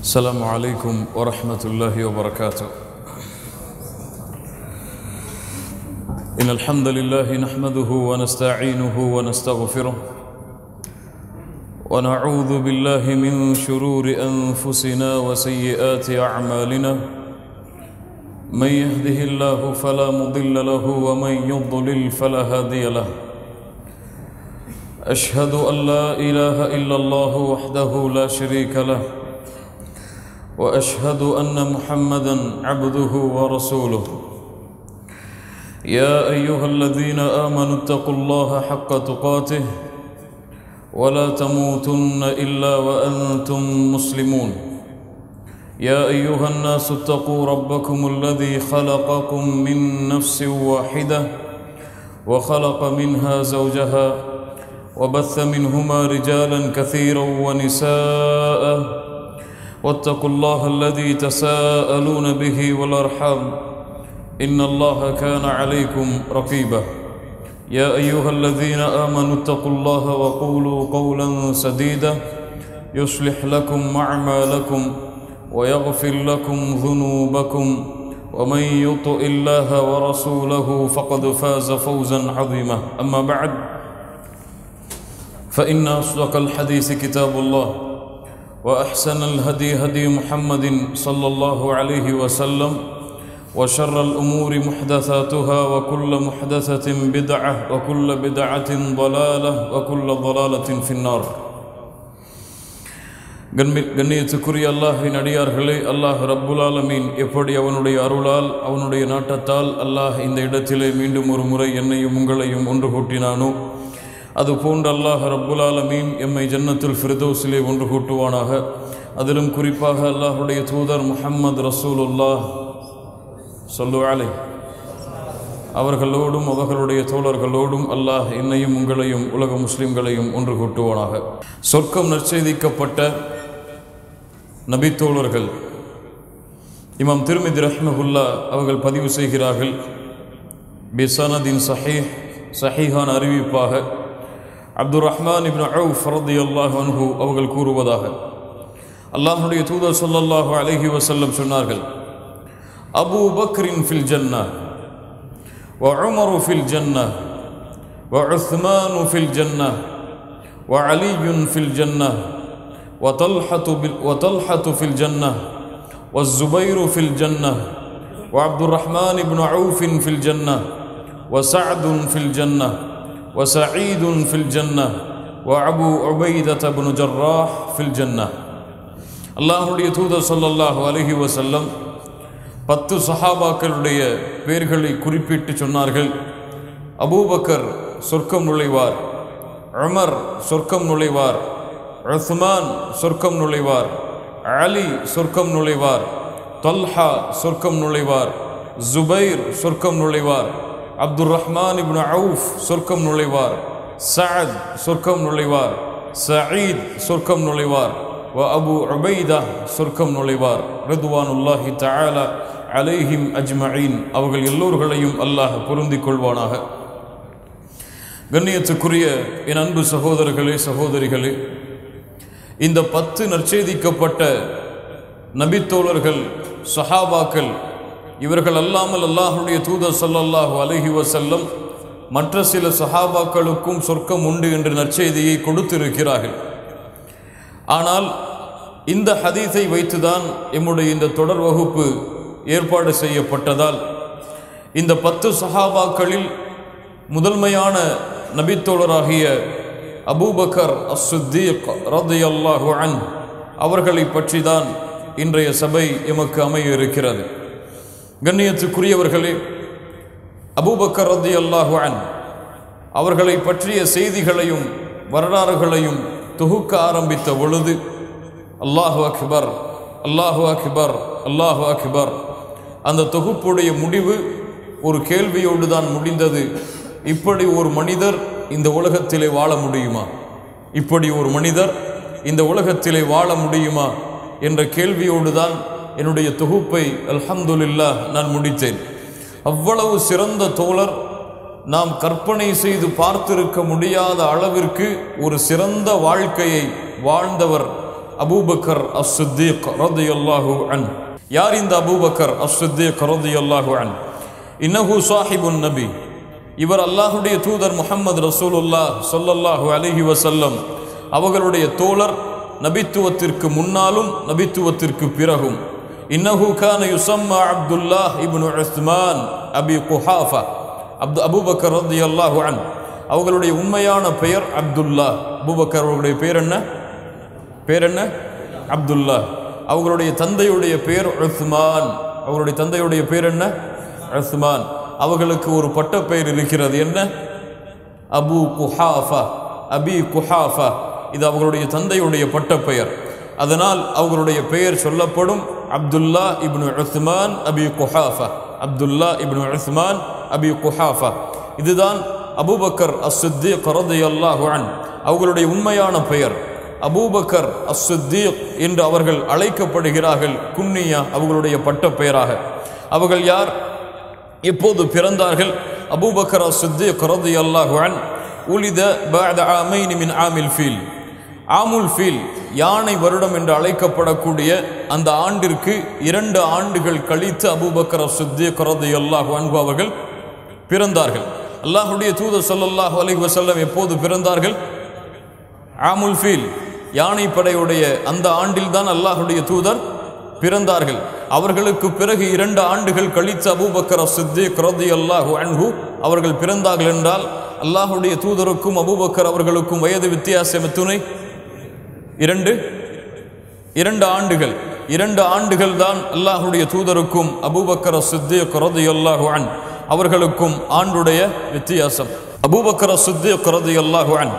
السلام عليكم ورحمة الله وبركاته إن الحمد لله نحمده ونستعينه ونستغفره ونعوذ بالله من شرور أنفسنا وسيئات أعمالنا من يهده الله فلا مضل له ومن يضلل فلا هادي له أشهد أن لا إله إلا الله وحده لا شريك له واشهد ان محمدا عبده ورسوله يا ايها الذين امنوا اتقوا الله حق تقاته ولا تموتن الا وانتم مسلمون يا ايها الناس اتقوا ربكم الذي خلقكم من نفس واحده وخلق منها زوجها وبث منهما رجالا كثيرا ونساء واتقوا الله الذي تساءلون به والارحام ان الله كان عليكم رقيبا يا ايها الذين امنوا اتقوا الله وقولوا قولا سديدا يصلح لكم اعمالكم ويغفر لكم ذنوبكم ومن يطع الله ورسوله فقد فاز فوزا عظيما اما بعد فان اصدق الحديث كتاب الله واحسن الهدي هدي محمد صلى الله عليه وسلم وشر الامور محدثاتها وكل محدثه بدعه وكل بدعه ضلاله وكل ضلاله في النار கண்மி கண்ணியத்துக்குரிய அல்லாஹின் அடியார்களே அல்லாஹ் ரப்புல் ஆலமீன் எப்படி அவனுடைய அருளால் அவனுடைய நாட்டத்தால் அல்லாஹ் இந்த இடத்திலே மீண்டும் ஒரு முறை என்னையும் உங்களையும் ஒன்று கூட்டினானோ அது போன்று அல்லாஹ் ரப்புல் ஆலமீன் எம்மை ஜன்னத்துல் ஃபிர்தோஸிலே ஒன்று கூட்டுவானாக அதிலும் குறிப்பாக அல்லாஹுடைய தூதர் முஹம்மது ரசூலுல்லாஹ் சொல்லு அலை அவர்களோடும் அவர்களுடைய தோழர்களோடும் அல்லாஹ் என்னையும் உங்களையும் உலக முஸ்லிம்களையும் ஒன்று கூட்டுவானாக சொர்க்கம் நற்செய்திக்கப்பட்ட நபித்தோழர்கள் இமாம் திருமிதி ரஹ்மகுல்லா அவர்கள் பதிவு செய்கிறார்கள் பிசனதின் சஹீஹ் சஹீஹான் அறிவிப்பாக அப்துல் ரஹ்மான் இப்னு அவுஃப் ரதி அல்லாஹ் அன்ஹு அவர்கள் கூறுவதாக அல்லாஹுடைய தூதர் சொல்லல்லாஹு அலஹி வசல்லம் சொன்னார்கள் அபு பக்ரின் ஃபில் ஜன்னா وعمر في الجنة وعثمان في الجنة وعلي في الجنة وطلحة, وطلحة في الجنة والزبير في الجنة وعبد الرحمن بن عوف في الجنة وسعد في الجنة وسعيد في الجنة وأبو عبيدة بن جراح في الجنة அல்லாஹுடைய தூதர் சொல்லல்லாஹு அலஹி வசல்லம் பத்து சஹாபாக்களுடைய பெயர்களை குறிப்பிட்டு சொன்னார்கள் அபூபக்கர் சொர்க்கம் நுழைவார் உமர் சொர்க்கம் நுழைவார் உஸ்மான் சொர்க்கம் நுழைவார் அலி சொர்க்கம் நுழைவார் தொல்ஹா சொர்க்கம் நுழைவார் ஜுபைர் சொர்க்கம் நுழைவார் அப்துல் ரஹ்மான் இப்னு அவுஃப் சொர்க்கம் நுழைவார் சஅத் சொர்க்கம் நுழைவார் சயீத் சொர்க்கம் நுழைவார் வ அபு உபைதா சொர்க்கம் நுழைவார் ரிதுவானுல்லாஹி தஆலா அலைஹிம் அஜ்மஈன் அவர்கள் எல்லோர்களையும் அல்லாஹ் பொருந்திக் கொள்வானாக கண்ணியத்துக்குரிய என் அன்பு சகோதரர்களே சகோதரிகளே இந்த பத்து நற்செய்திக்கப்பட்ட நபித்தோழர்கள் சஹாபாக்கள் இவர்கள் அல்லாமல் அல்லாஹுடைய தூதர் சொல்லல்லாஹு அலஹி வசல்லம் மற்ற சில சஹாபாக்களுக்கும் சொர்க்கம் உண்டு என்ற நற்செய்தியை கொடுத்திருக்கிறார்கள் ஆனால் இந்த ஹதீஸை வைத்துதான் எம்முடைய இந்த தொடர் வகுப்பு ஏற்பாடு செய்யப்பட்டதால் இந்த பத்து சஹாபாக்களில் முதன்மையான நபித்தோழராகிய அபூபக்கர் அஸ்ஸுத்தீக் ரதி அல்லாஹு அன் அவர்களை பற்றி தான் இன்றைய சபை எமக்கு அமைய இருக்கிறது கண்ணியத்துக்குரியவர்களே அபூபக்கர் ரதி அல்லாஹு அன் அவர்களை பற்றிய செய்திகளையும் வரலாறுகளையும் தொகுக்க ஆரம்பித்த பொழுது அல்லாஹு அக்பர் அல்லாஹு அக்பர் அல்லாஹு அக்பர் அந்த தொகுப்புடைய முடிவு ஒரு கேள்வியோடு தான் முடிந்தது இப்படி ஒரு மனிதர் இந்த உலகத்திலே வாழ முடியுமா இப்படி ஒரு மனிதர் இந்த உலகத்திலே வாழ முடியுமா என்ற கேள்வியோடு தான் என்னுடைய தொகுப்பை அல்ஹம்துலில்லா நான் முடித்தேன் அவ்வளவு சிறந்த தோழர் நாம் கற்பனை செய்து பார்த்திருக்க முடியாத அளவிற்கு ஒரு சிறந்த வாழ்க்கையை வாழ்ந்தவர் அபூபக்கர் அஸ் சித்திக் ரதியல்லாஹு அன் யார் இந்த அபூபக்கர் அஸ் சித்திக் ரதியல்லாஹு அன் இன்னஹு சாஹிபுன் நபி இவர் அல்லாஹுடைய தூதர் முஹம்மது ரசூலுல்லா சொல்லல்லாஹு அலைஹி வசல்லம் அவர்களுடைய தோழர் நபித்துவத்திற்கு முன்னாலும் நபித்துவத்திற்கு பிறகும் இன்னஹு கான யுசம்மா Abdullah ibn Usman Abi Quhafa அப்து அபூபக்கர் ரதியல்லாஹு அன் அவர்களுடைய உண்மையான பெயர் அப்துல்லா அபூபக்கர் அவர்களுடைய பேர் என்ன பேர் என்ன அப்துல்லா அவங்களுடைய தந்தையுடைய பேர் உஸ்மான் அவருடைய தந்தையுடைய பேர் என்ன உஸ்மான் அவர்களுக்கு ஒரு பட்டப்பெயர் இருக்கிறது என்ன அபு குஹாஃபா அபி குஹாஃபா இது அவர்களுடைய தந்தையுடைய பட்டப்பெயர் அதனால் அவர்களுடைய பெயர் சொல்லப்படும் Abdullah ibn Usman Abi Quhafa Abdullah ibn Usman Abi Quhafa இதுதான் அபூபக்கர் அஸ்ஸித்தீக் ரலியல்லாஹு அன் அவர்களுடைய உண்மையான பெயர் அபூபக்கர் அஸ்ஸித்தீக் என்று அவர்கள் அழைக்கப்படுகிறார்கள் குன்னியா அவர்களுடைய பட்டப்பெயராக அவர்கள் யார் எப்போது பிறந்தார்கள் அபூபக்கர் சித்திக் ரலியல்லாஹு அன் உலித பஅத ஆமைன் மின் ஆமில் ஃபீல் ஆமுல் ஃபீல் யானை வருடம் என்று அழைக்கப்படக்கூடிய அந்த ஆண்டிற்கு இரண்டு ஆண்டுகள் கழித்து அபூபக்கர் சித்திக் ரலியல்லாஹு அன்ஹு அவர்கள் பிறந்தார்கள் அல்லாஹ்வுடைய தூதர் ஸல்லல்லாஹு அலைஹி வஸல்லம் எப்போது பிறந்தார்கள் ஆமுல் ஃபீல் யானை படையுடைய அந்த ஆண்டில்தான் அல்லாஹ்வுடைய தூதர் பிறந்தார்கள் அவர்களுக்கு பிறகு இரண்டு ஆண்டுகள் கழித்து அபூபக்கர் சித்திக் ரலியல்லாஹு அன்ஹு அவர்கள் பிறந்தார்கள் என்றால் அல்லாஹ்வுடைய தூதருக்கும் அபூபக்கர் அவர்களுக்கும் வயது வித்தியாசம் எத்துணை இரண்டு இரண்டு ஆண்டுகள் இரண்டு ஆண்டுகள் தான் அல்லாஹ்வுடைய தூதருக்கும் அபூபக்கர் சித்திக் ரலியல்லாஹு அன் அவர்களுக்கும் ஆண்டுடைய வித்தியாசம் அபூபக்கர் சித்திக் ரலியல்லாஹு அன்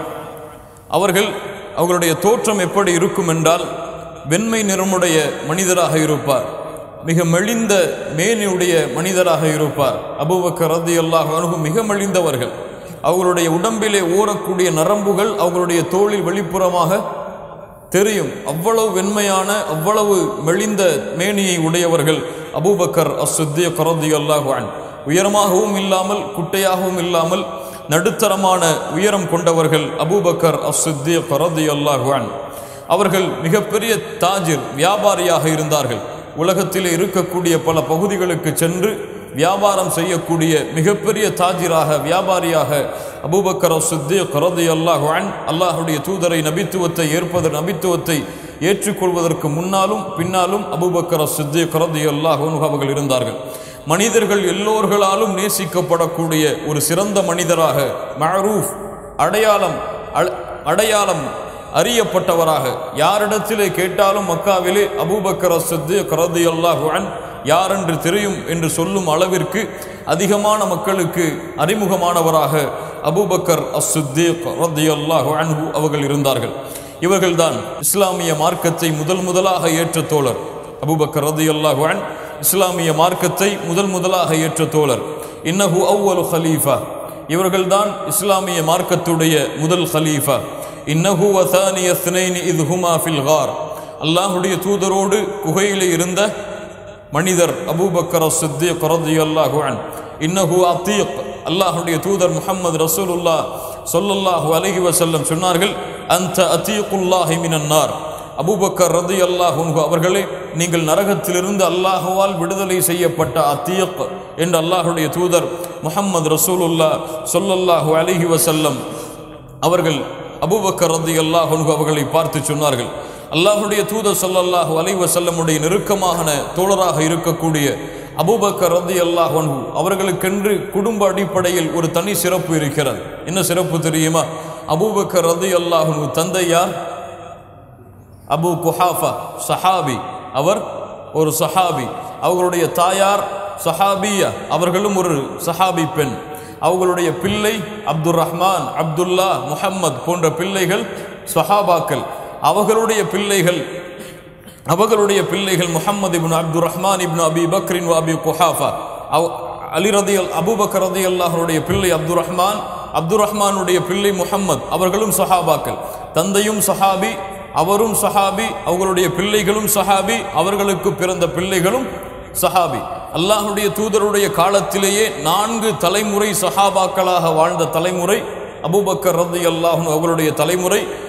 அவர்கள் அவர்களுடைய தோற்றம் எப்படி இருக்கும் என்றால் வெண்மை நிறமுடைய மனிதராக இருப்பார் மிக மெலிந்த மேனியுடைய மனிதராக இருப்பார் அபூபக்கர் ரலியல்லாஹு அன்ஹு மிக மெலிந்தவர்கள் அவர்களுடைய உடம்பிலே ஊறக்கூடிய நரம்புகள் அவர்களுடைய தோளில் வெளிப்புறமாக தெரியும் அவ்வளவு வெண்மையான அவ்வளவு மெலிந்த மேனியை உடையவர்கள் அபூபக்கர் அஸ்ஸித்திய கரதி அல்லாஹுவான் உயரமாகவும் இல்லாமல் குட்டையாகவும் இல்லாமல் நடுத்தரமான உயரம் கொண்டவர்கள் அபூபக்கர் அஸ்ஸித்திய கரதி அல்லாஹுவான் அவர்கள் மிகப்பெரிய தாஜிர் வியாபாரியாக இருந்தார்கள் உலகத்திலே இருக்கக்கூடிய பல பகுதிகளுக்கு சென்று வியாபாரம் செய்யக்கூடிய மிகப்பெரிய தாஜிராக வியாபாரியாக அபூபக்கர் சித்திக் ரதி அல்லாஹான் அல்லாஹுடைய தூதரை நபித்துவத்தை ஏற்பது நபித்துவத்தை ஏற்றுக்கொள்வதற்கு முன்னாலும் பின்னாலும் அபூபக்கர் சித்திக் ரதி அல்லாஹ் அவர்கள் இருந்தார்கள் மனிதர்கள் எல்லோர்களாலும் நேசிக்கப்படக்கூடிய ஒரு சிறந்த மனிதராக மஅரூஃப் அடையாளம் அழ- அடையாளம் அறியப்பட்டவராக யாரிடத்திலே கேட்டாலும் மக்காவிலே அபூபக்கர் சித்திக் ரதி அல்லாஹுவான் யார் என்று தெரியும் என்று சொல்லும் அளவிற்கு அதிகமான மக்களுக்கு அறிமுகமானவராக அபூபக்கர் அஸ்ஸித்தீக் ரத்தியல்லாஹு அன்ஹு அவர்கள் இருந்தார்கள் இவர்கள்தான் இஸ்லாமிய மார்க்கத்தை முதல் முதலாக ஏற்ற தோழர் அபூபக்கர் ரத்தியல்லாஹு அன் இஸ்லாமிய மார்க்கத்தை முதல் முதலாக ஏற்ற தோழர் இன்னஹு அவ்வலு ஹலீஃபா இவர்கள்தான் இஸ்லாமிய மார்க்கத்துடைய முதல் ஹலீஃபா இன்னஹு வசானிய ஸ்னைனி இது ஹுமா ஃபில் கார் அல்லாஹுடைய தூதரோடு குகையிலே இருந்த மனிதர் அபூபக்கர் சித்திக் ரலியல்லாஹு அன் இன்னஹு அத்தீக் அல்லாஹ்வுடைய தூதர் முஹம்மது ரசூலுல்லா ஸல்லல்லாஹு அலைஹி வஸல்லம் சொன்னார்கள் அந்த அத்தீக்குல்லாஹி மினன் நார் அபூபக்கர் ரலியல்லாஹு அன்ஹு அவர்களே நீங்கள் நரகத்திலிருந்து அல்லாஹுவால் விடுதலை செய்யப்பட்ட அத்தீக் என்று அல்லாஹ்வுடைய தூதர் முஹம்மது ரசூலுல்லா ஸல்லல்லாஹு அலைஹி வஸல்லம் அவர்கள் அபூபக்கர் ரலியல்லாஹு அன்ஹு அவர்களை பார்த்து சொன்னார்கள் அல்லாஹ்வுடைய தூதர் ஸல்லல்லாஹு அலைஹி வஸல்லமுடைய நெருக்கமான தோழராக இருக்கக்கூடிய அபூபக்கர் ரலியல்லாஹு அன்ஹு அவர்களுக்கென்று குடும்ப அடிப்படையில் ஒரு தனி சிறப்பு இருக்கிறது என்ன சிறப்பு தெரியுமா அபூபக்கர் ரலியல்லாஹு அன்ஹு தந்தை யார் அபு குஹாஃபா சஹாபி அவர் ஒரு சஹாபி அவர்களுடைய தாயார் சஹாபியா அவர்களும் ஒரு சஹாபி பெண் அவர்களுடைய பிள்ளை அப்துர் ரஹ்மான் அப்துல்லா முஹம்மத் போன்ற பிள்ளைகள் சஹாபாக்கள் அவர்களுடைய பிள்ளைகள் அவர்களுடைய பிள்ளைகள் முஹம்மது இப்னு அப்துர் ரஹ்மான் இப்னு அபி பக்ரின் அபி குஹாஃபா அவ் அலி ரதி அபூபக்கர் ரதி அல்லாஹருடைய பிள்ளை அப்துர் ரஹ்மான் அப்துர் ரஹ்மானுடைய பிள்ளை முஹம்மத் அவர்களும் சஹாபாக்கள் தந்தையும் சஹாபி அவரும் சஹாபி அவர்களுடைய பிள்ளைகளும் சஹாபி அவர்களுக்கு பிறந்த பிள்ளைகளும் சஹாபி அல்லாஹுடைய தூதருடைய காலத்திலேயே நான்கு தலைமுறை சஹாபாக்களாக வாழ்ந்த தலைமுறை அபூபக்கர் ரதி அல்லாஹும் அவர்களுடைய தலைமுறை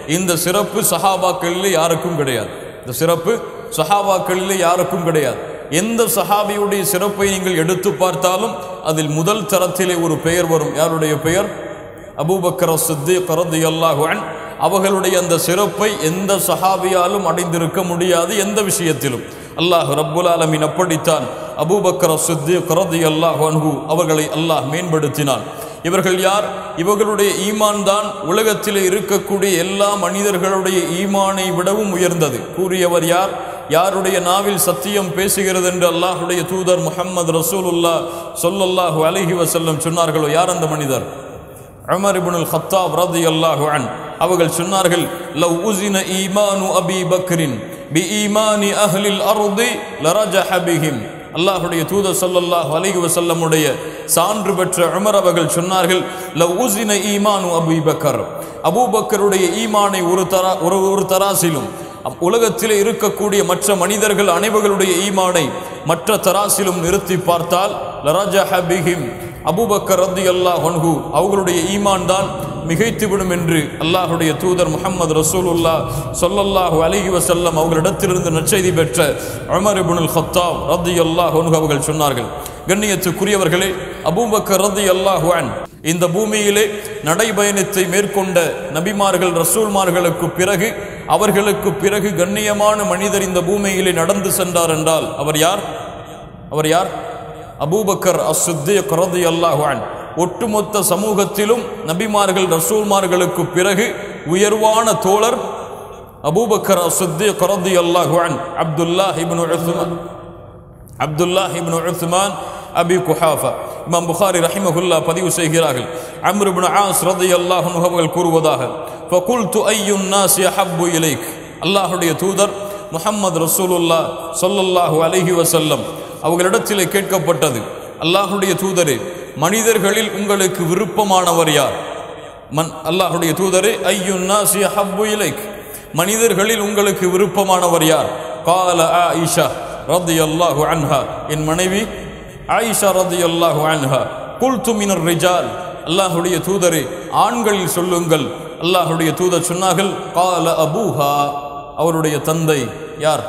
இந்த சிறப்பு சஹாபாக்களிலே யாருக்கும் கிடையாது இந்த சிறப்பு சஹாபாக்களிலே யாருக்கும் கிடையாது எந்த சஹாபியுடைய சிறப்பை நீங்கள் எடுத்து பார்த்தாலும் அதில் முதல் தரத்திலே ஒரு பெயர் வரும் யாருடைய பெயர் அபூபக்கர் சித்திக் ரலியல்லாஹு அன் அவர்களுடைய அந்த சிறப்பை எந்த சஹாபியாலும் அடைந்திருக்க முடியாது எந்த விஷயத்திலும் அல்லாஹ் ரப்புல் ஆலமீன் அப்படித்தான் அபூபக்கர் சித்திக் ரலியல்லாஹு அன்ஹு அவர்களை அல்லாஹ் மேம்படுத்தினான் இவர்கள் யார் இவர்களுடைய ஈமான் தான் உலகத்திலே இருக்கக்கூடிய எல்லா மனிதர்களுடைய ஈமானை விடவும் உயர்ந்தது கூறியவர் யார் யாருடைய நாவில் சத்தியம் பேசுகிறது என்று அல்லாஹுடைய தூதர் முஹம்மது ரசூலுல்லா சொல்லல்லாஹு அலைஹி வஸல்லம் சொன்னார்களோ யார் அந்த மனிதர் உமர் இப்னுல் ஹத்தாப் ரலியல்லாஹு அன் அவர்கள் சொன்னார்கள் லவ் உஸின ஈமானு அபி பக்ரின் பி ஈமானி அஹ்லில் அர்தி லரஜஹ பிஹிம் அல்லாஹுடைய தூதர் ஸல்லல்லாஹு அலைஹி வஸல்லமுடைய சான்று பெற்ற உமர் அவர்கள் சொன்னார்கள் லவ் உஸின ஈமானு அபி பக்கர் அபூபக்கருடைய ஈமானை ஒரு தரா ஒரு ஒரு தராசிலும் உலகத்திலே இருக்கக்கூடிய மற்ற மனிதர்கள் அனைவர்களுடைய ஈமானை மற்ற தராசிலும் நிறுத்தி பார்த்தால் லரஜஹ பிஹிம் அபூபக்கர் ரத்தி அல்லாஹ் ஒன்ஹு அவர்களுடைய ஈமான் தான் மிகைத்துவிடும் என்று அல்லாஹுடைய தூதர் முஹம்மது ரசூலுல்லா சொல்லல்லாஹு அலைஹி வஸல்லம் அவர்களிடத்திலிருந்து நற்செய்தி பெற்ற உமர் இப்னுல் ஹத்தாப் ரத்தி அல்லாஹ் ஒன்ஹு அவர்கள் சொன்னார்கள் கண்ணியத்துக்குரியவர்களே அபூபக்கர் ரத்தி அல்லாஹு அன் இந்த பூமியிலே நடைபயணத்தை மேற்கொண்ட நபிமார்கள் ரசூல்மார்களுக்கு பிறகு அவர்களுக்கு பிறகு கண்ணியமான மனிதர் இந்த பூமியிலே நடந்து சென்றார் என்றால் அவர் யார் அவர் யார் அபூபக்கர் அஸ்ஸித்திக் ரலியல்லாஹு அன் ஒட்டுமொத்த சமூகத்திலும் நபிமார்கள் ரசூல்மார்களுக்கு பிறகு உயர்வான தோழர் அபூபக்கர் அஸ்ஸித்திக் ரலியல்லாஹு அன் Abdullah ibn Usman Abdullah ibn Usman Abi Quhafa Imam Bukhari ரஹிமஹுல்லா பதிவு செய்கிறார்கள் அம்ர் இப்னு ஆஸ் ரலியல்லாஹு அன்ஹு அவர்கள் கூறுவதாக ஃபகுல்து ஐயுன் நாஸ் யஹப்பு இலைக் அல்லாஹ்வுடைய தூதர் முஹம்மது ரசூலுல்லாஹ் ஸல்லல்லாஹு அலைஹி வஸல்லம் அவர்களிடத்திலே கேட்கப்பட்டது அல்லாஹுடைய தூதரே மனிதர்களில் உங்களுக்கு விருப்பமானவர் யார் மன் அல்லாஹுடைய தூதரே ஐயுன்னாசி ஹப்பு இலைக் மனிதர்களில் உங்களுக்கு விருப்பமானவர் யார் கால ஆயிஷா ரதி அல்லாஹு அன்ஹா என் மனைவி ஆயிஷா ரதி அல்லாஹு அன்ஹா குல்து மினர் ரிஜால் அல்லாஹுடைய தூதரே ஆண்களில் சொல்லுங்கள் அல்லாஹுடைய தூதர் சொன்னார்கள் கால அபூஹா அவருடைய தந்தை யார்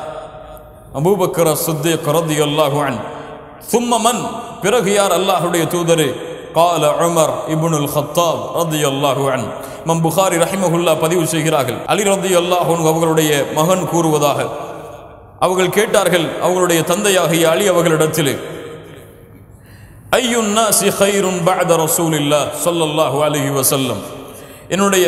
அபூபக்கர் சித்திக் ரலியல்லாஹு அன் சும்ம மன் பிறகு யார் அல்லாஹ்வுடைய தூதரே கால உமர் இப்னுல் ஹத்தாப் ரலியல்லாஹு அன் இமாம் புகாரி ரஹிமஹுல்லா பதிவு செய்கிறார்கள் அலி ரலியல்லாஹு அன்ஹு அவர்களுடைய மகன் கூறுவதாக அவர்கள் கேட்டார்கள் அவர்களுடைய தந்தையாகிய அலி அவர்களிடத்திலே ஐயுன் நாசி ஹைருன் பஅத ரசூலில்லாஹ் ஸல்லல்லாஹு அலைஹி வஸல்லம் என்னுடைய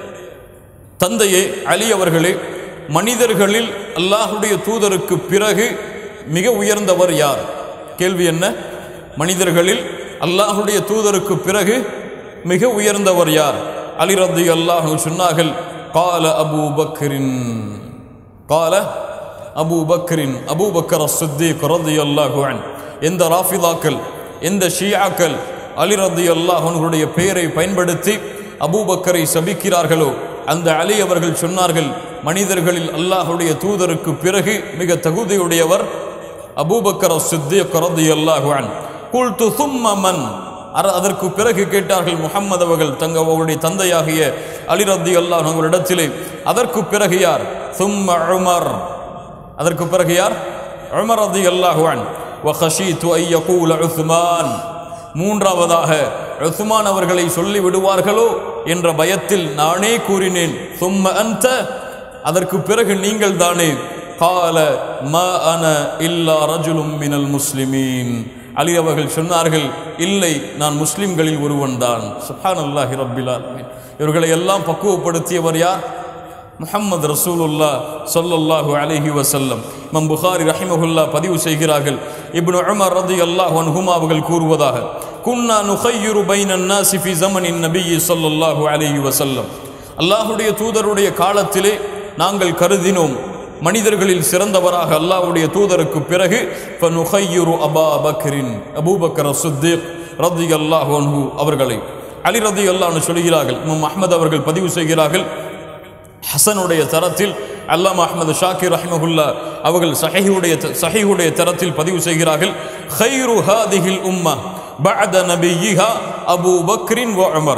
தந்தையே அலி அவர்களே மனிதர்களில் அல்லாஹுடைய தூதருக்கு பிறகு மிக உயர்ந்தவர் யார் கேள்வி என்ன மனிதர்களில் அல்லாஹுடைய தூதருக்கு பிறகு மிக உயர்ந்தவர் யார் அலி ரத்தி அல்லாஹு சொன்னார்கள் கால அபூ பக்ரின் கால அபூ பக்ரின் அபூ பக்கர் சித்திக் ரத்தி அல்லாஹு அன் எந்த ராஃபிதாக்கள் எந்த ஷியாக்கள் அலி ரத்தி அல்லாஹனுடைய பெயரை பயன்படுத்தி அபூபக்கரை சபிக்கிறார்களோ அந்த அலி அவர்கள் சொன்னார்கள் மனிதர்களில் அல்லாஹுடைய தூதருக்கு பிறகு மிக தகுதியுடையவர் அபூபக்கர் சித்திக் ரலியல்லாஹு அன் குல்து சும்ம மன் அர- அதற்கு பிறகு கேட்டார்கள் முஹம்மது அவர்கள் தங்க அவருடைய தந்தையாகிய அலி ரத்தி அல்லாஹ் அவர்களிடத்திலே அதற்கு பிறகு யார் சும்ம உமர் அதற்கு பிறகு யார் உமர் ரதி அல்லாஹு அன் وخشيت أن يقول عثمان மூன்றாவதாக உஸ்மான் அவர்களை சொல்லி விடுவார்களோ என்ற பயத்தில் நானே கூறினேன் சும்ம அன்த அதற்கு பிறகு நீங்கள் தானே கால ம அன இல்லா ரஜுலும் மினல் முஸ்லிமீன் அலி அவர்கள் சொன்னார்கள் இல்லை நான் முஸ்லிம்களில் ஒருவன் தான் சுஹானல்லாஹி ரப்பில் ஆலமீன் இவர்களை எல்லாம் பக்குவப்படுத்தியவர் யார் முஹம்மது ரசூலுல்லா ஸல்லல்லாஹு அலைஹி வஸல்லம் இமாம் புகாரி ரஹிமஹுல்லா பதிவு செய்கிறார்கள் இப்னு உமர் ரலியல்லாஹு அன்ஹுமா அவர்கள் கூறுவதாக குன்னா நுகையிரு பைனன் நாசி ஃபி ஜமனின் நபியி ஸல்லல்லாஹு அலைஹி வஸல்லம் அல்லாஹ்வுடைய தூதருடைய காலத்திலே நாங்கள் கருதினோம் மனிதர்களில் சிறந்தவராக அல்லாஹ்வுடைய தூதருக்கு பிறகு ஃபனுகையிரு அபா பக்ரின் அபூபக்கர் சித்திக் ரலியல்லாஹு அன்ஹு அவர்களை அலி ரலியல்லாஹு சொல்கிறார்கள் இமாம் அஹ்மத் அவர்கள் பதிவு செய்கிறார்கள் ஹசனுடைய தரத்தில் அல்லாம் அஹ்மது ஷாக்கிர் ரஹ்மஹுல்லா அவர்கள் சஹீஹுடைய சஹீஹுடைய தரத்தில் பதிவு செய்கிறார்கள் ஹைரு ஹாதிஹில் உம்ம பஅத நபியிஹா அபூ பக்ரின் வ உமர்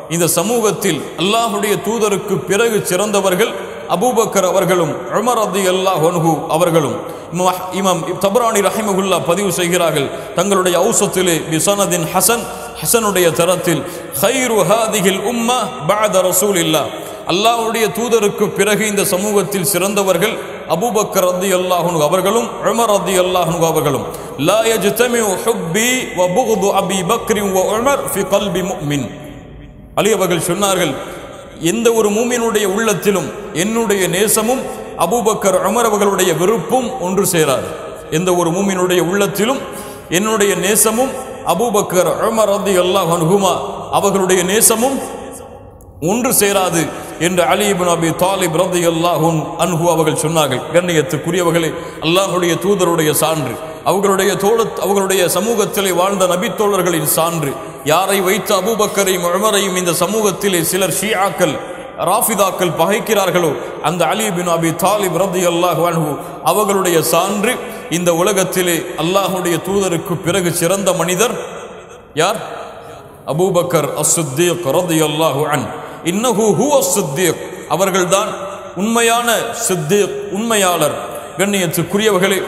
இந்த சமூகத்தில் அல்லாஹுடைய தூதருக்கு பிறகு சிறந்தவர்கள் அபூபக்கர் அவர்களும் உமர் ரதி அல்லாஹ் ஒன்ஹு அவர்களும் இமாம் இமாம் தபரானி ரஹிமகுல்லா பதிவு செய்கிறார்கள் தங்களுடைய ஔசத்திலே பிசனதின் ஹசன் ஹசனுடைய தரத்தில் ஹைரு ஹாதிகில் உம்மா பஅத ரசூலில்லா அல்லாஹ்வுடைய தூதருக்கு பிறகு இந்த சமூகத்தில் சிறந்தவர்கள் அபூபக்கர் ரதி அல்லாஹு அவர்களும் உமர் ரதி அல்லாஹு அவர்களும் லா யஜ்தமிஉ ஹுப்பி வ புக்து அபி பக்ரி வ உமர் ஃபி கல்பி முஃமின் அலி அவர்கள் சொன்னார்கள் எந்த ஒரு மூமினுடைய உள்ளத்திலும் என்னுடைய நேசமும் அபூபக்கர் உமர் அவர்களுடைய வெறுப்பும் ஒன்று சேராது எந்த ஒரு மூமினுடைய உள்ளத்திலும் என்னுடைய நேசமும் அபூபக்கர் உமர் ரதி அல்லாஹ் அன்ஹுமா அவர்களுடைய நேசமும் ஒன்று சேராது என்று அலி இப்னு அபி தாலிப் ரதி அல்லாஹும் அன்ஹு அவர்கள் சொன்னார்கள் கண்ணியத்துக்குரியவர்களே அல்லாஹுடைய தூதருடைய சான்று அவர்களுடைய தோழ அவர்களுடைய சமூகத்திலே வாழ்ந்த நபித்தோழர்களின் சான்று யாரை வைத்து அபூபக்கரையும் உமரையும் இந்த சமூகத்திலே சிலர் ஷியாக்கள் ராஃபிதாக்கள் பகைக்கிறார்களோ அந்த அலி பின் அபி தாலிப் ரதி அல்லாஹு அன்ஹு அவர்களுடைய சான்று இந்த உலகத்திலே அல்லாஹுடைய தூதருக்கு பிறகு சிறந்த மனிதர் யார் அபூபக்கர் அஸ்ஸுத்தீக் ரலியல்லாஹு அன் இன்னஹு ஹுவ அஸ்ஸுத்தீக் அவர்கள்தான் உண்மையான சித்தீக் உண்மையாளர் கண்ணியத்துக்குரியவர்களே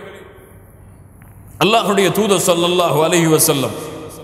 அல்லாஹுடைய தூதர் ஸல்லல்லாஹு அலைஹி வஸல்லம்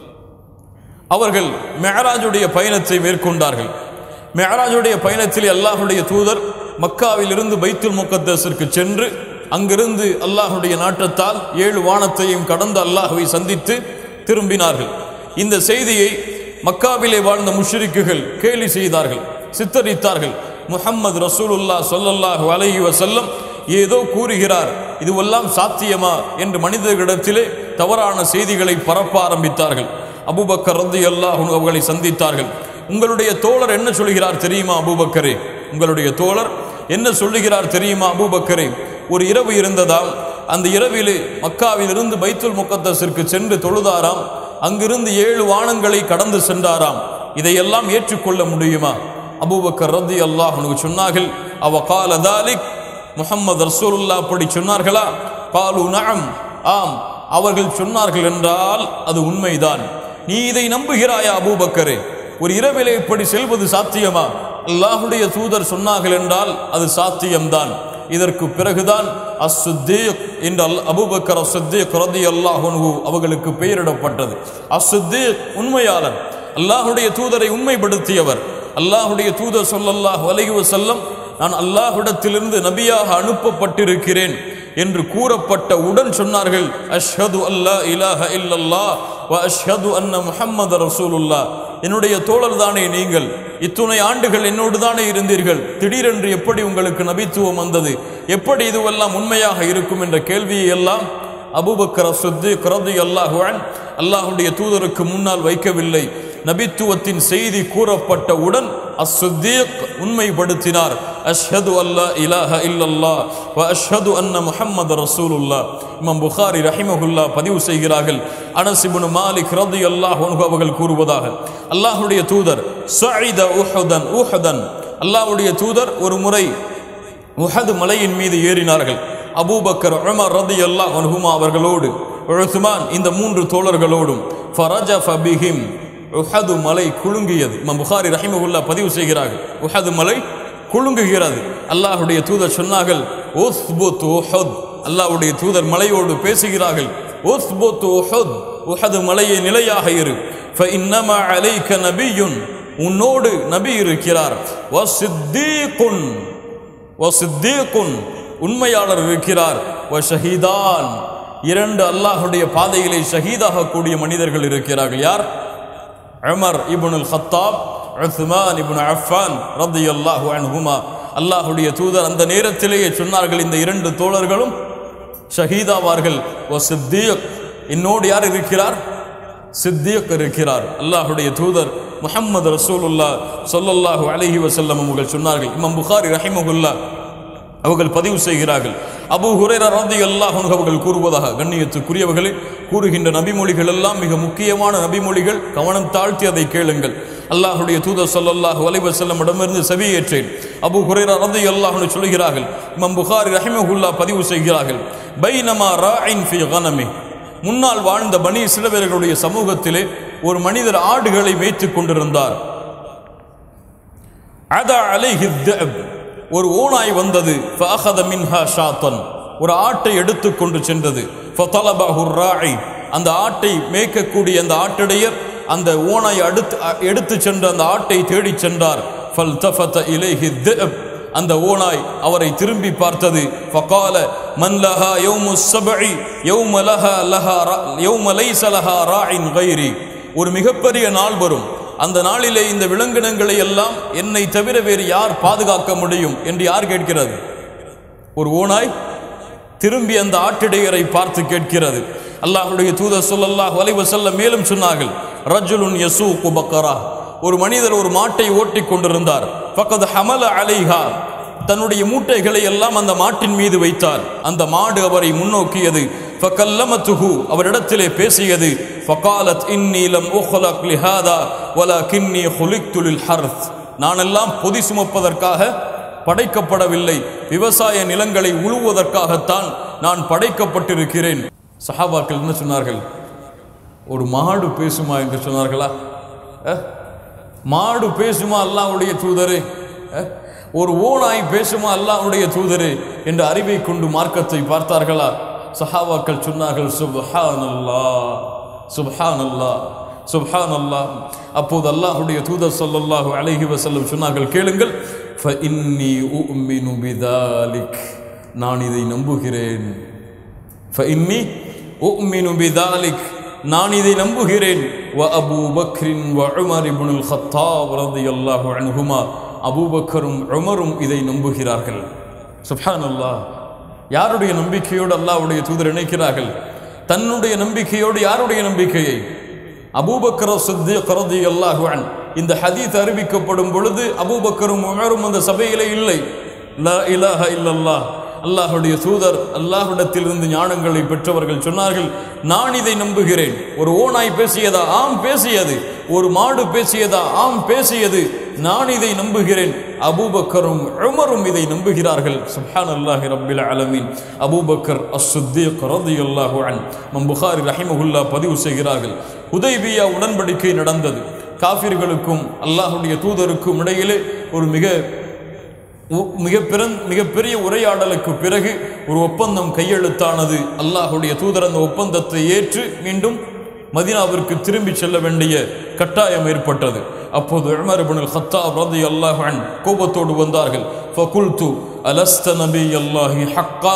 அவர்கள் மெஹராஜுடைய பயணத்தை மேற்கொண்டார்கள் மெஹராஜுடைய பயணத்தில் அல்லாஹுடைய தூதர் மக்காவில் இருந்து பைத்துல் முகத்தஸிற்கு சென்று அங்கிருந்து அல்லாஹுடைய நாட்டத்தால் ஏழு வானத்தையும் கடந்து அல்லாஹுவை சந்தித்து திரும்பினார்கள் இந்த செய்தியை மக்காவிலே வாழ்ந்த முஷ்ரிக்குகள் கேலி செய்தார்கள் சித்தரித்தார்கள் முஹம்மது ரசூலுல்லா சொல்லல்லாஹு அலைஹி வஸல்லம் ஏதோ கூறுகிறார் இதுவெல்லாம் சாத்தியமா என்று மனிதர்களிடத்திலே தவறான செய்திகளை பரப்ப ஆரம்பித்தார்கள் அபூபக்கர் ரதி அல்லாஹ் அவர்களை சந்தித்தார்கள் உங்களுடைய தோழர் என்ன சொல்கிறார் தெரியுமா அபூபக்கரே உங்களுடைய தோழர் என்ன சொல்லுகிறார் தெரியுமா அபூபக்கரே ஒரு இரவு இருந்ததாம் அந்த இரவிலே மக்காவில் இருந்து பைத்துல் முகத்தஸிற்கு சென்று தொழுதாராம் அங்கிருந்து ஏழு வானங்களை கடந்து சென்றாராம் இதையெல்லாம் ஏற்றுக்கொள்ள முடியுமா அபூபக்கர் ரதி அல்லாஹ் சொன்னார்கள் அவ கால தாலிக் முஹம்மது ரசூலுல்லா அப்படி சொன்னார்களா காலு நஅம் ஆம் அவர்கள் சொன்னார்கள் என்றால் அது உண்மைதான் நீ இதை நம்புகிறாயா அபூபக்கரே ஒரு இரவிலே இப்படி செல்வது சாத்தியமா அல்லாஹுடைய தூதர் சொன்னார்கள் என்றால் அது சாத்தியம்தான் இதற்கு பிறகுதான் அஸ்ஸுத்தீக் என்ற அல் அபூபக்கர் அஸ்ஸுத்தீக் ரதி அல்லாஹு அவர்களுக்கு பெயரிடப்பட்டது அஸ்ஸுத்தீக் உண்மையாளர் அல்லாஹுடைய தூதரை உண்மைப்படுத்தியவர் அல்லாஹுடைய தூதர் சொல்லல்லாஹு அலைஹி வஸல்லம் நான் அல்லாஹ்விடத்திலிருந்து நபியாக அனுப்பப்பட்டிருக்கிறேன் என்று கூறப்பட்ட உடன் சொன்னார்கள் அஷ்ஹது அல்லா இலாஹ இல்லல்லாஹ் வ அஷ்ஹது அன்ன முஹம்மது ரசூலுல்லா என்னுடைய தோழர் தானே நீங்கள் இத்துணை ஆண்டுகள் என்னோடு தானே இருந்தீர்கள் திடீரென்று எப்படி உங்களுக்கு நபித்துவம் வந்தது எப்படி இதுவெல்லாம் உண்மையாக இருக்கும் என்ற கேள்வியை எல்லாம் அபூபக்கர் சுத்தி கரதி அல்லாஹுவான் அல்லாஹுடைய தூதருக்கு முன்னால் வைக்கவில்லை நபித்துவத்தின் செய்தி கூறப்பட்டவுடன் அஸ்ஸுத்தீக் உண்மைப்படுத்தினார் அஷ்ஹது அல்லா இலாஹ இல்லல்லாஹ் வ அஷ்ஹது அன்ன முஹம்மது ரசூலுல்லாஹ் இமாம் புகாரி ரஹிமஹுல்லா பதிவு செய்கிறார்கள் அனஸ் இப்னு மாலிக் ரலியல்லாஹு அன்ஹு அவர்கள் கூறுவதாக அல்லாஹ்வுடைய தூதர் ஸஇத உஹுதன் உஹுதன் அல்லாஹ்வுடைய தூதர் ஒரு முறை உஹது மலையின் மீது ஏறினார்கள் அபூபக்கர் உமர் ரலியல்லாஹு அன்ஹுமா அவர்களோடு உஸ்மான் இந்த மூன்று தோழர்களோடும் ஃபரஜஃப பிஹிம் உஹது மலை குலுங்கியது இமாம் புகாரி ரஹிமகுல்லா பதிவு செய்கிறார்கள் உஹது மலை குலுங்குகிறது அல்லாஹ்வுடைய தூதர் சொன்னார்கள் உஸ்புத் உஹத் அல்லாஹ்வுடைய தூதர் மலையோடு பேசுகிறார்கள் உஸ்புத் உஹத் உஹது மலையை நிலையாக இரு ஃபஇன்னமா அலைக நபியுன் உன்னோடு நபி இருக்கிறார் வசித்தீகுன் வசித்தீகுன் உண்மையாளர் இருக்கிறார் வ ஷஹீதான் இரண்டு அல்லாஹ்வுடைய பாதையிலே ஷஹீதாக கூடிய மனிதர்கள் இருக்கிறார்கள் யார் உமர் இப்னுல் ஹத்தாப் உஸ்மான் இப்னு அஃபான் ரலியல்லாஹு அன்ஹுமா அல்லாஹ்வுடைய தூதர் அந்த நேரத்திலேயே சொன்னார்கள் இந்த இரண்டு தோழர்களும் ஷஹீதாவார்கள் ஓ சித்தியக் என்னோடு யார் இருக்கிறார் சித்தியக் இருக்கிறார் அல்லாஹ்வுடைய தூதர் முஹம்மது ரசூலுல்லா சொல்லல்லாஹு அலைஹி வஸல்லம் அவர்கள் சொன்னார்கள் இமாம் புகாரி ரஹிமஹுல்லா அவர்கள் பதிவு செய்கிறார்கள் அபு ஹுரேரா ரதி அல்லாஹ் அவர்கள் கூறுவதாக கண்ணியத்துக்குரியவர்களே கூறுகின்ற நபிமொழிகள் எல்லாம் மிக முக்கியமான நபிமொழிகள் கவனம் தாழ்த்தி அதை கேளுங்கள் அல்லாஹுடைய தூதர் சொல்லல்லாஹு அலைவ செல்லமிடமிருந்து செவியேற்றேன் அபு ஹுரேரா ரதி அல்லாஹ்னு சொல்கிறார்கள் இமாம் புகாரி ரஹிமஹுல்லா பதிவு செய்கிறார்கள் பைனமா ராயின் ஃபி கனமி முன்னால் வாழ்ந்த பனி சிலவர்களுடைய சமூகத்திலே ஒரு மனிதர் ஆடுகளை மேய்த்துக் கொண்டிருந்தார் அதா அலைஹி الذئب. ஒரு ஓனாய் வந்தது فأخذ منها شاطا. ஒரு ஆட்டை எடுத்துக்கொண்டு சென்றது فطلبه الراعي. அந்த ஆட்டை மேய்க்கக்கூடிய அந்த ஆட்டிடையர் அந்த ஓனாய் அடுத்து அ- எடுத்து சென்ற அந்த ஆட்டை தேடிச் சென்றார் فالتفت إليه الذئب. அந்த ஓனாய் அவரை திரும்பி பார்த்தது فقال من لها يوم السبع يوم لها لها را- يوم ليس لها راع غيري ஒரு மிகப்பெரிய நாள் வரும் அந்த நாளிலே இந்த விலங்கினங்களை எல்லாம் என்னை தவிர வேறு யார் பாதுகாக்க முடியும் என்று யார் கேட்கிறது ஒரு ஓனாய் திரும்பி அந்த ஆட்டிடையரை பார்த்து கேட்கிறது அல்லாஹ்வுடைய தூதர் ஸல்லல்லாஹு அலைஹி வஸல்லம் மேலும் சொன்னார்கள் ரஜுலுன் யசூகு பக்கரா ஒரு மனிதர் ஒரு மாட்டை ஓட்டிக் கொண்டிருந்தார் ஃபக்கத் ஹமல அலைஹா தன்னுடைய மூட்டைகளை எல்லாம் அந்த மாட்டின் மீது வைத்தார் அந்த மாடு அவரை முன்னோக்கியது ஃபகல்லமத்துஹு அவரிடத்திலே பேசியது ஃபகாலத் இன்னி லம் உഖ്ലഖ் லிஹாதா வலகின்னி خلقت للحرث நான் எல்லாம் பொதி சுமப்பதற்காக படைக்கப்படவில்லை விவசாய நிலங்களை உழுவதற்காகத்தான் நான் படைக்கப்பட்டிருக்கிறேன் சஹாபாக்கள் என்ன சொன்னார்கள் ஒரு மாடு பேசுமா என்று சொன்னார்களா அஹ்? மாடு பேசுமா அல்லாஹ்வுடைய தூதரே அஹ்? ஒரு ஓனாய் பேசுமா அல்லாஹ்வுடைய தூதரே என்ற அறிவை கொண்டு மார்க்கத்தை பார்த்தார்களா சஹாபாக்கள் சொன்னார்கள் சுப்ஹானல்லாஹ் சுப்ஹானல்லாஹ் சுப்ஹானல்லாஹ் அப்போது அல்லாஹ்வுடைய தூதர் ஸல்லல்லாஹு அலைஹி வஸல்லம் சொன்னார்கள் கேளுங்கள் ஃபஇன்னி உமினு பிதாலிக் நான் இதை நம்புகிறேன் فإني أؤمن بذلك நான் இதை நம்புகிறேன் وأبو بكر وعمر بن الخطاب رضي الله عنهما அபூபக்கரும் உமரும் இதை நம்புகிறார்கள் சுப்ஹானல்லாஹ் யாருடைய நம்பிக்கையோடு அல்லாஹ்வுடைய தூதர் இணைக்கிறார்கள் தன்னுடைய நம்பிக்கையோடு யாருடைய நம்பிக்கையை அபூபக்கர் சித்திக் ரலியல்லாஹு அன் இந்த ஹதீஸ் அறிவிக்கப்படும் பொழுது அபூபக்கரும் உமரும் அந்த சபையிலே இல்லை லா இலாஹ இல்லல்லாஹ் அல்லாஹுடைய தூதர் அல்லாஹ்விடத்திலிருந்து ஞானங்களை பெற்றவர்கள் சொன்னார்கள் நான் இதை நம்புகிறேன் ஒரு ஓனாய் பேசியதா ஆம் பேசியது ஒரு மாடு பேசியதா ஆம் பேசியது நான் இதை நம்புகிறேன் அபூபக்கரும் உமரும் இதை நம்புகிறார்கள் சுப்ஹான் அல்லாஹி ரப்பில் ஆலமீன் அபூபக்கர் அஸ்-சித்தீக் ரலியல்லாஹு அன் மம் புகாரி ரஹிமஹுல்லா பதிவு செய்கிறார்கள் ஹுதைபியா உடன்படிக்கை நடந்தது காஃபிர்களுக்கும் அல்லாஹ்வுடைய தூதருக்கும் இடையிலே ஒரு மிக உ- மிக பிறந் மிகப்பெரிய உரையாடலுக்கு பிறகு ஒரு ஒப்பந்தம் கையெழுத்தானது அல்லாஹுடைய தூதர் அந்த ஒப்பந்தத்தை ஏற்று மீண்டும் மதீனாவிற்கு திரும்பி செல்ல வேண்டிய கட்டாயம் ஏற்பட்டது அப்போது உமர் இப்னுல் கத்தாப் ரலியல்லாஹு அன் கோபத்தோடு வந்தார்கள் ஃபகுல்து அலஸ்த நபி அல்லாஹி ஹக்கா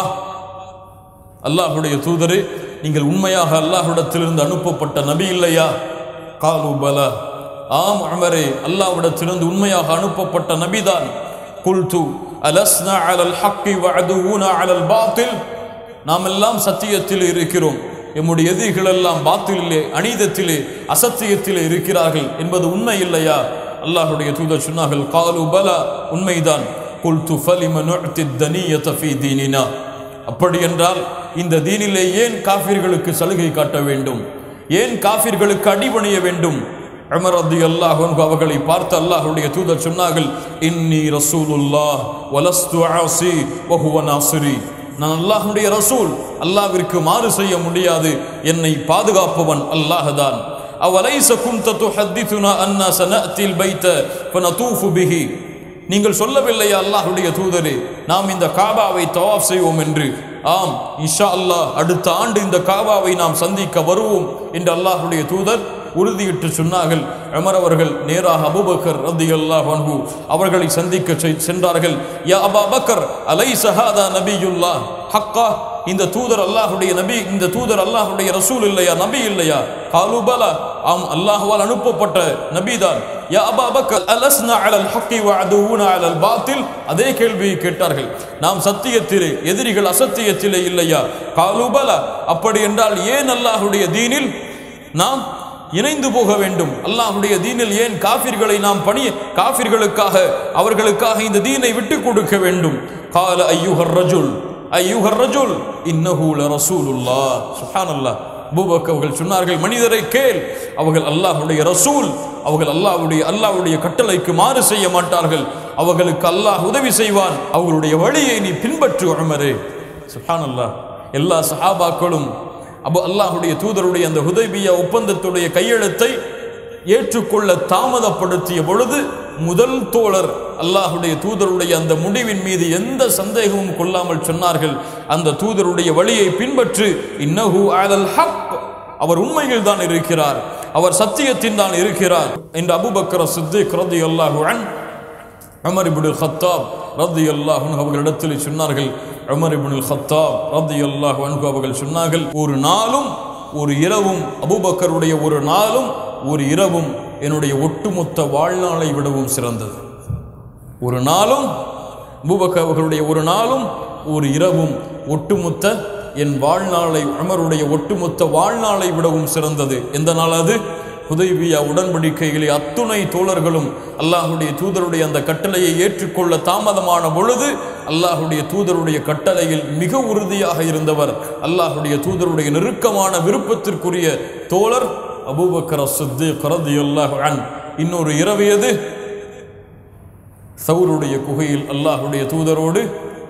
அல்லாஹுடைய தூதரே நீங்கள் உண்மையாக அல்லாஹ்விடத்திலிருந்து அனுப்பப்பட்ட நபி இல்லையா காலு பலா ஆம் உமரே அல்லாஹ்விடத்திலிருந்து உண்மையாக அனுப்பப்பட்ட நபிதான் குல்து அலஸ்னா அலல் ஹக்கி வஅதுவுனா அலல் பாத்தில் நாம் எல்லாம் சத்தியத்தில் இருக்கிறோம் எம்முடைய எதிரிகள் எல்லாம் பாத்திலே அநீதத்திலே அசத்தியத்திலே இருக்கிறார்கள் என்பது உண்மை இல்லையா அல்லாஹ்வுடைய தூதர் சொன்னார்கள் காலு பலா உண்மைதான் குல்து ஃபலிம நுஅத்தி தனியத ஃபீ தீனினா அப்படி என்றால் இந்த தீனிலே ஏன் காஃபிர்களுக்கு சலுகை காட்ட வேண்டும் ஏன் காஃபிர்களுக்கு அடிபணிய வேண்டும் உமர் ரலியல்லாஹு அன்ஹு அவர்களை பார்த்து அல்லாஹ்வுடைய தூதர் சொன்னார்கள் இன்னி ரசூலுல்லாஹ் வலஸ்து ஆசி வஹுவ நாசிரி நான் அல்லாஹ்வுடைய ரசூல் அல்லாஹ்விற்கு மாறு செய்ய முடியாது என்னை பாதுகாப்பவன் அல்லாஹ்தான் அவலைஸ குன்த துஹத்திதுனா அன்னா சனஅத்தில் பைத ஃபனதூஃபு பிஹி நீங்கள் சொல்லவில்லையா அல்லாஹ்வுடைய தூதரே நாம் இந்த காபாவை தவாஃப் செய்வோம் என்று ஆம் இன்ஷா அல்லாஹ் அடுத்த ஆண்டு இந்த காபாவை நாம் சந்திக்க வருவோம் என்று அல்லாஹ்வுடைய தூதர் உறுதியிட்டு சொன்னார்கள் உமர் அவர்கள் நேராக அபூபக்கர் ரலியல்லாஹு அன்ஹு அவர்களை சந்திக்க செய்- சென்றார்கள் யா அபா பக்கர் அலைஸ ஹாதா நபியுல்லாஹ் ஹக்கா இந்த தூதர் அல்லாஹ்வுடைய நபி இந்த தூதர் அல்லாஹ்வுடைய ரசூல் இல்லையா நபி இல்லையா காலு பலா ஆம் அல்லாஹ்வால் அனுப்பப்பட்ட நபிதான் யா அபா பக்கர் அலஸ்னா அலல் ஹக்கி வ அதுவுனா அலல் பாத்தில் அதே கேள்வியை கேட்டார்கள் நாம் சத்தியத்திலே எதிரிகள் அசத்தியத்திலே இல்லையா காலு பலா அப்படி என்றால் ஏன் அல்லாஹ்வுடைய தீனில் நாம் இணைந்து போக வேண்டும் அல்லாஹ்வுடைய தீனில் ஏன் காஃபிர்களை நாம் பணி காஃபிர்களுக்காக அவர்களுக்காக இந்த தீனை விட்டு கொடுக்க வேண்டும் கால ஐயுஹர் ரஜுல் ஐயுஹர் ரஜுல் இன்னஹு லரசூலுல்லாஹ் சுப்ஹானல்லாஹ் அபூபக்கர் அவர்கள் சொன்னார்கள் மனிதரை கேள் அவர்கள் அல்லாஹ்வுடைய ரசூல் அவர்கள் அல்லாஹ்வுடைய அல்லாஹ்வுடைய கட்டளைக்கு மாறு செய்ய மாட்டார்கள் அவர்களுக்கு அல்லாஹ் உதவி செய்வான் அவர்களுடைய வழியை நீ பின்பற்று உமரே சுப்ஹானல்லாஹ் எல்லா சஹாபாக்களும் அபு அல்லாஹுடைய தூதருடைய அந்த ஹுதைபியா ஒப்பந்தத்துடைய கையெழுத்தை ஏற்றுக்கொள்ள தாமதப்படுத்திய பொழுது முதல் தோழர் அல்லாஹுடைய தூதருடைய அந்த முடிவின் மீது எந்த சந்தேகமும் கொள்ளாமல் சொன்னார்கள் அந்த தூதருடைய வழியை பின்பற்று இன்னஹு அலல் ஹக் அவர் உண்மையில் தான் இருக்கிறார் அவர் சத்தியத்தின் தான் இருக்கிறார் என்று அபூபக்கர் சித்திக் ரலியல்லாஹு அன் உமர் இப்னுல் ஹத்தாப் ரலியல்லாஹு அன்ஹு அவர்களிடத்தில் சொன்னார்கள் உமர் இப்னுல் ஹத்தாப் ரலியல்லாஹு அன்ஹு அவர்கள் சொன்னார்கள் ஒரு நாளும் ஒரு இரவும் அபூபக்கருடைய ஒரு நாளும் ஒரு இரவும் என்னுடைய ஒட்டுமொத்த வாழ்நாளை விடவும் சிறந்தது ஒரு நாளும் அபூபக்கர் அவர்களுடைய ஒரு நாளும் ஒரு இரவும் ஒட்டுமொத்த என் வாழ்நாளை உமருடைய ஒட்டுமொத்த வாழ்நாளை விடவும் சிறந்தது எந்த நாள் அது ஹுதைபியா உடன்படிக்கையிலே அத்துணை தோழர்களும் அல்லாஹுடைய தூதருடைய அந்த கட்டளையை ஏற்றுக்கொள்ள தாமதமான பொழுது அல்லாஹுடைய தூதருடைய கட்டளையில் மிக உறுதியாக இருந்தவர் அல்லாஹுடைய தூதருடைய நெருக்கமான விருப்பத்திற்குரிய தோழர் அபூபக்கர் சித்திக் ரலியல்லாஹு அன் இன்னொரு இரவு எது சவுருடைய குகையில் அல்லாஹுடைய தூதரோடு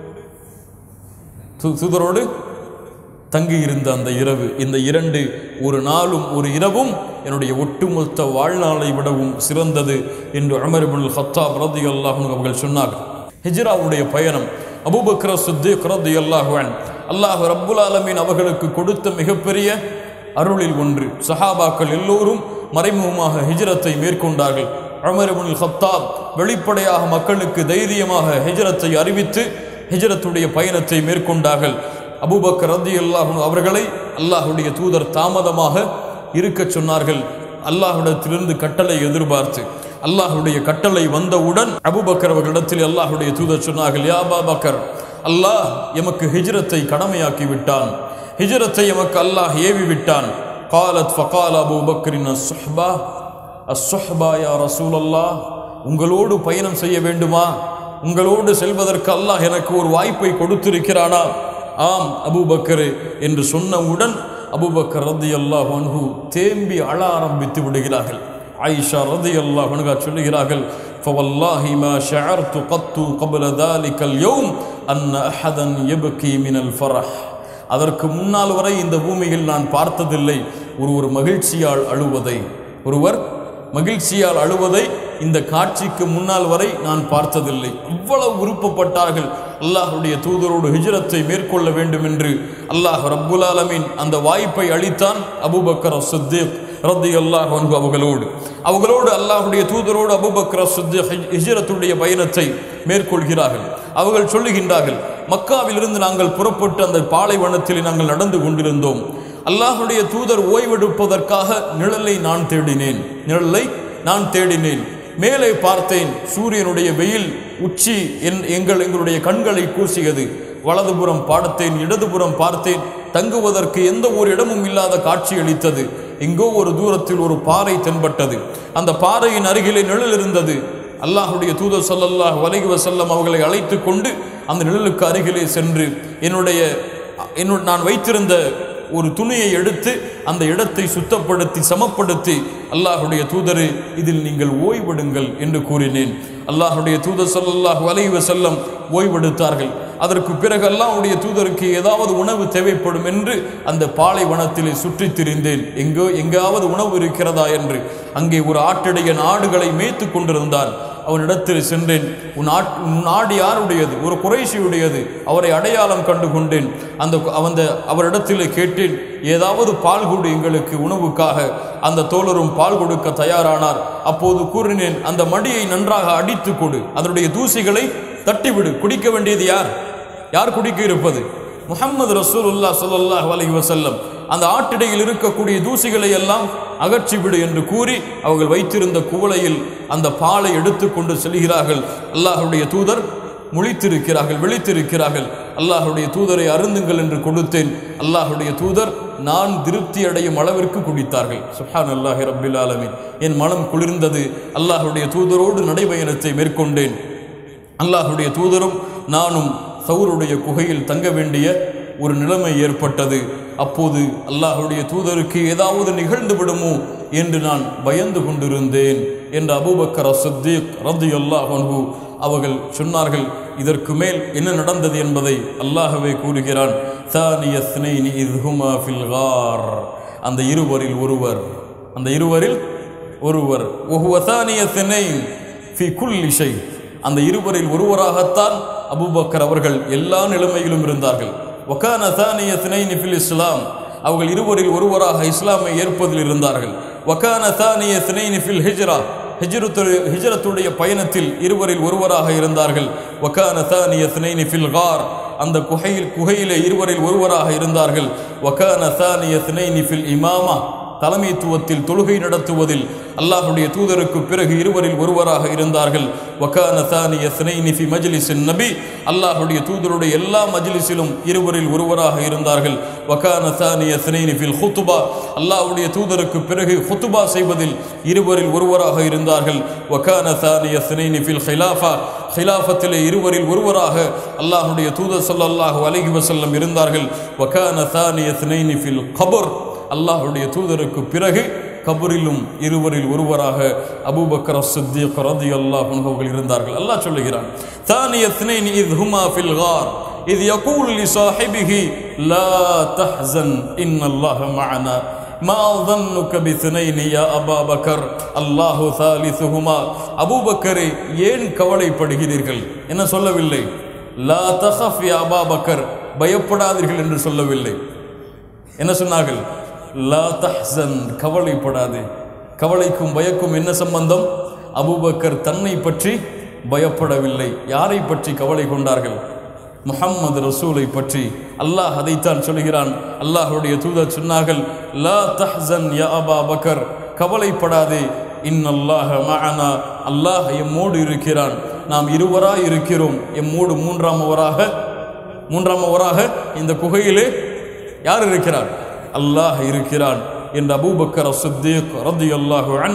தூ- தூதரோடு தங்கியிருந்த அந்த இரவு இந்த இரண்டு ஒரு நாளும் ஒரு இரவும் என்னுடைய ஒட்டுமொத்த வாழ்நாளை விடவும் சிறந்தது என்று உமர் இப்னுல் ஹத்தாப் ரலியல்லாஹு அன்ஹு அவர்கள் சொன்னார்கள் ஹிஜ்ராவுடைய பயணம் அபூபக்கர் சித்திக் ரலியல்லாஹு அன்ஹு அல்லாஹ் ரப்புல் ஆலமீன் அவர்களுக்கு கொடுத்த மிகப்பெரிய அருளில் ஒன்று சஹாபாக்கள் எல்லோரும் மறைமுகமாக ஹிஜ்ரத்தை மேற்கொண்டார்கள் உமர் இப்னுல் ஹத்தாப் வெளிப்படையாக மக்களுக்கு தைரியமாக ஹிஜ்ரத்தை அறிவித்து ஹிஜ்ரத்துடைய பயணத்தை மேற்கொண்டார்கள் அபூபக்கர் ரதி அல்லாஹு அவர்களை அல்லாஹுடைய தூதர் தாமதமாக இருக்கச் சொன்னார்கள் அல்லாஹ்விடத்திலிருந்து கட்டளை எதிர்பார்த்து அல்லாஹுடைய கட்டளை வந்தவுடன் அபூபக்கர் அவர்களிடத்தில் அல்லாஹுடைய தூதர் சொன்னார்கள் யா அபாபக்கர் அல்லாஹ் எமக்கு ஹிஜ்ரத்தை கடமையாக்கி விட்டான் ஹிஜ்ரத்தை எமக்கு அல்லாஹ் ஏவி விட்டான் காலத் ஃபகால் அபூ பக்ரின் அஸ்ஸுஹ்பா அஸ்ஸுஹ்பா யா ரசூலல்லாஹ் உங்களோடு பயணம் செய்ய வேண்டுமா உங்களோடு செல்வதற்கு அல்லாஹ் எனக்கு ஒரு வாய்ப்பை கொடுத்திருக்கிறானா ஆம் அபூபக்கர் என்று சொன்னவுடன் அபூபக்கர் ரதி அல்லாஹ் அன்ஹு தேம்பி அழ ஆரம்பித்து விடுகிறார்கள் ஆயிஷா ரதி அல்லாஹ் அனுகா சொல்லுகிறார்கள் فوالله ما شعرت قط قبل ذلك اليوم أن أحدا يبكي من الفرح அதற்கு முன்னால் வரை இந்த பூமியில் நான் பார்த்ததில்லை ஒரு ஒரு மகிழ்ச்சியால் அழுவதை ஒருவர் மகிழ்ச்சியால் அழுவதை இந்த காட்சிக்கு முன்னால் வரை நான் பார்த்ததில்லை இவ்வளவு விருப்பப்பட்டார்கள் அல்லாஹ்வுடைய தூதரோடு ஹிஜ்ரத்தை மேற்கொள்ள வேண்டும் என்று அல்லாஹ் ரப்புல் ஆலமீன் அந்த வாய்ப்பை அளித்தான் அபூபக்கர் சித்திக் ரத்தி அல்லாஹ் அன்ஹு அவர்களோடு அவர்களோடு அல்லாஹ்வுடைய தூதரோடு அபூபக்கர் சித்திக் ஹிஜ்ரத்துடைய பயணத்தை மேற்கொள்கிறார்கள் அவர்கள் சொல்லுகின்றார்கள் மக்காவிலிருந்து நாங்கள் புறப்பட்டு அந்த பாலைவனத்தில் நாங்கள் நடந்து கொண்டிருந்தோம் அல்லாஹுடைய தூதர் ஓய்வெடுப்பதற்காக நிழலை நான் தேடினேன் நிழலை நான் தேடினேன் மேலே பார்த்தேன் சூரியனுடைய வெயில் உச்சி என் எங்கள் எங்களுடைய கண்களை கூசியது வலதுபுறம் பார்த்தேன் இடதுபுறம் பார்த்தேன் தங்குவதற்கு எந்த ஒரு இடமும் இல்லாத காட்சி அளித்தது எங்கோ ஒரு தூரத்தில் ஒரு பாறை தென்பட்டது அந்த பாறையின் அருகிலே நிழல் இருந்தது அல்லாஹுடைய தூதர் ஸல்லல்லாஹு அலைஹி வஸல்லம் அவர்களை அழைத்து கொண்டு அந்த நிழலுக்கு அருகிலே சென்று என்னுடைய என்னுடைய நான் வைத்திருந்த ஒரு துணியை எடுத்து அந்த இடத்தை சுத்தப்படுத்தி சமப்படுத்தி அல்லாஹுடைய தூதரு இதில் நீங்கள் ஓய்வெடுங்கள் என்று கூறினேன் அல்லாஹுடைய தூதர் ஸல்லல்லாஹு அலைஹி வஸல்லம் ஓய்வெடுத்தார்கள் அதற்கு பிறகு அல்லாஹ்வுடைய தூதருக்கு ஏதாவது உணவு தேவைப்படும் என்று அந்த பாலைவனத்திலே சுற்றித் திரிந்தேன் எங்கோ எங்காவது உணவு இருக்கிறதா என்று அங்கே ஒரு ஆட்டிடையன் ஆடுகளை மேய்த்து கொண்டிருந்தான் அவனிடத்தில் சென்றேன் உன் ஆட் உன் ஆடு யாருடையது ஒரு குறைஷியுடையது அவரை அடையாளம் கண்டு கொண்டேன் அந்த அந்த அவரிடத்தில் கேட்டேன் ஏதாவது பால் கொடு எங்களுக்கு உணவுக்காக அந்த தோழரும் பால் கொடுக்க தயாரானார் அப்போது கூறினேன் அந்த மடியை நன்றாக அடித்து கொடு அதனுடைய தூசிகளை தட்டிவிடு குடிக்க வேண்டியது யார் யார் குடிக்க இருப்பது முஹம்மது ரசூலுல்லா ஸல்லல்லாஹு அலைஹி வஸல்லம் அந்த ஆட்டிடையில் இருக்கக்கூடிய தூசிகளை எல்லாம் அகற்றிவிடு என்று கூறி அவர்கள் வைத்திருந்த குவளையில் அந்த பாலை எடுத்துக்கொண்டு செல்கிறார்கள் அல்லாஹ்வுடைய தூதர் முழித்திருக்கிறார்கள் விழித்திருக்கிறார்கள் அல்லாஹ்வுடைய தூதரை அருந்துங்கள் என்று கொடுத்தேன் அல்லாஹ்வுடைய தூதர் நான் திருப்தி அடையும் அளவிற்கு குடித்தார்கள் சுஹான் அல்லாஹி ரப்பில் ஆலமீன் என் மனம் குளிர்ந்தது அல்லாஹ்வுடைய தூதரோடு நடைபயணத்தை மேற்கொண்டேன் அல்லாஹுடைய தூதரும் நானும் சவுருடைய குகையில் தங்க வேண்டிய ஒரு நிலைமை ஏற்பட்டது அப்போது அல்லாஹுடைய தூதருக்கு ஏதாவது நிகழ்ந்து விடுமோ என்று நான் பயந்து கொண்டிருந்தேன் என்று அபூபக்கர் சித்திக் ரதி அல்லாஹு அவர்கள் சொன்னார்கள் இதற்கு மேல் என்ன நடந்தது என்பதை அல்லாஹ்வே கூறுகிறான் "தானிய ஸ்னைனி இஸ் ஹுமா ஃபில் கார்." அந்த இருவரில் ஒருவர் அந்த இருவரில் ஒருவர் ஒஹுவ தானிய ஸ்னைன் ஃபி குல்லி ஷை அந்த இருவரில் ஒருவராகத்தான் அபூபக்கர் அவர்கள் எல்லா நிலைமையிலும் இருந்தார்கள் வக்கான தானிய தினைனி ஃபில் இஸ்லாம் அவர்கள் இருவரில் ஒருவராக இஸ்லாமை ஏற்பதில் இருந்தார்கள் வக்கான தானிய தினைனி ஃபில் ஹிஜ்ரா ஹிஜ்ரத்து ஹிஜ்ரத்துடைய பயணத்தில் இருவரில் ஒருவராக இருந்தார்கள் வக்கான தானிய தினைனி ஃபில் கார் அந்த குகையில் குகையிலே இருவரில் ஒருவராக இருந்தார்கள் வக்கான தானிய தினைனி ஃபில் இமாமா தலைமைத்துவத்தில் தொழுகை நடத்துவதில் அல்லாஹுடைய தூதருக்கு பிறகு இருவரில் ஒருவராக இருந்தார்கள் வக்கான தானிய ஸ்னைனி ஃபி மஜ்லிஸின் நபி அல்லாஹுடைய தூதருடைய எல்லா மஜ்லிஸிலும் இருவரில் ஒருவராக இருந்தார்கள் வக்கான தானிய ஸ்னைனி ஃபில் ஹுத்துபா அல்லாஹுடைய தூதருக்கு பிறகு ஹுத்துபா செய்வதில் இருவரில் ஒருவராக இருந்தார்கள் வக்கான தானிய ஸ்னைனி ஃபில் ஹிலாஃபா ஹிலாஃபத்திலே இருவரில் ஒருவராக அல்லாஹுடைய தூதர் ஸல்லல்லாஹு அலைஹி வஸல்லம் இருந்தார்கள் வக்கான தானிய ஸ்னைனி ஃபில் கபர் அல்லாஹுடைய தூதருக்கு பிறகு கபரிலும் இருவரில் ஒருவராக அபூபக்கர் சித்திக் ரலியல்லாஹு அன்ஹு அவர்கள் இருந்தார்கள் அல்லாஹ் சொல்லுகிறான் தானிய اثنين اذ هما في الغار اذ يقول لصاحبه لا تحزن ان الله معنا ما ظنك باثنين يا ابا بكر الله ثالثهما அபூ பக்கரே ஏன் கவலைப்படுகிறீர்கள் என்ன சொல்லவில்லை லா தஹஃப் யா அபா பக்கர் பயப்படாதீர்கள் என்று சொல்லவில்லை என்ன சொன்னார்கள் லா தஹ்சன் கவலைப்படாதே கவலைக்கும் பயக்கும் என்ன சம்பந்தம் அபூபக்கர் தன்னை பற்றி பயப்படவில்லை யாரை பற்றி கவலை கொண்டார்கள் முஹம்மது ரசூலை பற்றி அல்லாஹ் அதைத்தான் சொல்கிறான் அல்லாஹ்வுடைய தூதர் சொன்னார்கள் லா தஹ்சன் யா அபா பக்கர் கவலைப்படாதே இன்னல்லாஹ மஅனா அல்லாஹ் எம்மோடு இருக்கிறான் நாம் இருவராய் இருக்கிறோம் எம்மோடு மூன்றாம் அவராக மூன்றாம் அவராக இந்த குகையிலே யார் இருக்கிறார் அல்லாஹ் இருக்கிறான் என்று அபூபக்கர் சித்தீக் ரதியல்லாஹு அன்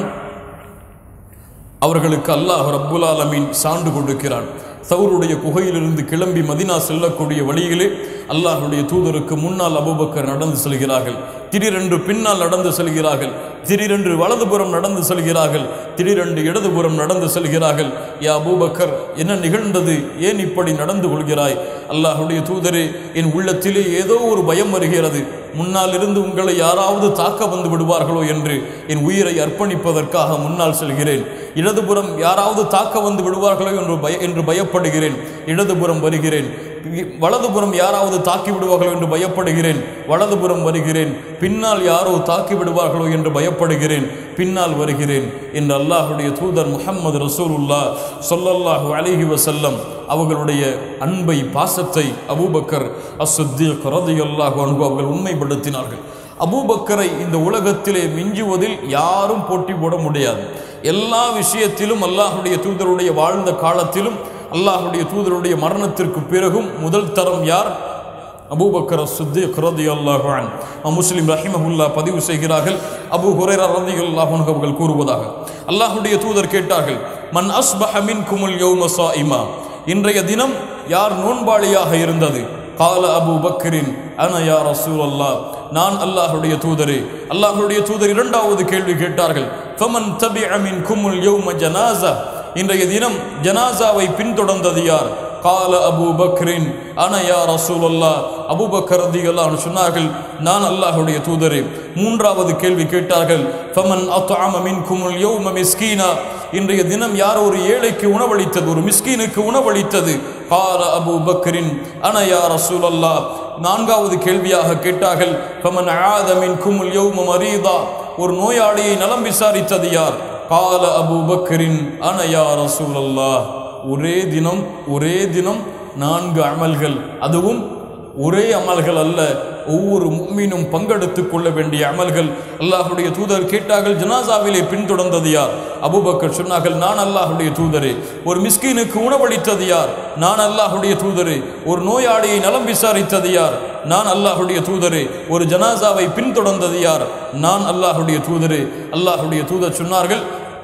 அவர்களுக்கு அல்லாஹ் ரப்புல் ஆலமீன் சான்று கொடுக்கிறான் சவுருடைய குகையிலிருந்து கிளம்பி மதினா செல்லக்கூடிய வழியிலே அல்லாஹ்வுடைய தூதருக்கு முன்னால் அபூபக்கர் நடந்து செல்கிறார்கள் திடீரென்று பின்னால் நடந்து செல்கிறார்கள் திடீரென்று வலதுபுறம் நடந்து செல்கிறார்கள் திடீரென்று இடதுபுறம் நடந்து செல்கிறார்கள் யா அபூபக்கர் என்ன நிகழ்ந்தது ஏன் இப்படி நடந்து கொள்கிறாய் அல்லாஹ்வுடைய தூதரே என் உள்ளத்திலே ஏதோ ஒரு பயம் வருகிறது முன்னால் இருந்து உங்களை யாராவது தாக்க வந்து விடுவார்களோ என்று என் உயிரை அர்ப்பணிப்பதற்காக முன்னால் செல்கிறேன் இடதுபுறம் யாராவது தாக்க வந்து விடுவார்களோ என்று பய என்று பயப்படுகிறேன் இடதுபுறம் வருகிறேன் வலதுபுறம் யாராவது தாக்கி விடுவார்களோ என்று பயப்படுகிறேன் வலதுபுறம் வருகிறேன் பின்னால் யாரோ தாக்கி விடுவார்களோ என்று பயப்படுகிறேன் பின்னால் வருகிறேன் என்று அல்லாஹுடைய தூதர் முஹம்மது ரசூலுல்லா சொல்லல்லாஹு அலைஹி வசல்லம் அவர்களுடைய அன்பை பாசத்தை அபூபக்கர் அசுத்தீக் ரதியல்லாஹு அன்பு அவர்கள் உண்மைப்படுத்தினார்கள் அபூபக்கரை இந்த உலகத்திலே மிஞ்சுவதில் யாரும் போட்டி போட முடியாது எல்லா விஷயத்திலும் அல்லாஹுடைய தூதருடைய வாழ்ந்த காலத்திலும் அல்லாஹுடைய தூதருடைய மரணத்திற்கு பிறகும் முதல் தரம் யார் அபூபக்கர் சித்திக் ரதியல்லாஹு அன் முஸ்லிம் ரஹிமஹுல்லா பதிவு செய்கிறார்கள் அபூ ஹுரைரா ரதியல்லாஹு அன்ஹு அவர்கள் கூறுவதாக அல்லாஹுடைய தூதர் கேட்டார்கள் மன் அஸ்பஹ மின்குமுல் யௌம ஸாயிமா இன்றைய தினம் யார் நோன்பாளியாக இருந்தது கால அபு பக்கரின் அன யா ரசூல் அல்லாஹ் நான் அல்லாஹுடைய தூதரே அல்லாஹுடைய தூதர் இரண்டாவது கேள்வி கேட்டார்கள் ஃபமன் தபிஅ மின்குமுல் யௌம ஜனாஸா இன்றைய தினம் ஜனாசாவை பின்தொடர்ந்தது யார் கால அபு பக்ரின் அன யா ரசூலல்லா அபூபக்கர் ரதியல்லாஹு சொன்னார்கள் நான் அல்லாஹ்வுடைய தூதரே மூன்றாவது கேள்வி கேட்டார்கள் ஃபமன் அத்அம மின்குமுல் யௌம மிஸ்கீனா இன்றைய தினம் யார் ஒரு ஏழைக்கு உணவளித்தது ஒரு மிஸ்கீனுக்கு உணவளித்தது கால அபு பக்ரின் அன யா ரசூலல்லா நான்காவது கேள்வியாக கேட்டார்கள் ஃபமன் ஆத மின்குமுல் யௌம மரீதா ஒரு நோயாளியை நலம் விசாரித்தது யார் கால அபு பக்ரின் அன யா ரசூலல்லாஹ் ஒரே தினம் ஒரே தினம் நான்கு அமல்கள் அதுவும் ஒரே அமல்கள் அல்ல ஒவ்வொரு மும்மினும் பங்கெடுத்துக் கொள்ள வேண்டிய அமல்கள் அல்லாஹுடைய தூதர் கேட்டார்கள் ஜனாசாவிலே பின்தொடர்ந்தது யார் அபூபக்கர் சொன்னார்கள் நான் அல்லாஹுடைய தூதரே ஒரு மிஸ்கீனுக்கு உணவளித்தது யார் நான் அல்லாஹுடைய தூதரே ஒரு நோயாளியை நலம் விசாரித்தது யார் நான் அல்லாஹுடைய தூதரே ஒரு ஜனாசாவை பின்தொடர்ந்தது யார் நான் அல்லாஹுடைய தூதரே அல்லாஹுடைய தூதர் சொன்னார்கள்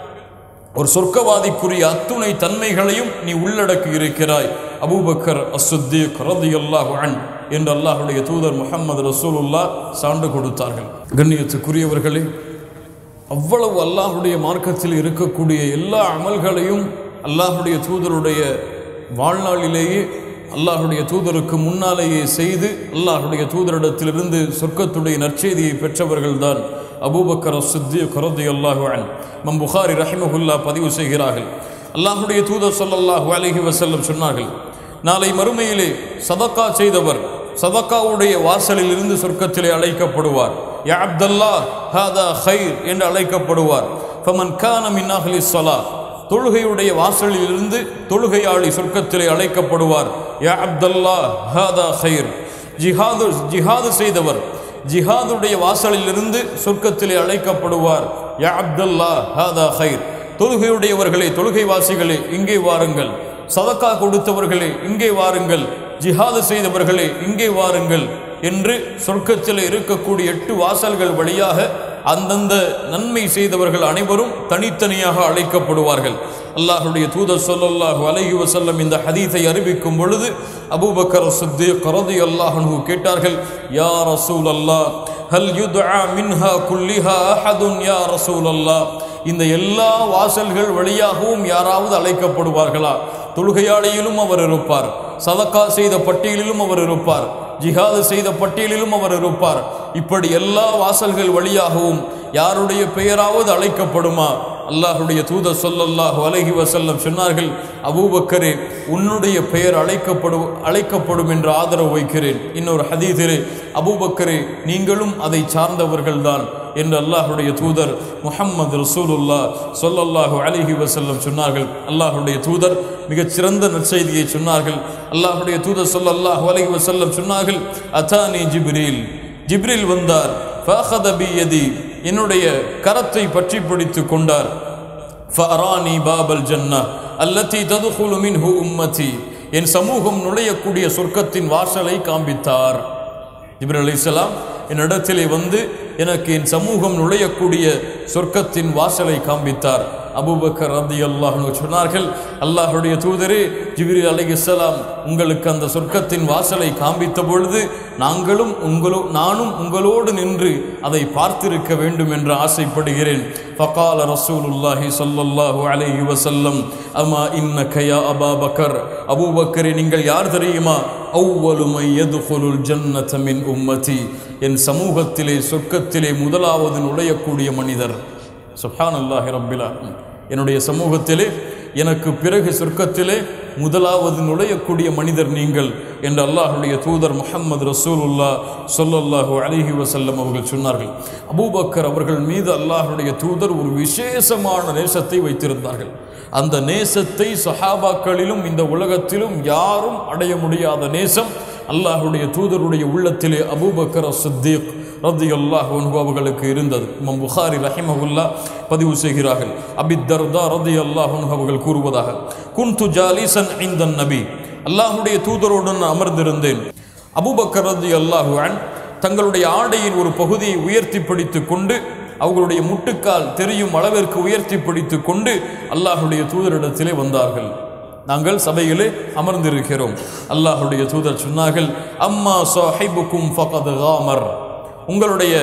ஒரு சொர்க்கவாதிக்குரிய அத்துணை தன்மைகளையும் நீ உள்ளடக்கி இருக்கிறாய் அபூபக்கர் அசுத்தீக் ரதியல்லாஹு அன் என்று அல்லாஹுடைய தூதர் முஹம்மது ரசூலுல்லா சான்று கொடுத்தார்கள் கண்ணியத்துக்குரியவர்களே அவ்வளவு அல்லாஹுடைய மார்க்கத்தில் இருக்கக்கூடிய எல்லா அமல்களையும் அல்லாஹுடைய தூதருடைய வாழ்நாளிலேயே அல்லாஹுடைய தூதருக்கு முன்னாலேயே செய்து அல்லாஹுடைய தூதரிடத்திலிருந்து சொர்க்கத்துடைய நற்செய்தியை பெற்றவர்கள்தான் அபூபக்கர் சித்தி கரதி அல்லாஹு அன் மம் புகாரி ரஹிமஹுல்லா பதிவு செய்கிறார்கள் அல்லாஹுடைய தூதர் ஸல்லல்லாஹு அலைஹி வஸல்லம் சொன்னார்கள் நாளை மறுமையிலே சதக்கா செய்தவர் சதக்காவுடைய வாசலில் இருந்து சொர்க்கத்திலே அழைக்கப்படுவார் யா அப்தல்லா ஹாதா ஹைர் என்று அழைக்கப்படுவார் ஃபமன் கான மின் அஹ்லி ஸலா தொழுகையுடைய வாசலில் இருந்து தொழுகையாளி சொர்க்கத்திலே அழைக்கப்படுவார் யா அப்தல்லா ஹாதா ஹைர் ஜிஹாது ஜிஹாது செய்தவர் ஜிஹாதுடைய வாசலில் இருந்து சொர்க்கத்திலே அழைக்கப்படுவார் யா அப்துல்லா ஹாதா ஹைர் தொழுகையுடையவர்களே தொழுகை வாசிகளே இங்கே வாருங்கள் சதக்கா கொடுத்தவர்களே இங்கே வாருங்கள் ஜிஹாது செய்தவர்களே இங்கே வாருங்கள் என்று சொர்க்கத்தில் இருக்கக்கூடிய எட்டு வாசல்கள் வழியாக அந்தந்த நன்மை செய்தவர்கள் அனைவரும் தனித்தனியாக அழைக்கப்படுவார்கள் அல்லாஹுடைய தூதர் சொல்லல்லாஹு அலைஹி வஸல்லம் இந்த ஹதீஸை அறிவிக்கும் பொழுது அபூபக்கர் சித்திக் ரலியல்லாஹு அன்ஹு கேட்டார்கள் யா ரசூலல்லாஹ் ஹல் யுத்ஆ மின்ஹா குல்லிஹா அஹதுன் யா ரசூலல்லாஹ் இந்த எல்லா வாசல்கள் வழியாகவும் யாராவது அழைக்கப்படுவார்களா தொழுகையாளியிலும் அவர் இருப்பார் சதக்கா செய்த பட்டியலிலும் அவர் இருப்பார் ஜிஹாது செய்த பட்டியலிலும் அவர் இருப்பார் இப்படி எல்லா வாசல்கள் வழியாகவும் யாருடைய பெயராவது அழைக்கப்படுமா அல்லாஹுடைய தூதர் சொல்லல்லாஹு அலைஹி வஸல்லம் சொன்னார்கள் அபூபக்கரே உன்னுடைய பெயர் அழைக்கப்படு அழைக்கப்படும் என்று ஆதரவு வைக்கிறேன் இன்னொரு ஹதீதிலே அபூபக்கரே நீங்களும் அதை சார்ந்தவர்கள்தான் என்று அல்லாஹுடைய தூதர் முஹம்மது ரசூலுல்லா சொல்லல்லாஹு அலைஹி வஸல்லம் சொன்னார்கள் அல்லாஹுடைய தூதர் மிகச் சிறந்த நற்செய்தியை சொன்னார்கள் அல்லாஹுடைய தூதர் சொல்லல்லாஹு அலைஹி வஸல்லம் சொன்னார்கள் அத்தானி ஜிப்ரீல் ஜிப்ரீல் வந்தார் ஃபஅഖத பியதி என்னுடைய கரத்தை பற்றி பிடித்து கொண்டார் ஃபஅரானி பாபல் ஜன்னா அல்லதி ததுகுலு மின்ஹு உம்மதி என் சமூகம் நுழையக்கூடிய சொர்க்கத்தின் வாசலை காண்பித்தார் ஜிப்ரீல் அலைஹிஸ்ஸலாம் என்னிடத்திலே வந்து எனக்கு என் சமூகம் நுழையக்கூடிய சொர்க்கத்தின் வாசலை காண்பித்தார் அபூபக்கர் ரதி அல்லாஹ்னு சொன்னார்கள் அல்லாஹுடைய தூதரே ஜிப்ரீல் அலைஹிஸ்ஸலாம் உங்களுக்கு அந்த சொர்க்கத்தின் வாசலை காண்பித்த பொழுது நாங்களும் உங்களோ நானும் உங்களோடு நின்று அதை பார்த்திருக்க வேண்டும் என்று ஆசைப்படுகிறேன் ஃபகால ரசூலுல்லாஹி ஸல்லல்லாஹு அலைஹி வஸல்லம் அமா இன்னக யா அபா பக்கர் அபூபக்கரே நீங்கள் யார் தெரியுமா அவ்வளு மை யதுகுலுல் ஜன்னத மின் உம்மதி என் சமூகத்திலே சொர்க்கத்திலே முதலாவது நுழையக்கூடிய மனிதர் சுஹான் அல்லாஹி ரப்பிலா என்னுடைய சமூகத்திலே எனக்கு பிறகு சொர்க்கத்திலே முதலாவது நுழையக்கூடிய மனிதர் நீங்கள் என்று அல்லாஹுடைய தூதர் முஹம்மது ரசூலுல்லா சொல்லல்லாஹு அலிஹி வசல்லம் அவர்கள் சொன்னார்கள் அபூபக்கர் அவர்கள் மீது அல்லாஹுடைய தூதர் ஒரு விசேஷமான நேசத்தை வைத்திருந்தார்கள் அந்த நேசத்தை சஹாபாக்களிலும் இந்த உலகத்திலும் யாரும் அடைய முடியாத நேசம் அல்லாஹுடைய தூதருடைய உள்ளத்திலே அபூபக்கர் சித்தீக் ரத்தி அல்லாஹ் அவர்களுக்கு இருந்தது இமாம் புகாரி ரஹிமகுல்லா பதிவு செய்கிறார்கள் அபித் தர்தா ரதி அல்லாஹ் அவர்கள் கூறுவதாக குன்து ஜாலிசன் ஐந்தன் நபி அல்லாஹுடைய தூதரோடு நான் அமர்ந்திருந்தேன் அபூபக்கர் ரதி அல்லாஹுவான் தங்களுடைய ஆடையின் ஒரு பகுதியை உயர்த்தி பிடித்து கொண்டு அவர்களுடைய முட்டுக்கால் தெரியும் அளவிற்கு உயர்த்தி பிடித்து கொண்டு அல்லாஹுடைய தூதரிடத்திலே வந்தார்கள் நாங்கள் சபையிலே அமர்ந்திருக்கிறோம் அல்லாஹுடைய தூதர் சொன்னார்கள் அம்மா சாஹிபுக்கும் ஃபகத் காமர் உங்களுடைய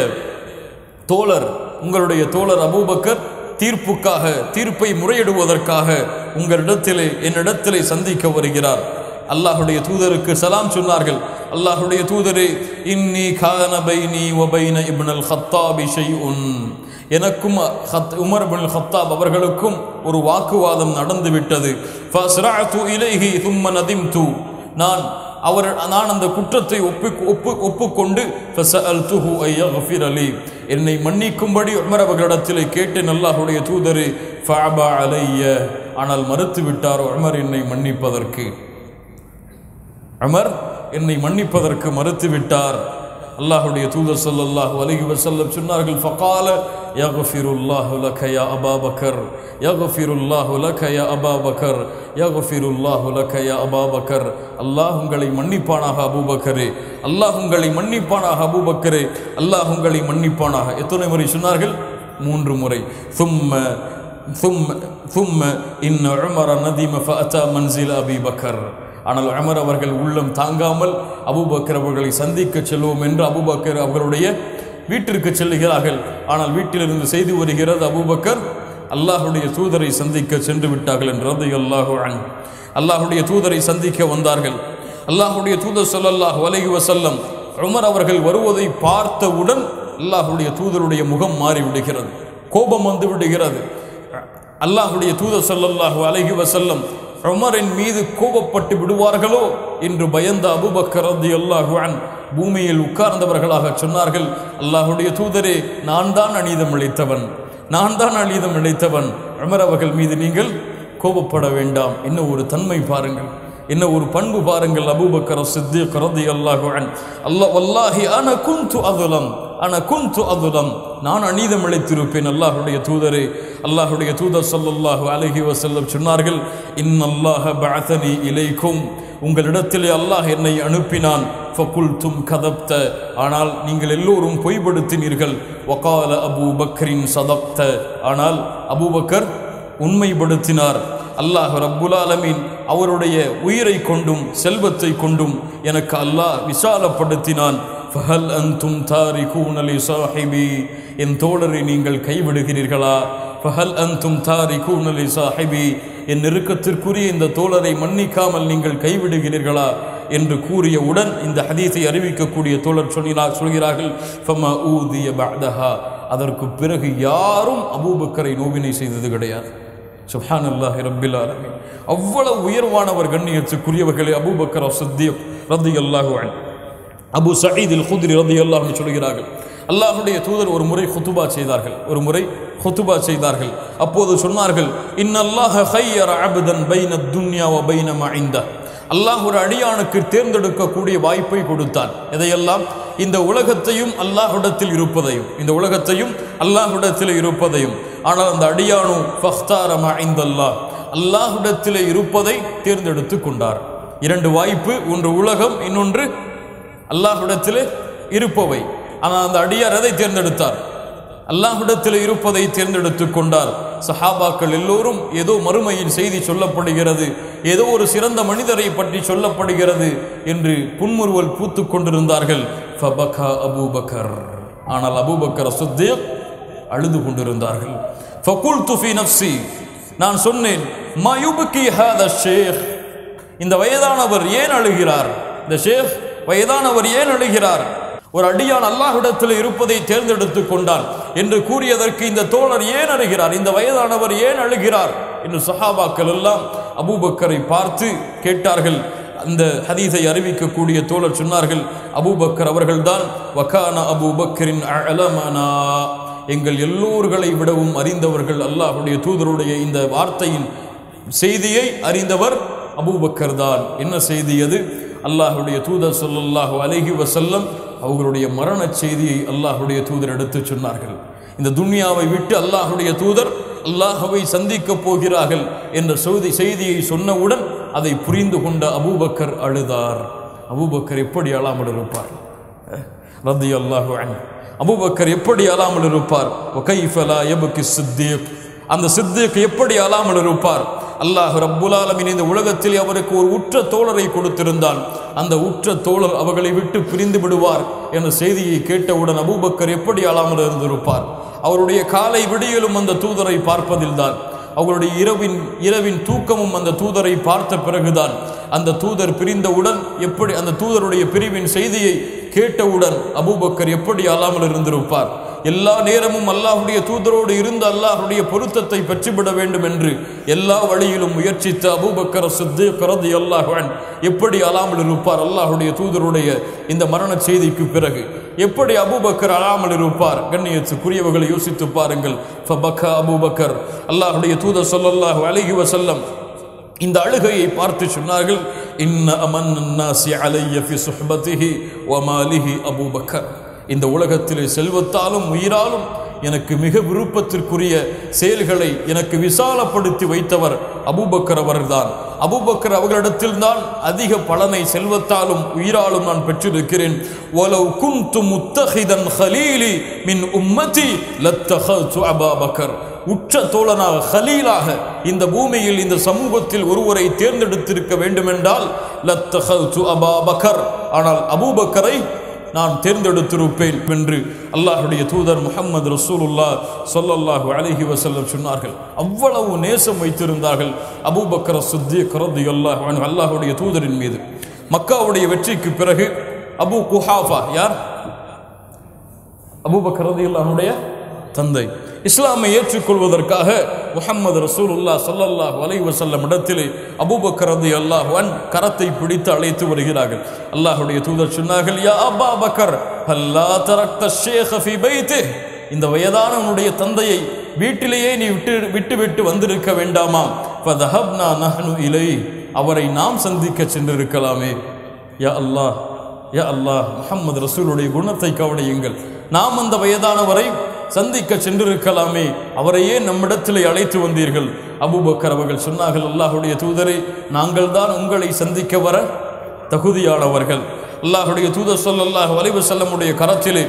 தோழர் உங்களுடைய தோழர் அபூபக்கர் தீர்ப்புக்காக தீர்ப்பை முறையிடுவதற்காக உங்களிடத்திலே என்னிடத்திலே சந்திக்க வருகிறார் அல்லாஹுடைய தூதருக்கு சலாம் சொன்னார்கள் அல்லாஹுடைய தூதரே இன்னி கான பைனி வபைன இப்னல் ஹத்தாபி ஷைஉன் எனக்கும் ஹத் உமர் பின் ஹத்தாப் அவர்களுக்கும் ஒரு வாக்குவாதம் நடந்து விட்டது ஃபஸ்ரஅது இலைஹி தும்ம நதிம்து நான் அவர் நான் அந்த குற்றத்தை ஒப்பு ஒப்பு ஒப்புக்கொண்டு ஃபஸஅல்துஹு ஐயக்ஃபிர் அலி என்னை மன்னிக்கும்படி உமர் அவர்களிடத்திலே கேட்டேன் அல்லாஹ்வுடைய தூதரே ஃபஅபா அலைய ஆனால் மறுத்து விட்டார் உமர் என்னை மன்னிப்பதற்கு உமர் என்னை மன்னிப்பதற்கு மறுத்து விட்டார் அல்லாஹுடைய தூதர் ஸல்லல்லாஹு அலைஹி வஸல்லம் சொன்னார்கள் ஃபகால யக்ஃபிருல்லாஹு லக யா அபா பக்கர் யக்ஃபிருல்லாஹு லக யா அபா பக்கர் யக்ஃபிருல்லாஹு லக யா அபா பக்கர் அல்லாஹ் உங்களை மன்னிப்பானாக அபூபக்கரே அல்லாஹ் உங்களை மன்னிப்பானாக அபூபக்கரே அல்லாஹ் உங்களை மன்னிப்பானாக எத்தனை முறை சொன்னார்கள் மூன்று முறை ثم ثم ثم إن عمر ندم فأتى منزل أبي بكر ஆனால் உமர் அவர்கள் உள்ளம் தாங்காமல் அபூபக்கர் அவர்களை சந்திக்க செல்வோம் என்று அபூபக்கர் அவர்களுடைய வீட்டிற்கு செல்லுகிறார்கள் ஆனால் வீட்டிலிருந்து செய்து வருகிறது அபூபக்கர் அல்லாஹுடைய தூதரை சந்திக்க சென்று விட்டார்கள் என்றது அல்லாஹு அன் அல்லாஹுடைய தூதரை சந்திக்க வந்தார்கள் அல்லாஹுடைய தூதர் சொல்லல்லாஹு அலைஹி வசல்லம் உமர் அவர்கள் வருவதை பார்த்தவுடன் அல்லாஹுடைய தூதருடைய முகம் மாறி விடுகிறது கோபம் வந்து விடுகிறது அல்லாஹுடைய தூதர் ஸல்லல்லாஹு அலைஹி வஸல்லம் உமரின் மீது கோபப்பட்டு விடுவார்களோ என்று பயந்த அபூபக்கர் ரலியல்லாஹு அன் பூமியில் உட்கார்ந்தவர்களாக சொன்னார்கள் அல்லாஹுடைய தூதரே நான் தான் அநீதம் இழைத்தவன் நான் தான் அநீதம் இழைத்தவன் உமர் அவர்கள் மீது நீங்கள் கோபப்பட வேண்டாம் என்ன ஒரு தன்மை பாருங்கள் என்ன ஒரு பண்பு பாருங்கள் அபூபக்கர் சித்திக் ரலியல்லாஹு அன் அல்லாஹ் வல்லாஹி அன குன்து அதுலம் அன குன்து அதுலம் நான் அநீதம் இழைத்திருப்பேன் அல்லாஹுடைய தூதரே அல்லாஹுடைய தூதர் ஸல்லல்லாஹு அலைஹி வஸல்லம் சொன்னார்கள் இன்னல்லாஹ பஅதனி இலைக்கும் உங்களிடத்திலே அல்லாஹ் என்னை அனுப்பினான் ஃபகுல்தும் கதப்த ஆனால் நீங்கள் எல்லோரும் பொய்படுத்தினீர்கள் வகால அபூ பக்ரின் சதப்த ஆனால் அபூபக்கர் உண்மைப்படுத்தினார் அல்லாஹ் ரப்புல் ஆலமீன் அவருடைய உயிரை கொண்டும் செல்வத்தை கொண்டும் எனக்கு அல்லாஹ் விசாலப்படுத்தினான் ஃபஹல் அன்தும் தாரிகூன லி சாஹிபி என் தோழரை நீங்கள் கைவிடுகிறீர்களா ஃபஹல் அன்தும் தாரிகூன லி சாஹிபி என் நெருக்கத்திற்குரிய இந்த தோழரை மன்னிக்காமல் நீங்கள் கைவிடுகிறீர்களா என்று கூறியவுடன் இந்த ஹதீஸை அறிவிக்கக்கூடிய தோழர் சொல்கிறார் சொல்கிறார்கள் ஃபம ஊதிய பஅதஹா அதற்கு பிறகு யாரும் அபூபக்கரை நோவினை செய்தது கிடையாது சுப்ஹான் அல்லாஹி ரப்பில் ஆலமீன் அவ்வளவு உயர்வானவர் கண்ணியத்துக்குரியவர்களே அபூபக்கர் சித்திக் ரதி அல்லாஹு அன் அபு சயீத் இல் குத்ரி ரதி அல்லாஹ் சொல்கிறார்கள் அல்லாஹுடைய தூதர் ஒரு முறை ஹுத்துபா செய்தார்கள் ஒரு முறை ஹுத்துபா செய்தார்கள் அப்போது சொன்னார்கள் இன்னல்லாஹ ஹையர அபதன் பைன துன்யா வ பைன மைந்தா அல்லாஹ் ஒரு அடியானுக்கு தேர்ந்தெடுக்கக்கூடிய வாய்ப்பை கொடுத்தான் எதையெல்லாம் இந்த உலகத்தையும் அல்லாஹ்விடத்தில் இருப்பதையும் இந்த உலகத்தையும் அல்லாஹ்விடத்தில் இருப்பதையும் ஆனால் அந்த அடியானு ஃபஹ்தாரமா இந்தல்லாஹ் அல்லாஹ்விடத்தில் இருப்பதை தேர்ந்தெடுத்து கொண்டார் இரண்டு வாய்ப்பு ஒன்று உலகம் இன்னொன்று அல்லாஹ்விடத்தில் இருப்பவை ஆனால் அந்த அடியார் எதை தேர்ந்தெடுத்தார் அல்லாஹ்விடத்தில் இருப்பதை தேர்ந்தெடுத்து கொண்டார் சஹாபாக்கள் எல்லோரும் ஏதோ மறுமையின் செய்தி சொல்லப்படுகிறது ஏதோ ஒரு சிறந்த மனிதரை பற்றி சொல்லப்படுகிறது என்று புன்முறுவல் பூத்து கொண்டிருந்தார்கள் ஃபபகா அபூபக்கர் ஆனால் அபூபக்கர் சுத்தீக் அழுது கொண்டிருந்தார்கள் ஃபகுல் துஃபி நப்சி நான் சொன்னேன் மயுபுக்கி ஹாத ஷேக் இந்த வயதானவர் ஏன் அழுகிறார் இந்த ஷேக் வயதானவர் ஏன் அழுகிறார் ஒரு அடியான் அல்லாஹ்விடத்தில் இருப்பதை தேர்ந்தெடுத்து கொண்டான் என்று கூறியதற்கு இந்த தோழர் ஏன் அழுகிறார் இந்த வயதானவர் ஏன் அழுகிறார் என்று சஹாபாக்கள் எல்லாம் அபூபக்கரை பார்த்து கேட்டார்கள் அந்த ஹதீஸை அறிவிக்கக்கூடிய தோழர் சொன்னார்கள் அபூபக்கர் அவர்கள்தான் வக்கான அபூபக்கரின் அலமனா எங்கள் எல்லோர்களை விடவும் அறிந்தவர்கள் அல்லாஹ்வுடைய தூதருடைய இந்த வார்த்தையின் செய்தியை அறிந்தவர் அபூபக்கர் தான் என்ன செய்தி அது அல்லாஹ்வுடைய தூதர் ஸல்லல்லாஹு அலைஹி வஸல்லம் அவர்களுடைய மரண செய்தியை அல்லாஹ்வுடைய தூதர் எடுத்து சொன்னார்கள் இந்த துன்யாவை விட்டு அல்லாஹ்வுடைய தூதர் அல்லாஹ்வை சந்திக்க போகிறார்கள் என்ற செய்தி செய்தியை சொன்னவுடன் அதை புரிந்து கொண்ட அபூபக்கர் அழுதார் அபூபக்கர் எப்படி அழாமல் இருப்பார் ரதி அல்லாஹு அன் அபூபக்கர் எப்படி அழாமல் இருப்பார் ஒகைஃபலா எபுக்கி சித்தீக் அந்த சித்திக் எப்படி அழாமல் இருப்பார் அல்லாஹ் ரப்புல் ஆலமீன் இந்த உலகத்தில் அவருக்கு ஒரு உற்ற தோழரை கொடுத்திருந்தான் அந்த உற்ற தோழர் அவர்களை விட்டு பிரிந்து விடுவார் என்ற செய்தியை கேட்டவுடன் அபூபக்கர் எப்படி அழாமல் இருந்திருப்பார் அவருடைய காலை விடியலும் அந்த தூதரை பார்ப்பதில்தான் அவருடைய இரவின் இரவின் தூக்கமும் அந்த தூதரை பார்த்த பிறகுதான் அந்த தூதர் பிரிந்தவுடன் எப்படி அந்த தூதருடைய பிரிவின் செய்தியை கேட்டவுடன் அபூபக்கர் எப்படி அழாமல் இருந்திருப்பார் எல்லா நேரமும் அல்லாஹுடைய தூதரோடு இருந்து அல்லாஹுடைய பொருத்தத்தை பெற்றுவிட வேண்டும் என்று எல்லா வழியிலும் முயற்சித்த அபூபக்கர் சித்திக் ரதி அல்லாஹன் எப்படி அழாமல் இருப்பார் அல்லாஹுடைய தூதருடைய இந்த மரண செய்திக்கு பிறகு எப்படி அபூபக்கர் அழாமல் இருப்பார் கண்ணியத்துக்குரியவர்களை யோசித்து பாருங்கள் ஃபபக்கா அபூபக்கர் அல்லாஹுடைய தூதர் ஸல்லல்லாஹு அலைஹி வஸல்லம் இந்த அழுகையை பார்த்து சொன்னார்கள் இன்ன அமன் நாசி அலைய ஃபி சுஹ்பதிஹி வ மாலிஹி அபூபக்கர் இந்த உலகத்திலே செல்வத்தாலும் உயிராலும் எனக்கு மிக விருப்பத்திற்குரிய செயல்களை எனக்கு விசாலப்படுத்தி வைத்தவர் அபூபக்கர் அவர்தான் அபூபக்கர் அவர்களிடத்தில் தான் அதிக பலனை செல்வத்தாலும் உயிராலும் நான் பெற்றிருக்கிறேன் ஒலவ் குந்து முத்தஹிதன் ஹலீலி மின் உம்மதி லத்தஹது அபாபக்கர் உற்ற தோழனாக ஹலீலாக இந்த பூமியில் இந்த சமூகத்தில் ஒருவரை தேர்ந்தெடுத்திருக்க வேண்டுமென்றால் லத்தஹது அபாபக்கர் ஆனால் அபூபக்கரை நான் தேர்ந்தெடுத்திருப்பேன் என்று அல்லாஹுடைய தூதர் முகமது ரசூலுல்லா சொல்லல்லாஹு அலைஹி வஸல்லம் சொன்னார்கள் அவ்வளவு நேசம் வைத்திருந்தார்கள் அபூபக்கர் சுத்திய கரது அல்லாஹ் அல்லாஹுடைய தூதரின் மீது மக்காவுடைய வெற்றிக்கு பிறகு அபு குஹாஃபா யார் அபூபக்கர் ரதி அல்லாஹுடைய தந்தை இஸ்லாமை ஏற்றுக்கொள்வதற்காக முஹம்மது ரசூலுல்லா ஸல்லல்லாஹு அலைஹி வஸல்லம் இடத்திலே அபூபக்கர் ரலியல்லாஹு அன் கரத்தை பிடித்து அழைத்து வருகிறார்கள் அல்லாஹ்வுடைய தூதர் சொன்னார்கள் யா அபா பக்கர் ஹல்லா தரக்த ஷேഖ ஃபி பைத்திஹ் இந்த வயதானவனுடைய தந்தையை வீட்டிலேயே நீ விட்டு விட்டு விட்டு வந்திருக்க வேண்டாமா ஃபதஹப்னா நஹ்னு இலை அவரை நாம் சந்திக்க சென்றிருக்கலாமே யா அல்லாஹ் யா அல்லாஹ் முஹம்மது ரசூலுடைய குணத்தை கவனியுங்கள் நாம் அந்த வயதானவரை சந்திக்க சென்றிருக்கலாமே அவரையே நம்மிடத்திலே அழைத்து வந்தீர்கள் அபூபக்கர் அவர்கள் சொன்னார்கள் அல்லாஹுடைய தூதரை நாங்கள் தான் உங்களை சந்திக்க வர தகுதியானவர்கள் அல்லாஹுடைய தூதர் ஸல்லல்லாஹு அலைஹி வஸல்லமுடைய கரத்திலே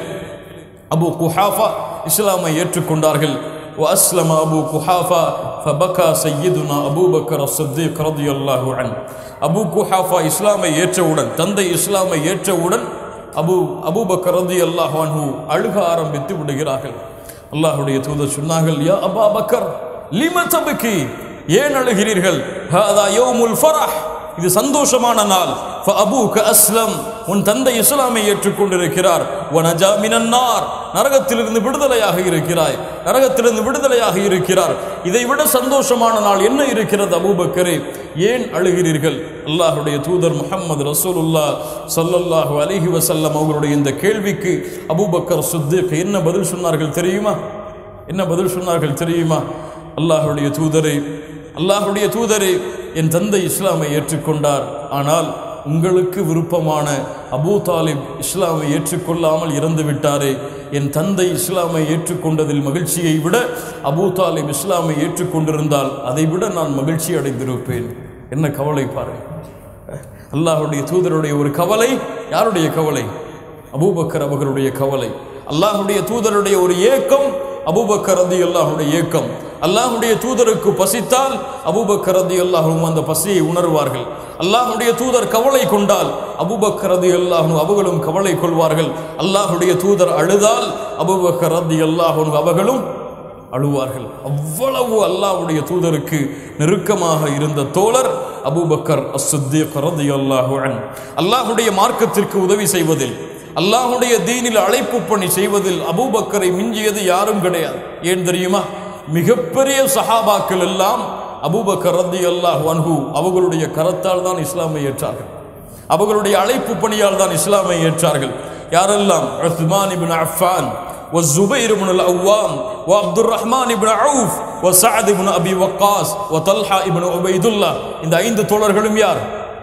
அபு குஹாஃபா இஸ்லாமை ஏற்றுக்கொண்டார்கள் وأسلم أبو قحافة فبكى سيدنا أبو بكر الصديق رضي الله عنه அபு குஹாஃபா இஸ்லாமை ஏற்றவுடன் தந்தை இஸ்லாமை ஏற்றவுடன் அபு அபூபக்கர் ரதி அல்லாஹ் அன்ஹு அழுக ஆரம்பித்து விடுகிறார்கள் அல்லாஹ்வுடைய தூதர் சொன்னார்கள் யா அபா பக்கர் லிம தபுக்கி ஏன் அழுகிறீர்கள் ஹாதா யௌமுல் ஃபரஹ் இது சந்தோஷமான நாள் ஃபஅபூக அஸ்லம் உன் தந்தை இஸ்லாமை ஏற்றுக்கொண்டிருக்கிறார் வனஜா மினன் நார் நரகத்திலிருந்து விடுதலையாக இருக்கிறாய் நரகத்திலிருந்து விடுதலையாக இருக்கிறார் இதை விட சந்தோஷமான நாள் என்ன இருக்கிறது அபூபக்கரே ஏன் அழுகிறீர்கள் அல்லாஹுடைய தூதர் முஹம்மது ரசூலுல்லா ஸல்லல்லாஹு அலைஹி வஸல்லம் அவர்களுடைய இந்த கேள்விக்கு அபூபக்கர் சித்திக் என்ன பதில் சொன்னார்கள் தெரியுமா என்ன பதில் சொன்னார்கள் தெரியுமா அல்லாஹுடைய தூதரை அல்லாஹுடைய தூதரே என் தந்தை இஸ்லாமை ஏற்றுக்கொண்டார் ஆனால் உங்களுக்கு விருப்பமான அபூ தாலிப் இஸ்லாமை ஏற்றுக்கொள்ளாமல் இறந்து விட்டாரே என் தந்தை இஸ்லாமை ஏற்றுக்கொண்டதில் மகிழ்ச்சியை விட அபூ தாலிப் இஸ்லாமை ஏற்றுக்கொண்டிருந்தால் அதை விட நான் மகிழ்ச்சி அடைந்திருப்பேன் என்ன கவலை பாருங்க அல்லாஹுடைய தூதருடைய ஒரு கவலை யாருடைய கவலை அபூபக்கர் அவர்களுடைய கவலை அல்லாஹுடைய தூதருடைய ஒரு ஏக்கம் அபூபக்கர் ரதி அல்லாஹுடைய ஏக்கம் அல்லாஹுடைய தூதருக்கு பசித்தால் அபூபக்கர் ரதி அல்லாஹும் அந்த பசியை உணர்வார்கள் அல்லாஹுடைய தூதர் கவலை கொண்டால் அபூபக்கர் ரதி அல்லாஹும் அவர்களும் கவலை கொள்வார்கள் அல்லாஹுடைய தூதர் அழுதால் அபூபக்கர் ரதி அல்லாஹும் அவர்களும் அழுவார்கள் அவ்வளவு அல்லாஹ்வுடைய தூதருக்கு நெருக்கமாக இருந்த தோழர் அபூபக்கர் அஸ்ஸித்தீக் ரலியல்லாஹு அன் அல்லாஹ்வுடைய மார்க்கத்திற்கு உதவி செய்வதில் அல்லாஹ்வுடைய தீனில் அழைப்பு பணி செய்வதில் அபூபக்கரை மிஞ்சியது யாரும் கிடையாது ஏன் தெரியுமா மிகப்பெரிய சஹாபாக்கள் எல்லாம் அபூபக்கர் ரலியல்லாஹு அன்ஹு அவர்களுடைய கரத்தால் தான் இஸ்லாமை ஏற்றார்கள் அவர்களுடைய அழைப்பு பணியால் தான் இஸ்லாமை ஏற்றார்கள் யாரெல்லாம் உஸ்மான் இப்னு அஃபான் والزبير بن الأوام وعبد الرحمن بن عوف وسعد بن أبي وقاص وطلحة بن عبيد الله இந்த ஐந்து தோழர்களும் யார்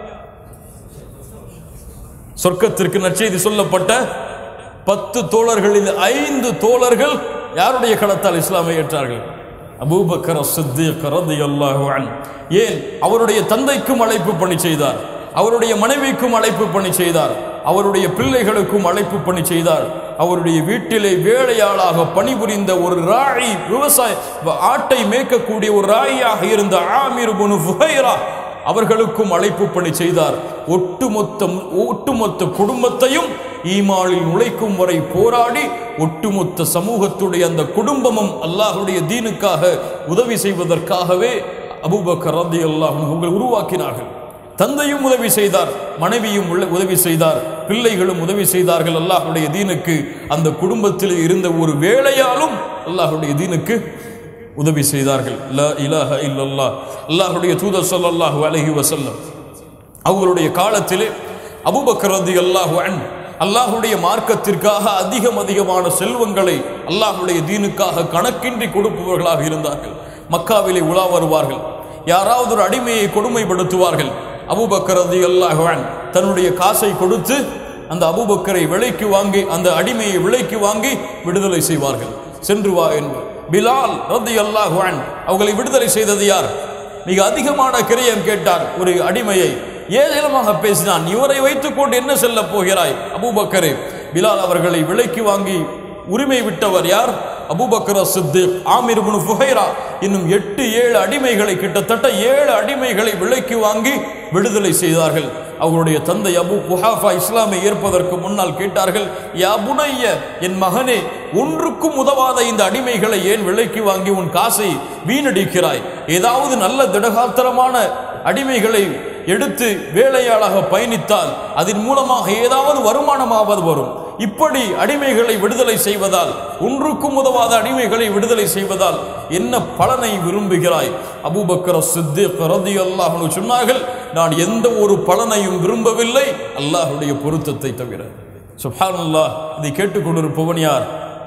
சொர்க்கத்திற்கு நற்செய்தி சொல்லப்பட்ட பத்து தோழர்களில் ஐந்து தோழர்கள் யாருடைய களத்தால் இஸ்லாமை ஏற்றார்கள் அபூபக்கர் சித்திக் ரலியல்லாஹு அன்ஹு ஏன் அவருடைய தந்தைக்கும் அழைப்பு பணி செய்தார் அவருடைய மனைவிக்கும் அழைப்பு பணி செய்தார் அவருடைய பிள்ளைகளுக்கும் அழைப்பு பணி செய்தார் அவருடைய வீட்டிலே வேலையாளாக பணிபுரிந்த ஒரு ராயி விவசாய ஆட்டை மேய்க்கக்கூடிய ஒரு ராயியாக இருந்த ஆமீர் புனு ஃபுஹைரா அவர்களுக்கும் அழைப்பு பணி செய்தார் ஒட்டுமொத்த ஒட்டுமொத்த குடும்பத்தையும் ஈமானில் நுழைக்கும் வரை போராடி ஒட்டுமொத்த சமூகத்துடைய அந்த குடும்பமும் அல்லாஹுடைய தீனுக்காக உதவி செய்வதற்காகவே அபூபக்கர் ரதி அல்லாஹ் உங்களை உருவாக்கினார்கள் தந்தையும் உதவி செய்தார் மனைவியும் உள்ள- உதவி செய்தார் பிள்ளைகளும் உதவி செய்தார்கள் அல்லாஹுடைய தீனுக்கு அந்த குடும்பத்தில் இருந்த ஒரு வேலையாலும் அல்லாஹுடைய தீனுக்கு உதவி செய்தார்கள் லா இலாஹ இல்லல்லாஹ் அல்லாஹுடைய தூதர் ஸல்லல்லாஹு அலைஹி வஸல்லம் அவர்களுடைய காலத்திலே அபூபக்கர் ரலியல்லாஹு அன்ஹு அல்லாஹுடைய மார்க்கத்திற்காக அதிகம் அதிகமான செல்வங்களை அல்லாஹுடைய தீனுக்காக கணக்கின்றி கொடுப்பவர்களாக இருந்தார்கள் மக்காவிலே உலா வருவார்கள் யாராவது ஒரு அடிமையை கொடுமைப்படுத்துவார்கள் அபூபக்கர் ரலியல்லாஹு அன்ஹு தன்னுடைய காசை கொடுத்து அந்த அபூபக்கரை விலைக்கு வாங்கி அந்த அடிமையை விலைக்கு வாங்கி விடுதலை செய்வார்கள் சென்று வா என்று பிலால் ரலியல்லாஹு அன்ஹு அவர்களை விடுதலை செய்தது யார் மிக அதிகமான கிரயம் கேட்டார் ஒரு அடிமையை ஏதேலமாக பேசினான் இவரை வைத்துக்கொண்டு என்ன செல்ல போகிறாய் அபூபக்கரே பிலால் அவர்களை விலைக்கு வாங்கி உரிமை விட்டவர் யார் Abu Bakr Siddiq Amir ibn Fuhaira இன்னும் எட்டு ஏழு அடிமைகளை கிட்டத்தட்ட ஏழு அடிமைகளை விலைக்கு வாங்கி விடுதலை செய்தார்கள் அவர்களுடைய தந்தை அபு குஹாஃபா இஸ்லாமை ஏற்பதற்கு முன்னால் கேட்டார்கள் யா புனைய என் மகனே ஒன்றுக்கும் உதவாத இந்த அடிமைகளை ஏன் விலைக்கு வாங்கி உன் காசை வீணடிக்கிறாய் ஏதாவது நல்ல திடகாத்திரமான அடிமைகளை எடுத்து வேலையாளாக பயணித்தால் அதன் மூலமாக ஏதாவது வருமானமாவது வரும் இப்படி அடிமைகளை விடுதலை செய்வதால் ஒன்றுக்கும் உதவாத அடிமைகளை விடுதலை செய்வதால் என்ன பலனை விரும்புகிறாய் அபூபக்கர் சித்திக் ரலியல்லாஹு அன்ஹு சொன்னார்கள் நான் எந்த ஒரு பலனையும் விரும்பவில்லை அல்லாஹ்வுடைய பொருத்தத்தை தவிர சுப்ஹானல்லாஹ் இதை கேட்டுக்கொண்டிருப்பவன் யார்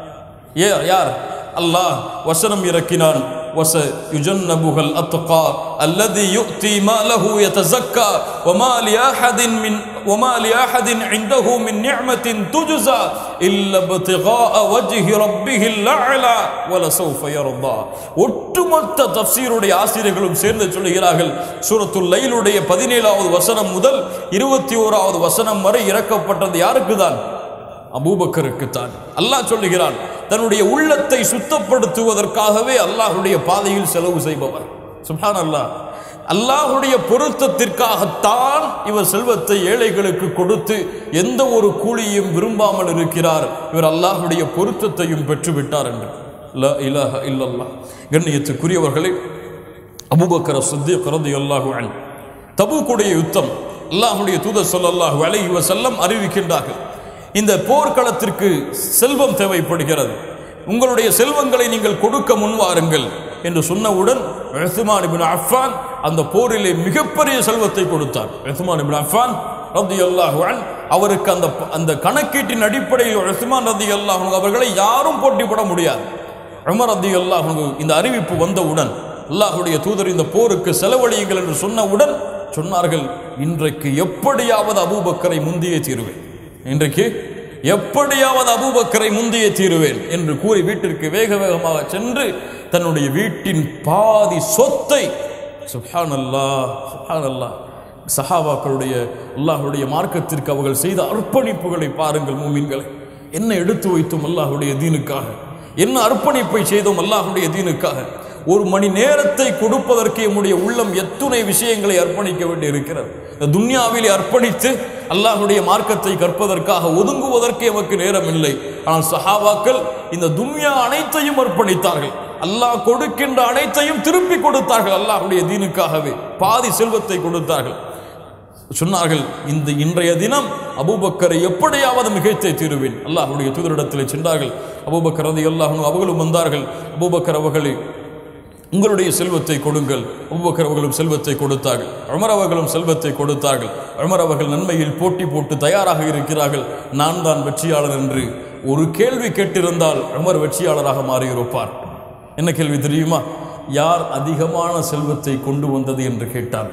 ஏ யார் அல்லாஹ் வசனம் இறக்கினான் வச யுஜன்னபுகல் அத்கா அல்லதி யுக்தி மாலஹு யதஸக்கா வமா லிஅஹதின் மின் وما لأحد عنده من نعمة تجزى إلا ابتغاء وجه ربه الأعلى ولسوف يرضى ஒட்டுமொத்த தப்சீருடைய ஆசிரியர்களும் சேர்ந்து சொல்லுகிறார்கள் சூரத்துல் லைலுடைய பதினேழாவது வசனம் முதல் இருபத்தி ஓராவது வசனம் வரை இறக்கப்பட்டது யாருக்கு தான் அபூபக்கருக்கு தான் அல்லாஹ் சொல்லுகிறான் தன்னுடைய உள்ளத்தை சுத்தப்படுத்துவதற்காகவே அல்லாஹ்வுடைய பாதையில் செலவு செய்பவர் சுப்ஹான் அல்லாஹ் அல்லாஹுடைய பொருத்தத்திற்காகத்தான் இவர் செல்வத்தை ஏழைகளுக்கு கொடுத்து எந்த ஒரு கூலியும் விரும்பாமல் இருக்கிறார் இவர் அல்லாஹுடைய பொருத்தத்தையும் பெற்றுவிட்டார் என்று ல இலாஹ இல்லல்லாஹ் கண்ணியத்துக்குரியவர்களே அபூபக்கர் சித்திக் ரலியல்லாஹு அன்ஹு தபூக்குடைய யுத்தம் அல்லாஹ்வுடைய தூதர் ஸல்லல்லாஹு அலைஹி வஸல்லம் அறிவிக்கின்றார்கள் இந்த போர்க்களத்திற்கு செல்வம் தேவைப்படுகிறது உங்களுடைய செல்வங்களை நீங்கள் கொடுக்க முன்வாருங்கள் என்று சொன்னவுடன் உஸ்மான் இப்னு அஃபான் அந்த போரிலே மிகப்பெரிய செல்வத்தை கொடுத்தார் உஸ்மான் இப்னு அஃபான் ரலியல்லாஹு அன்ஹு அவருக்கு அந்த அந்த கணக்கீட்டின் அடிப்படையில் உஸ்மான் ரலியல்லாஹு அன்ஹு அவர்களை யாரும் போட்டி போட முடியாது உமர் ரலியல்லாஹு அன்ஹு இந்த அறிவிப்பு வந்தவுடன் அல்லாஹ்வுடைய தூதர் இந்த போருக்கு செலவழியுங்கள் என்று சொன்னவுடன் சொன்னார்கள் இன்றைக்கு எப்படியாவது அபூபக்கரை முந்தியே தீருவேன் இன்றைக்கு எப்படியாவது அபூபக்கரை முந்தியே தீருவேன் என்று கூறி வீட்டிற்கு வேக வேகமாக சென்று தன்னுடைய வீட்டின் பாதி சொத்தை சுப்ஹானல்லாஹ் சுப்ஹானல்லாஹ் சஹாபாக்களுடைய அல்லாஹ்வுடைய மார்க்கத்திற்கு அவர்கள் செய்த அர்ப்பணிப்புகளை பாருங்கள் மூமின்களை என்ன எடுத்து வைத்தோம் அல்லாஹ்வுடைய தீனுக்காக என்ன அர்ப்பணிப்பை செய்தோம் அல்லாஹ்வுடைய தீனுக்காக ஒரு மணி நேரத்தை கொடுப்பதற்கு நம்முடைய உள்ளம் எத்துணை விஷயங்களை அர்ப்பணிக்க வேண்டி இருக்கிறது இந்த துன்யாவிலே அர்ப்பணித்து அல்லாஹ்வுடைய மார்க்கத்தை கற்பதற்காக ஒதுங்குவதற்கு எமக்கு நேரம் இல்லை ஆனால் சஹாபாக்கள் இந்த துன்யா அனைத்தையும் அர்ப்பணித்தார்கள் அல்லாஹ் கொடுக்கின்ற அனைத்தையும் திருப்பி கொடுத்தார்கள் அல்லாஹ்வுடைய தீனுக்காகவே பாதி செல்வத்தை கொடுத்தார்கள் சொன்னார்கள் இந்த இன்றைய தினம் அபூபக்கரை எப்படியாவது மிகைத்தை தீருவேன் அல்லாஹ்வுடைய தூதரிடத்தில் சென்றார்கள் அபூபக்கர் ரதி அல்லாஹ் அவர்களும் வந்தார்கள் அபூபக்கர் அவர்களை உங்களுடைய செல்வத்தை கொடுங்கள் அபூபக்கர் அவர்களும் செல்வத்தை கொடுத்தார்கள் உமர் அவர்களும் செல்வத்தை கொடுத்தார்கள் உமர் அவர்கள் நன்மையில் போட்டி போட்டு தயாராக இருக்கிறார்கள் நான் தான் வெற்றியாளர் என்று ஒரு கேள்வி கேட்டிருந்தால் உமர் வெற்றியாளராக மாறியிருப்பார் என்ன கேள்வி தெரியுமா யார் அதிகமான செல்வத்தை கொண்டு வந்தது என்று கேட்டார்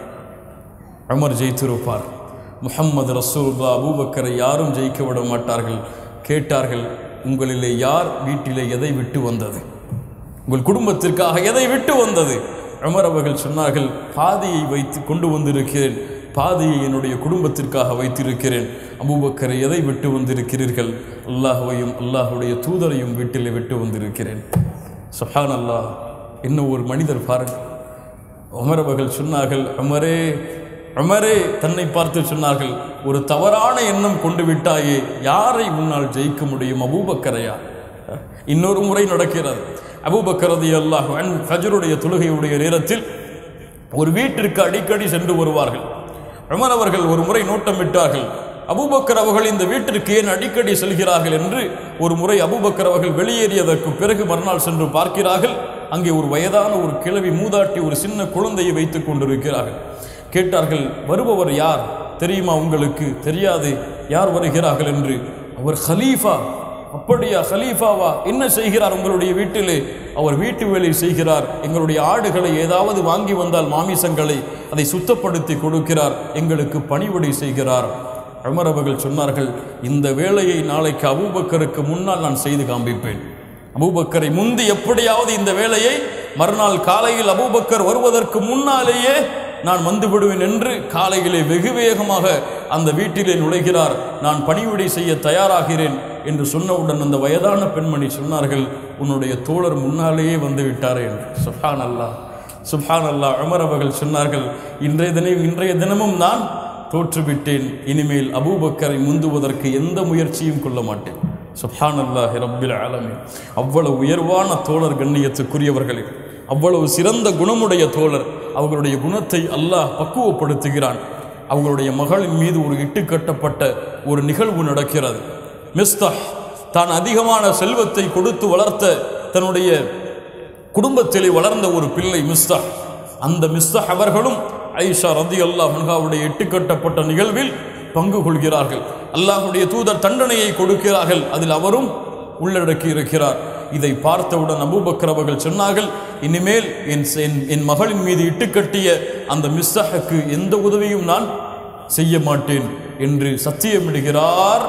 உமர் ஜெயித்திருப்பார் முஹம்மது ரசூலுல்லா அபூபக்கரை யாரும் ஜெயிக்க விட மாட்டார்கள் கேட்டார்கள் உங்களிலே யார் வீட்டிலே எதை விட்டு வந்தது உங்கள் குடும்பத்திற்காக எதை விட்டு வந்தது உமர் அவர்கள் சொன்னார்கள் பாதியை வைத்து கொண்டு வந்திருக்கிறேன் பாதியை என்னுடைய குடும்பத்திற்காக வைத்திருக்கிறேன் அபூபக்கரை எதை விட்டு வந்திருக்கிறீர்கள் அல்லாஹ்வையும் அல்லாஹ்வுடைய தூதரையும் வீட்டிலே விட்டு வந்திருக்கிறேன் சுஹான் அல்லாஹ் இன்னும் ஒரு மனிதர் பாருங்கள் உமர் அவர்கள் சொன்னார்கள் உமரே உமரே தன்னை பார்த்து சொன்னார்கள் ஒரு தவறான எண்ணம் கொண்டு விட்டாயே யாரை முன்னால் ஜெயிக்க முடியும் அபூபக்கரையா இன்னொரு முறை நடக்கிறது அபூபக்கரதி அல்லாஹ் ஃபஜருடைய தொழுகையுடைய நேரத்தில் ஒரு வீட்டிற்கு அடிக்கடி சென்று வருவார்கள் உமர் அவர்கள் ஒரு முறை நோட்டமிட்டார்கள் அபூபக்கர் அவர்கள் இந்த வீட்டிற்கு ஏன் அடிக்கடி செல்கிறார்கள் என்று ஒரு முறை அபூபக்கர் அவர்கள் வெளியேறியதற்கு பிறகு மறுநாள் சென்று பார்க்கிறார்கள் அங்கே ஒரு வயதான ஒரு கிழவி மூதாட்டி ஒரு சின்ன குழந்தையை வைத்துக் கொண்டிருக்கிறார்கள் கேட்டார்கள் வருபவர் யார் தெரியுமா உங்களுக்கு தெரியாது யார் வருகிறார்கள் என்று அவர் ஹலீஃபா அப்படியா ஹலீஃபாவா என்ன செய்கிறார் உங்களுடைய வீட்டிலே அவர் வீட்டு வேலை செய்கிறார் எங்களுடைய ஆடுகளை ஏதாவது வாங்கி வந்தால் மாமிசங்களை அதை சுத்தப்படுத்தி கொடுக்கிறார் எங்களுக்கு பணிவிடை செய்கிறார் உமர் அவர்கள் சொன்னார்கள் இந்த வேலையை நாளைக்கு அபூபக்கருக்கு முன்னால் நான் செய்து காண்பிப்பேன் அபூபக்கரை முந்தி எப்படியாவது இந்த வேலையை மறுநாள் காலையில் அபூபக்கர் வருவதற்கு முன்னாலேயே நான் வந்து விடுவேன் என்று காலையிலே வெகு வேகமாக அந்த வீட்டிலே நுழைகிறார் நான் பணிவிடை செய்ய தயாராகிறேன் என்று சொன்னவுடன் அந்த வயதான பெண்மணி சொன்னார்கள் உன்னுடைய தோழர் முன்னாலேயே வந்து விட்டாரே என்று சுஹான் அல்லாஹ் சுஹான் அல்லாஹ் உமர் அவர்கள் சொன்னார்கள் இன்றைய தினம் இன்றைய தினமும் நான் தோற்றுவிட்டேன் இனிமேல் அபூபக்கரை முந்துவதற்கு எந்த முயற்சியும் கொள்ள மாட்டேன் சுப்ஹான் அல்லாஹ் ரப்பில் ஆலமீன் அவ்வளவு உயர்வான தோழர் கண்ணியத்துக்குரியவர்களே அவ்வளவு சிறந்த குணமுடைய தோழர் அவர்களுடைய குணத்தை அல்லாஹ் பக்குவப்படுத்துகிறான் அவங்களுடைய மகளின் மீது ஒரு இட்டு கட்டப்பட்ட ஒரு நிகழ்வு நடக்கிறது மிஸ்தஹ் தான் அதிகமான செல்வத்தை கொடுத்து வளர்த்த தன்னுடைய குடும்பத்திலே வளர்ந்த ஒரு பிள்ளை மிஸ்தஹ் அந்த மிஸ்தஹ் அவர்களும் ஐஷா ரதி அல்லாஹ் அன்ஹாவுடைய எட்டுக்கட்டப்பட்ட நிகழ்வில் பங்கு கொள்கிறார்கள் அல்லாஹுடைய தூதர் தண்டனையை கொடுக்கிறார்கள் அதில் அவரும் உள்ளடக்கி இருக்கிறார் இதை பார்த்தவுடன் அபூபக்கர் அவர்கள் சொன்னார்கள் இனிமேல் என் என்- என் மகளின் மீது இட்டுக்கட்டிய அந்த மிஸ்தஹுக்கு எந்த உதவியும் நான் செய்ய மாட்டேன் என்று சத்தியமிடுகிறார்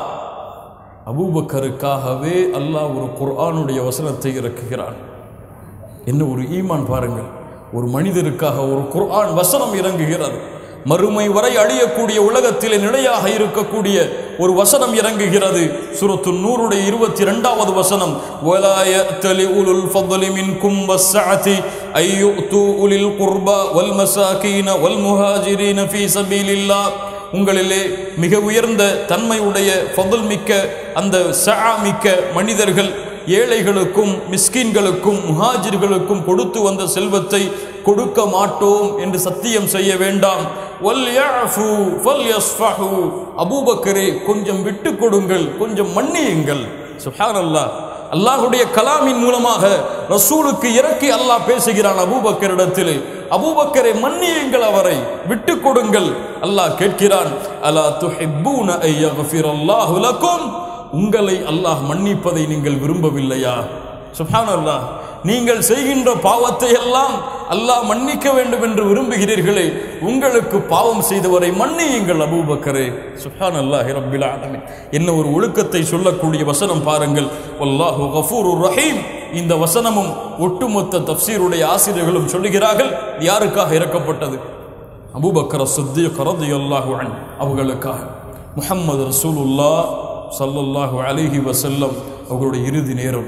அபூபக்கருக்காகவே அல்லாஹ் ஒரு குர்ஆனுடைய வசனத்தை இறக்குகிறான் என்ன ஒரு ஈமான் பாருங்கள் ஒரு மனிதருக்காக ஒரு குர்ஆன் வசனம் இறங்குகிறது மறுமை வரை அழியக்கூடிய உலகத்திலே நிலையாக இருக்கக்கூடிய ஒரு வசனம் இறங்குகிறது சுரத்து நூறுடைய இருபத்தி இரண்டாவது வசனம் وَلَا يَأْتَلِ أُولُو الْفَضْلِ مِنْكُمْ وَالسَّعَةِ أَن يُؤْتُوا أُولِي الْقُرْبَى وَالْمَسَاكِينَ وَالْمُهَاجِرِينَ فِي سَبِيلِ اللَّهِ உங்களிலே மிக உயர்ந்த தன்மையுடைய ஃபதுல் மிக்க அந்த சஆ மிக்க மனிதர்கள் ஏழைகளுக்கும் மிஸ்கின்களுக்கும் முஹாஜிர்களுக்கும் கொடுத்து வந்த செல்வத்தை கொடுக்க மாட்டோம் என்று சத்தியம் செய்ய வேண்டாம் வல்யஃபு ஃபல்யஸ்ஃபஹு. அபூபக்கரே கொஞ்சம் விட்டு கொடுங்கள் கொஞ்சம் மன்னியுங்கள் சுப்ஹானல்லாஹ் அல்லாஹ்வுடைய கலாமின் மூலமாக ரசூலுக்கு இறக்கி அல்லாஹ் பேசுகிறான் அபூபக்கரிடத்திலே அபூபக்கரை மன்னியுங்கள் அவரை விட்டு கொடுங்கள் அல்லாஹ் கேட்கிறான் அலா துஹிப்பூன ஐ யக்ஃபிரல்லாஹு லக்கும் உங்களை அல்லாஹ் மன்னிப்பதை நீங்கள் விரும்பவில்லையா சுப்ஹானல்லாஹ் நீங்கள் செய்கின்ற பாவத்தை எல்லாம் அல்லாஹ் மன்னிக்க வேண்டும் என்று விரும்புகிறீர்களே உங்களுக்கு பாவம் செய்தவரை மன்னியுங்கள் அபூபக்கரே சுப்ஹானல்லாஹி ரப்பில் ஆலமீன் என்ன ஒரு ஒழுக்கத்தை சொல்லக்கூடிய வசனம் பாருங்கள் வல்லாஹு கஃபூருர் ரஹீம் இந்த வசனமும் ஒட்டுமொத்த தஃப்சீருடைய ஆசிரியர்களும் சொல்லுகிறார்கள் யாருக்காக இறக்கப்பட்டது அபூபக்கர் சித்திக் ரலியல்லாஹு அன்ஹு அவர்களுக்காக முஹம்மது ரசூலுல்லாஹ் ஸல்லல்லாஹு அலைஹி வஸல்லம் அவர்களுடைய இறுதி நேரம்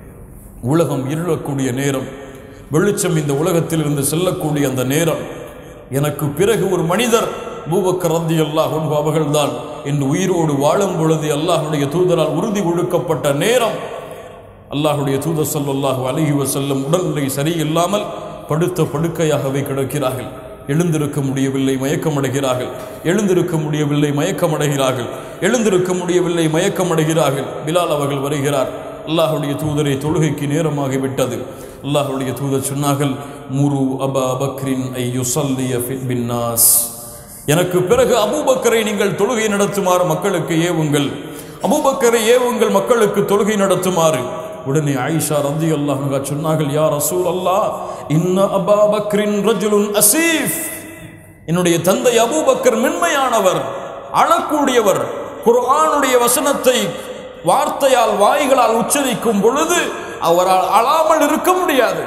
உலகம் இருளக்கூடிய நேரம் வெளிச்சம் இந்த உலகத்திலிருந்து செல்லக்கூடிய அந்த நேரம் எனக்கு பிறகு ஒரு மனிதர் பூபக்கர் ரத்தி அல்லாஹ் அவர்கள்தான் என்று உயிரோடு வாழும் பொழுது அல்லாஹுடைய தூதரால் உறுதி ஒழுக்கப்பட்ட நேரம் அல்லாஹுடைய தூதர் ஸல்லல்லாஹு அலைஹி வஸல்லம் உடல்நிலை சரியில்லாமல் படுத்த படுக்கையாகவே கிடக்கிறார்கள் எழுந்திருக்க முடியவில்லை மயக்கமடைகிறார்கள் எழுந்திருக்க முடியவில்லை மயக்கமடைகிறார்கள் எழுந்திருக்க முடியவில்லை மயக்கமடைகிறார்கள் பிலால் அவர்கள் வருகிறார் அல்லாஹுடைய தூதரை தொழுகைக்கு நேரமாகி விட்டது அல்லாஹுடைய தூதர் சொன்னார்கள் முரு அபா பக்ரின் ஐ யுசல்லிய பின் நாஸ் எனக்கு பிறகு அபூபக்கரை நீங்கள் தொழுகை நடத்துமாறு மக்களுக்கு ஏவுங்கள் அபூபக்கரை ஏவுங்கள் மக்களுக்கு தொழுகை நடத்துமாறு உடனே ஆயிஷா ரந்தி அல்லாஹ் சொன்னார்கள் யா ரசூல் அல்லாஹ் இன்ன அபா பக்ரின் ரஜுலுன் அசீஃப் என்னுடைய தந்தை அபூபக்கர் மென்மையானவர் அழக்கூடியவர் குர்ஆனுடைய வசனத்தை வார்த்தையால் வாய்களால் உச்சரிக்கும் பொழுது அவரால் அழாமல் இருக்க முடியாது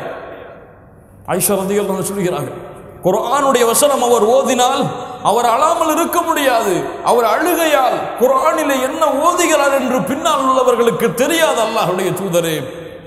ஐஷா ரதிகள் சொல்கிறார்கள் குர்ஆனுடைய வசனம் அவர் ஓதினால் அவர் அழாமல் இருக்க முடியாது அவர் அழுகையால் குர்ஆனிலே என்ன ஓதுகிறார் என்று பின்னால் உள்ளவர்களுக்கு தெரியாது அல்லாஹ்வுடைய தூதரே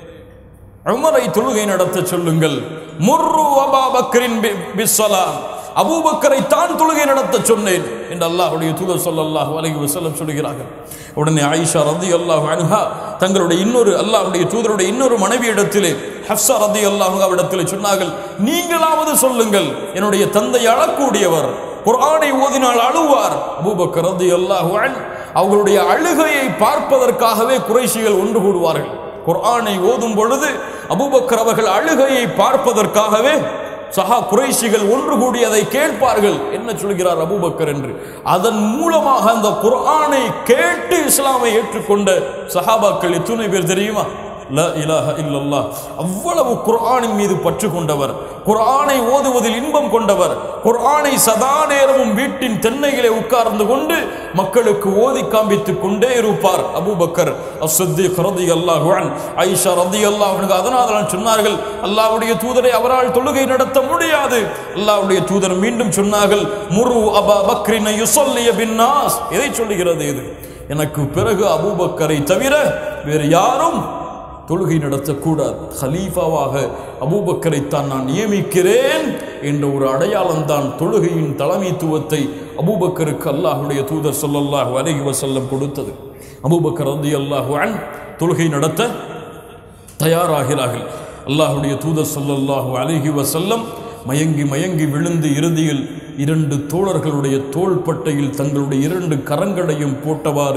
உமரை தொழுகை நடத்த சொல்லுங்கள் முர்ரு அபா பக்ரின் பி- பிஸ்ஸலாம் அபூபக்கரை தான் தொழுகை நடத்த சொன்னேன் என்று அல்லாஹ்வுடைய தூதர் ஸல்லல்லாஹு அலைஹி வஸல்லம் சொல்கிறார்கள் உடனே ஆயிஷா ரலியல்லாஹு அன்ஹா தங்களுடைய இன்னொரு அல்லாஹ்வுடைய தூதருடைய இன்னொரு மனைவியிடத்திலே ஹஃப்ஸா ரலியல்லாஹு அவரிடத்திலே சொன்னார்கள் நீங்களாவது சொல்லுங்கள் என்னுடைய தந்தை அழக்கூடியவர் குர்ஆனை ஓதினால் அழுவார் அபூபக்கர் ரலியல்லாஹு அன்ஹு அவர்களுடைய அழுகையை பார்ப்பதற்காகவே குறைஷிகள் ஒன்று கூடுவார்கள் குர்ஆனை ஓதும் பொழுது அபூபக்கர் அவர்கள் அழுகையை பார்ப்பதற்காகவே சஹா குறைஷிகள் ஒன்று கூடி அதை கேட்பார்கள் என்ன சொல்கிறார் அபூபக்கர் என்று அதன் மூலமாக அந்த குர்ஆனை கேட்டு இஸ்லாமை ஏற்றுக்கொண்ட சஹாபாக்கள் எத்தனை பேர் தெரியுமா ல இலாஹ இல்லல்லாஹ் அவ்வளவு குர்ஆனின் மீது பற்று கொண்டவர் குர்ஆனை ஓதுவதில் இன்பம் கொண்டவர் குர்ஆனை சதா நேரமும் வீட்டின் தென்னையிலே உட்கார்ந்து கொண்டு மக்களுக்கு ஓதி காண்பித்துக் கொண்டே இருப்பார் அபூபக்கர் அஸ்ஸித்தீக் ரலியல்லாஹு அன் ஆயிஷா ரலியல்லாஹு அன்ஹா அதனால் தான் சொன்னார்கள் அல்லாஹ்வுடைய தூதரை அவரால் தொழுகை நடத்த முடியாது அல்லாஹ்வுடைய தூதர் மீண்டும் சொன்னார்கள் முரு அபா பக்ரின யுஸல்லிய பின்னாஸ் எதை சொல்லுகிறது இது எனக்கு பிறகு அபூபக்கரை தவிர வேறு யாரும் தொழுகை நடத்தக்கூடாது ஹலீஃபாவாக அபூபக்கரைத்தான் நான் நியமிக்கிறேன் என்ற ஒரு அடையாளம் தான் தொழுகையின் தலைமைத்துவத்தை அபூபக்கருக்கு அல்லாஹுடைய தூதர் ஸல்லல்லாஹு அலைஹி வஸல்லம் கொடுத்தது அபூபக்கர் ரலியல்லாஹு அன் தொழுகை நடத்த தயாராகிறார்கள் அல்லாஹுடைய தூதர் ஸல்லல்லாஹு அலைஹி வஸல்லம் மயங்கி மயங்கி விழுந்து இறுதியில் இரண்டு தோழர்களுடைய தோள்பட்டையில் தங்களுடைய இரண்டு கரங்களையும் போட்டவாறு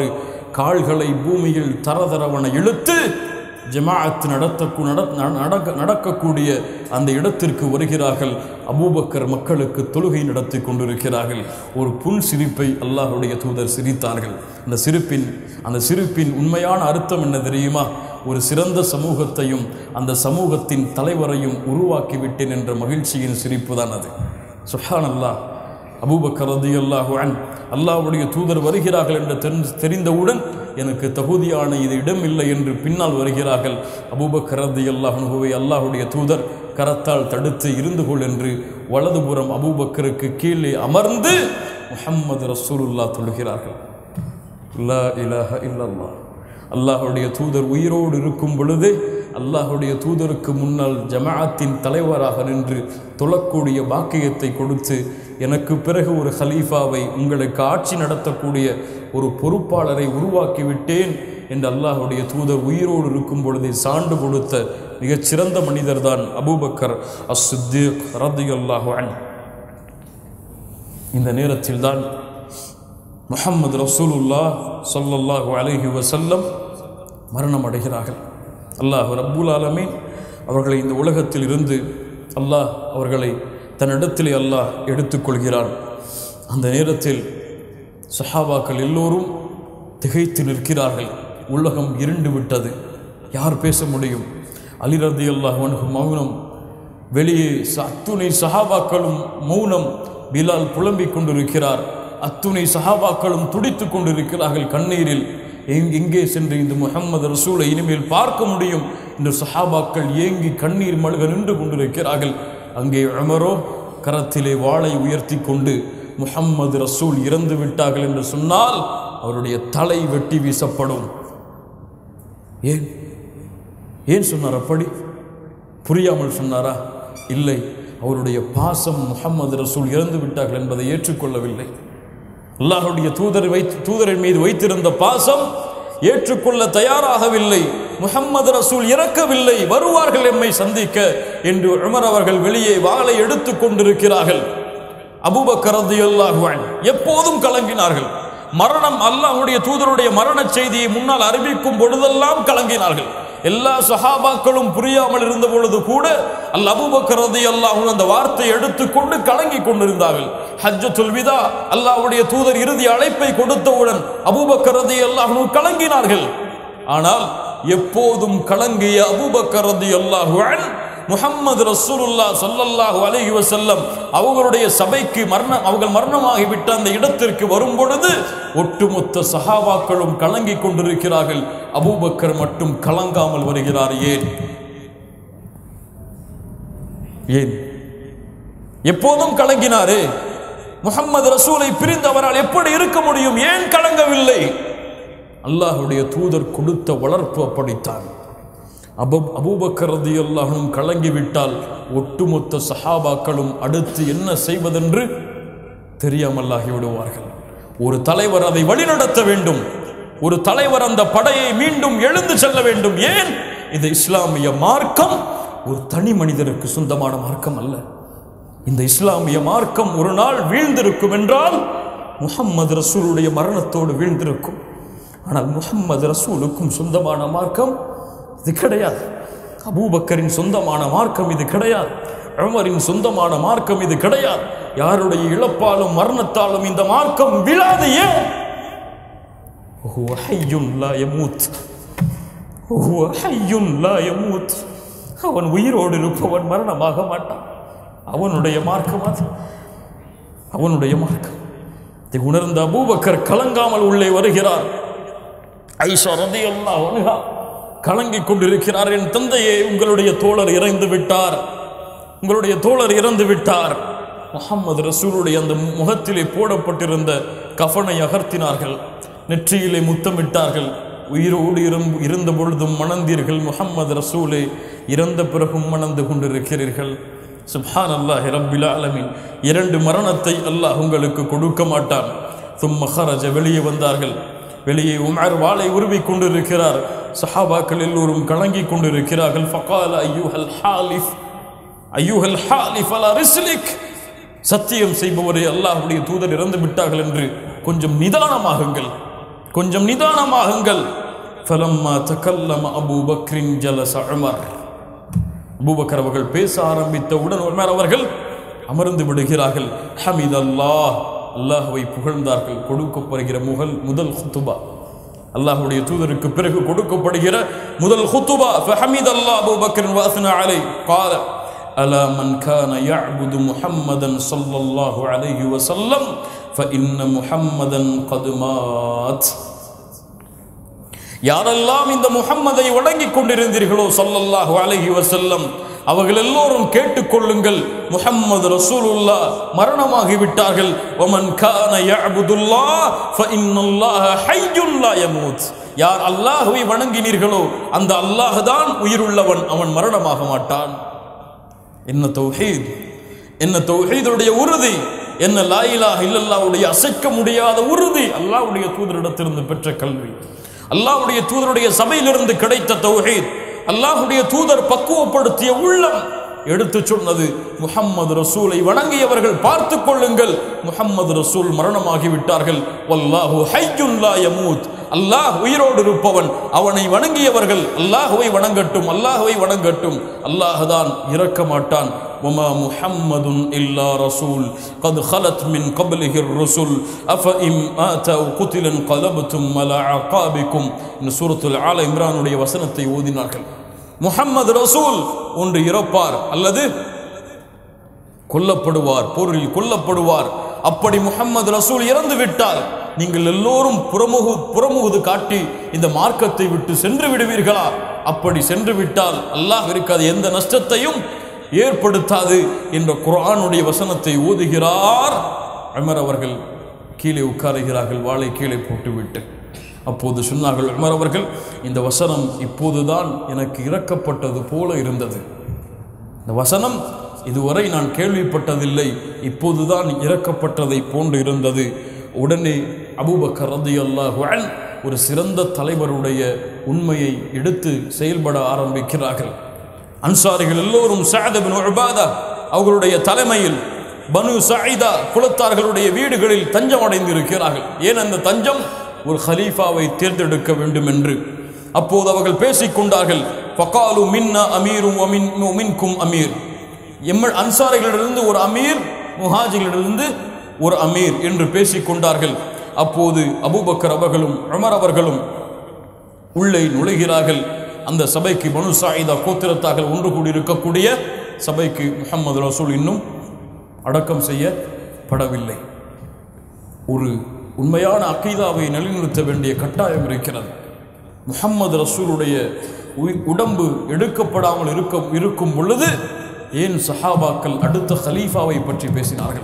கால்களை பூமியில் தரதரவன இழுத்து ஜமாஅத் நடத்த நடக்க நடக்கக்கூடிய அந்த இடத்திற்கு வருகிறார்கள் அபூபக்கர் மக்களுக்கு தொழுகை நடத்தி கொண்டிருக்கிறார்கள் ஒரு புன் சிரிப்பை அல்லாஹுடைய தூதர் சிரித்தார்கள் அந்த சிரிப்பின் அந்த சிரிப்பின் உண்மையான அர்த்தம் என்ன தெரியுமா ஒரு சிறந்த சமூகத்தையும் அந்த சமூகத்தின் தலைவரையும் உருவாக்கிவிட்டேன் என்ற மகிழ்ச்சியின் சிரிப்பு தான் அது சுஹான் அல்லாஹ் அபூபக்கர் ரதி அல்லாஹு அன் அல்லாஹ்வுடைய தூதர் வருகிறார்கள் என்று தெரிந்து தெரிந்தவுடன் எனக்கு தகுதியான இது இடம் இல்லை என்று பின்னால் வருகிறார்கள் அபூபக்கர் ரதி அல்லாஹுவை அல்லாஹுடைய தூதர் கரத்தால் தடுத்து இருந்து கொள் என்று வலதுபுறம் அபூபக்கருக்கு கீழே அமர்ந்து முஹம்மது ரசூலுல்லா தொழுகிறார்கள் லா இலாஹ இல்லல்லாஹ் அல்லாஹுடைய தூதர் உயிரோடு இருக்கும் பொழுது அல்லாஹுடைய தூதருக்கு முன்னால் ஜமாஅத்தின் தலைவராக நின்று தொழக்கூடிய பாக்கியத்தை கொடுத்து எனக்கு பிறகு ஒரு ஹலீஃபாவை உங்களுக்கு ஆட்சி நடத்தக்கூடிய ஒரு பொறுப்பாளரை உருவாக்கிவிட்டேன் என்று அல்லாஹுடைய தூதர் உயிரோடு இருக்கும் பொழுதே சான்று கொடுத்த மிகச்சிறந்த மனிதர் தான் அபூபக்கர் அஸ் சித்திக் ரதியல்லாஹு அன் இந்த நேரத்தில் தான் முஹம்மது ரசூலுல்லா சொல்லல்லாஹு அலைஹி வசல்லம் மரணம் அடைகிறார்கள் அல்லாஹ் ரப்புல் ஆலமீன் அவர்களை இந்த உலகத்தில் இருந்து அல்லாஹ் அவர்களை தன்னிடத்திலே அல்லாஹ் எடுத்துக்கொள்கிறான் அந்த நேரத்தில் சஹாபாக்கள் எல்லோரும் திகைத்து நிற்கிறார்கள் உலகம் இருண்டு விட்டது யார் பேச முடியும் அலிரதி அல்லாஹ் மௌனம் வெளியே ச- அத்துணை சஹாபாக்களும் மௌனம் பிலால் புலம்பிக் கொண்டிருக்கிறார் அத்துணை சஹாபாக்களும் துடித்துக் கொண்டிருக்கிறார்கள் கண்ணீரில் எங்- எங்கே சென்று இந்த முஹம்மது ரசூலை இனிமேல் பார்க்க முடியும் என்று சஹாபாக்கள் ஏங்கி கண்ணீர் மல்க நின்று கொண்டிருக்கிறார்கள் அங்கே உமரோ கரத்திலே வாளை உயர்த்தி கொண்டு முஹம்மது ரசூல் இறந்து விட்டார்கள் என்று சொன்னால் அவருடைய தலை வெட்டி வீசப்படும் ஏன் ஏன் சொன்னார் அப்படி புரியாமல் சொன்னாரா இல்லை அவருடைய பாசம் முஹம்மது ரசூல் இறந்து விட்டார்கள் என்பதை ஏற்றுக்கொள்ளவில்லை அல்லாஹ்வுடைய தூதர் வைத்து தூதரின் மீது வைத்திருந்த பாசம் ஏற்றுக்கொள்ள தயாராகவில்லை முஹம்மது ரசூல் இறக்கவில்லை வருவார்கள் எம்மை சந்திக்க என்று உமர் அவர்கள் வெளியே வாளை எடுத்துக் கொண்டிருக்கிறார்கள் அபூபக்கர் ரலியல்லாஹு அன்ஹு எப்போதும் கலங்கினார்கள் மரணம் அல்லாஹ்வுடைய தூதருடைய மரண செய்தியை முன்னால் அறிவிக்கும் பொழுதெல்லாம் கலங்கினார்கள் எல்லா சஹாபாக்களும் புரியாமல் இருந்த பொழுது கூட அல் அபூபக்கர் ரலியல்லாஹு அன்ஹு அந்த வார்த்தையை எடுத்துக்கொண்டு கலங்கிக் கொண்டிருந்தார்கள் ஹஜ்ஜத்துல் விதா அல்லாஹ்வுடைய தூதர் இறுதி அழைப்பை கொடுத்தவுடன் அபூபக்கர் ரலியல்லாஹு அன்ஹு கலங்கினார்கள் ஆனால் எப்போதும் கலங்கிய அபூபக்கர் ரலியல்லாஹு அன்ஹு முஹம்மது ரசூலுல்லா ஸல்லல்லாஹு அலைஹி வஸல்லம் அவர்களுடைய சபைக்கு மரணம் அவர்கள் மரணமாகிவிட்ட அந்த இடத்திற்கு வரும் பொழுது ஒட்டுமொத்த சஹாபாக்களும் கலங்கிக் கொண்டிருக்கிறார்கள் அபூபக்கர் மட்டும் கலங்காமல் வருகிறார் ஏன் ஏன் எப்போதும் கலங்கினாரே முஹம்மது ரசூலை பிரிந்து அவரால் எப்படி இருக்க முடியும் ஏன் கலங்கவில்லை அல்லாஹ்வுடைய தூதர் கொடுத்த வளர்ப்பு அப்படித்தான் அபு அபூபக்கர் ரதியல்லாஹும் கலங்கிவிட்டால் ஒட்டுமொத்த சஹாபாக்களும் அடுத்து என்ன செய்வதென்று தெரியாமல்லாகி விடுவார்கள் ஒரு தலைவர் அதை வழிநடத்த வேண்டும் ஒரு தலைவர் அந்த படையை மீண்டும் எழுந்து செல்ல வேண்டும் ஏன் இந்த இஸ்லாமிய மார்க்கம் ஒரு தனி மனிதருக்கு சொந்தமான மார்க்கம் அல்ல இந்த இஸ்லாமிய மார்க்கம் ஒரு நாள் வீழ்ந்திருக்கும் என்றால் முஹம்மது ரசூலுடைய மரணத்தோடு வீழ்ந்திருக்கும் ஆனால் முஹம்மது ரசூலுக்கும் சொந்தமான மார்க்கம் இது கிடையாது அபூபக்கரின் சொந்தமான மார்க்கம் இது கிடையாது உமரின் சொந்தமான மார்க்கம் இது கிடையாது யாருடைய இழப்பாலும் மரணத்தாலும் இந்த மார்க்கம் விழாது ஏன் هو حي لا يموت هو حي لا يموت அவன் உயிரோடு இருப்பவன் மரணமாக மாட்டான் அவனுடைய மார்க்கம் அது அவனுடைய மார்க்கம் இதை உணர்ந்த அபூபக்கர் கலங்காமல் உள்ளே வருகிறார் ஐஷா ரதியல்லாஹு அன்ஹா கலங்கிக் கொண்டிருக்கிறார் என் தந்தையே உங்களுடைய தோழர் இறந்து விட்டார் உங்களுடைய தோழர் இறந்து விட்டார் முஹம்மது ரசூலுடைய அந்த முகத்திலே போடப்பட்டிருந்த கஃனை அகர்த்தினார்கள் நெற்றியிலே முத்தமிட்டார்கள் உயிரோடு இரும்- இருந்த பொழுதும் மணந்தீர்கள் முஹம்மது ரசூலே இறந்த பிறகும் மணந்து கொண்டிருக்கிறீர்கள் சுப்ஹான் அல்லாஹி ரப்பில் ஆலமீன் இரண்டு மரணத்தை அல்லாஹ் உங்களுக்கு கொடுக்க மாட்டான் சும்ம ஹரஜ வெளியே வந்தார்கள் வெளியே உமர் வாளை உருவிக் கொண்டிருக்கிறார் சஹாபாக்கள் எல்லோரும் கலங்கிக் கொண்டிருக்கிறார்கள் ஃபகால ஐயூஹல் ஹாலிஃப் ஐயூஹல் ஹாலிஃப் அலா ரிஸ்லிக் சத்தியம் செய்பவரே அல்லாஹ்வுடைய தூதர் இறந்து விட்டார்கள் என்று கொஞ்சம் நிதானமாகுங்கள் கொஞ்சம் நிதானமாகுங்கள் ஃபலம்மா தக்கல்லம அபூ பக்ரின் ஜலச உமர் அபூபக்கர் அவர்கள் பேச ஆரம்பித்தவுடன் உமர் அவர்கள் அமர்ந்து விடுகிறார்கள் ஹமித் அல்லாஹ் அல்லாஹ்வை புகழ்ந்தார்கள் கொடுக்கப்படுகிற முகல் முதல் ஹுத்துபா அல்லாஹ்வுடைய தூதருக்கு பிறகு கொடுக்கப்படுகிற முதல் ஹுத்துபா ஃபஹமித் அல்லாஹ் அபூபக்கர் வாசன அலை قال ألا من كان يعبد محمدا صلى الله عليه وسلم فإن محمدا قد مات யாரெல்லாம் இந்த முஹம்மதை வணங்கிக் கொண்டிருந்தீர்களோ ஸல்லல்லாஹு அலைஹி வஸல்லம் அவர்கள் எல்லோரும் கேட்டுக்கொள்ளுங்கள் முஹம்மது ரசூலுல்லா மரணமாகி விட்டார்கள் வமன் கான யஅபுதுல்லாஹ் ஃபஇன்னல்லாஹ ஹய்யுன் லா யமூத் யார் அல்லாஹ்வை வணங்கினீர்களோ அந்த அல்லாஹ் தான் உயிருள்ளவன் அவன் மரணமாக மாட்டான் என்ன தௌஹீத் என்ன தௌஹீதுடைய உறுதி என்ன லா இலாஹ இல்லல்லாஹ்வுடைய அசைக்க முடியாத உறுதி அல்லாஹ்வுடைய தூதரிடத்திலிருந்து பெற்ற கல்வி அல்லாஹ்வுடைய தூதருடைய சபையிலிருந்து கிடைத்த தௌஹீத் அல்லாஹ்வுடைய தூதர் பக்குவப்படுத்திய உள்ளம் எடுத்து சொன்னது முஹம்மது ரசூலை வணங்கியவர்கள் பார்த்து கொள்ளுங்கள் முஹம்மது ரசூல் மரணமாகி விட்டார்கள் வல்லாஹு ஹய்யுன் லா யமூத் அல்லாஹ் உயிரோடு இருப்பவன் அவனை வணங்கியவர்கள் அல்லாஹுவை வணங்கட்டும் அல்லாஹுவை வணங்கட்டும் அல்லாஹ் தான் இறக்க மாட்டான் وما محمد إلا رسول قد خلت من قبله الرسل أفإن مات أو قتل انقلبتم على عقابكم இந்த சூரத்துல் ஆல இம்ரானுடைய வசனத்தை ஓதினார்கள் முஹம்மது ரசூல் ஒன்று இறப்பார் அல்லது கொல்லப்படுவார் போரில் கொல்லப்படுவார் அப்படி முஹம்மது ரசூல் இறந்து விட்டால் நீங்கள் எல்லோரும் புறமுகு புறமுகுது காட்டி இந்த மார்க்கத்தை விட்டு சென்று விடுவீர்களா அப்படி சென்று விட்டால் அல்லாஹ் இருக்காது எந்த நஷ்டத்தையும் ஏற்படுத்தாது என்ற குர்ஆனுடைய வசனத்தை ஓதுகிறார் அமர் அவர்கள் கீழே உட்காருகிறார்கள் வாளை கீழே போட்டுவிட்டு அப்போது சொன்னார்கள் உமர் அவர்கள் இந்த வசனம் இப்போதுதான் எனக்கு இறக்கப்பட்டது போல இருந்தது இந்த வசனம் இதுவரை நான் கேள்விப்பட்டதில்லை இப்போதுதான் இறக்கப்பட்டதை போன்று இருந்தது உடனே அபூபக்கர் ரலியல்லாஹு அன்ஹு ஒரு சிறந்த தலைவருடைய உண்மையை எடுத்து செயல்பட ஆரம்பிக்கிறார்கள் அன்சாரிகள் எல்லோரும் சஅத் பின் உபாதா அவர்களுடைய தலைமையில் பனு சைதா குலத்தார்களுடைய வீடுகளில் தஞ்சம் அடைந்திருக்கிறார்கள் ஏன் அந்த தஞ்சம் ஒரு ஹலீஃபாவை தேர்ந்தெடுக்க வேண்டும் என்று அப்போது அவர்கள் பேசிக்கொண்டார்கள் ஃபகாலு மின்னா அமீரும் ஒமின் ஒமின்கும் அமீர் எம்ம அன்சாரிகளிலிருந்து ஒரு அமீர் முஹாஜிகளிலிருந்து ஒரு அமீர் என்று பேசிக்கொண்டார்கள் அப்போது அபூபக்கர் அவர்களும் உமர் அவர்களும் உள்ளே நுழைகிறார்கள் அந்த சபைக்கு பனு சாயிதா கோத்திரத்தார்கள் ஒன்று கூடி இருக்கக்கூடிய சபைக்கு முஹம்மது ரசூல் இன்னும் அடக்கம் செய்யப்படவில்லை ஒரு உண்மையான அக்கீதாவை நிலைநிறுத்த வேண்டிய கட்டாயம் இருக்கிறது முஹம்மது ரசூலுடைய உய்- உடம்பு எடுக்கப்படாமல் இருக்க இருக்கும் பொழுது ஏன் சஹாபாக்கள் அடுத்த ஹலீஃபாவை பற்றி பேசினார்கள்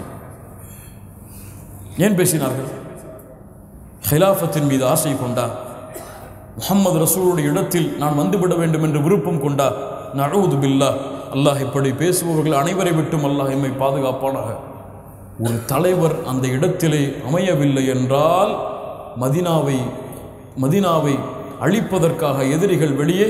ஏன் பேசினார்கள் ஹிலாஃபத்தின் மீது ஆசை கொண்டா முஹம்மது ரசூலுடைய இடத்தில் நான் வந்துவிட வேண்டும் என்று விருப்பம் கொண்டா நழுவுது பில்லா அல்லாஹ் இப்படி பேசுபவர்கள் அனைவரை விட்டும் அல்லாஹ் எம்மை பாதுகாப்பானாக ஒரு தலைவர் அந்த இடத்திலே அமையவில்லை என்றால் மதினாவை மதினாவை அழிப்பதற்காக எதிரிகள் வெளியே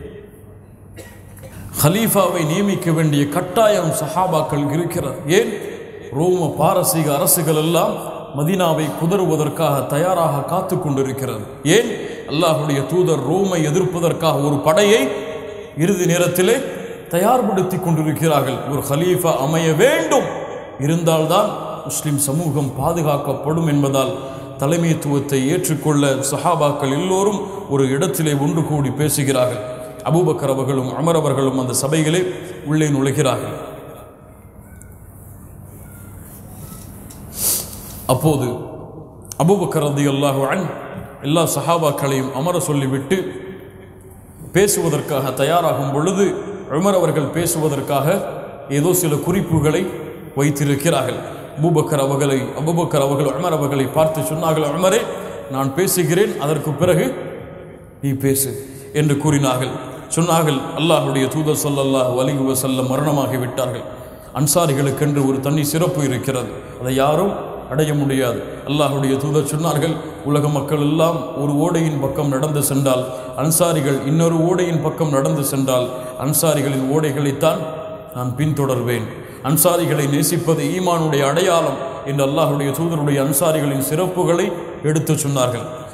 ஹலீஃபாவை நியமிக்க வேண்டிய கட்டாயம் சஹாபாக்கள் இருக்கிறது ஏன் ரோம பாரசீக அரசுகள் எல்லாம் மதீனாவை குதறுவதற்காக தயாராக காத்து கொண்டிருக்கிறது ஏன் அல்லாஹுடைய தூதர் ரோமை எதிர்ப்பதற்காக ஒரு படையை இறுதி நேரத்திலே தயார்படுத்தி கொண்டிருக்கிறார்கள் ஒரு ஹலீஃபா அமைய வேண்டும் இருந்தால்தான் முஸ்லிம் சமூகம் பாதுகாக்கப்படும் என்பதால் தலைமைத்துவத்தை ஏற்றுக்கொள்ள சஹாபாக்கள் எல்லோரும் ஒரு இடத்திலே ஒன்று கூடி பேசுகிறார்கள் அபூபக்கர் அவர்களும் அமர் அவர்களும் அந்த சபைகளே உள்ளே நுழைகிறார்கள் அப்போது அபூபக்கர் ரலியல்லாஹு அன் எல்லா சஹாபாக்களையும் அமர சொல்லிவிட்டு பேசுவதற்காக தயாராகும் பொழுது உமர் அவர்கள் பேசுவதற்காக ஏதோ சில குறிப்புகளை வைத்திருக்கிறார்கள் அபூபக்கர் அவர்களை அபூபக்கர் அவர்கள் உமர் அவர்களை பார்த்து சொன்னார்கள் உமரே நான் பேசுகிறேன் அதற்கு பிறகு நீ பேசு என்று கூறினார்கள் சொன்னார்கள் அல்லாஹ்வுடைய தூதர் ஸல்லல்லாஹு அலைஹி வஸல்லம் மரணமாகி விட்டார்கள் அன்சாரிகளுக்கென்று ஒரு தனி சிறப்பு இருக்கிறது அதை யாரும் அடைய முடியாது அல்லாஹ்வுடைய தூதர் சொன்னார்கள் உலக மக்கள் எல்லாம் ஒரு ஓடையின் பக்கம் நடந்து சென்றால் அன்சாரிகள் இன்னொரு ஓடையின் பக்கம் நடந்து சென்றால் அன்சாரிகளின் ஓடைகளைத்தான் நான் பின்தொடர்வேன் அன்சாரிகளை நேசிப்பது ஈமானுடைய அடையாளம் என்று அல்லாஹ்வுடைய தூதருடைய அன்சாரிகளின் சிறப்புகளை எடுத்துச் சொன்னார்கள்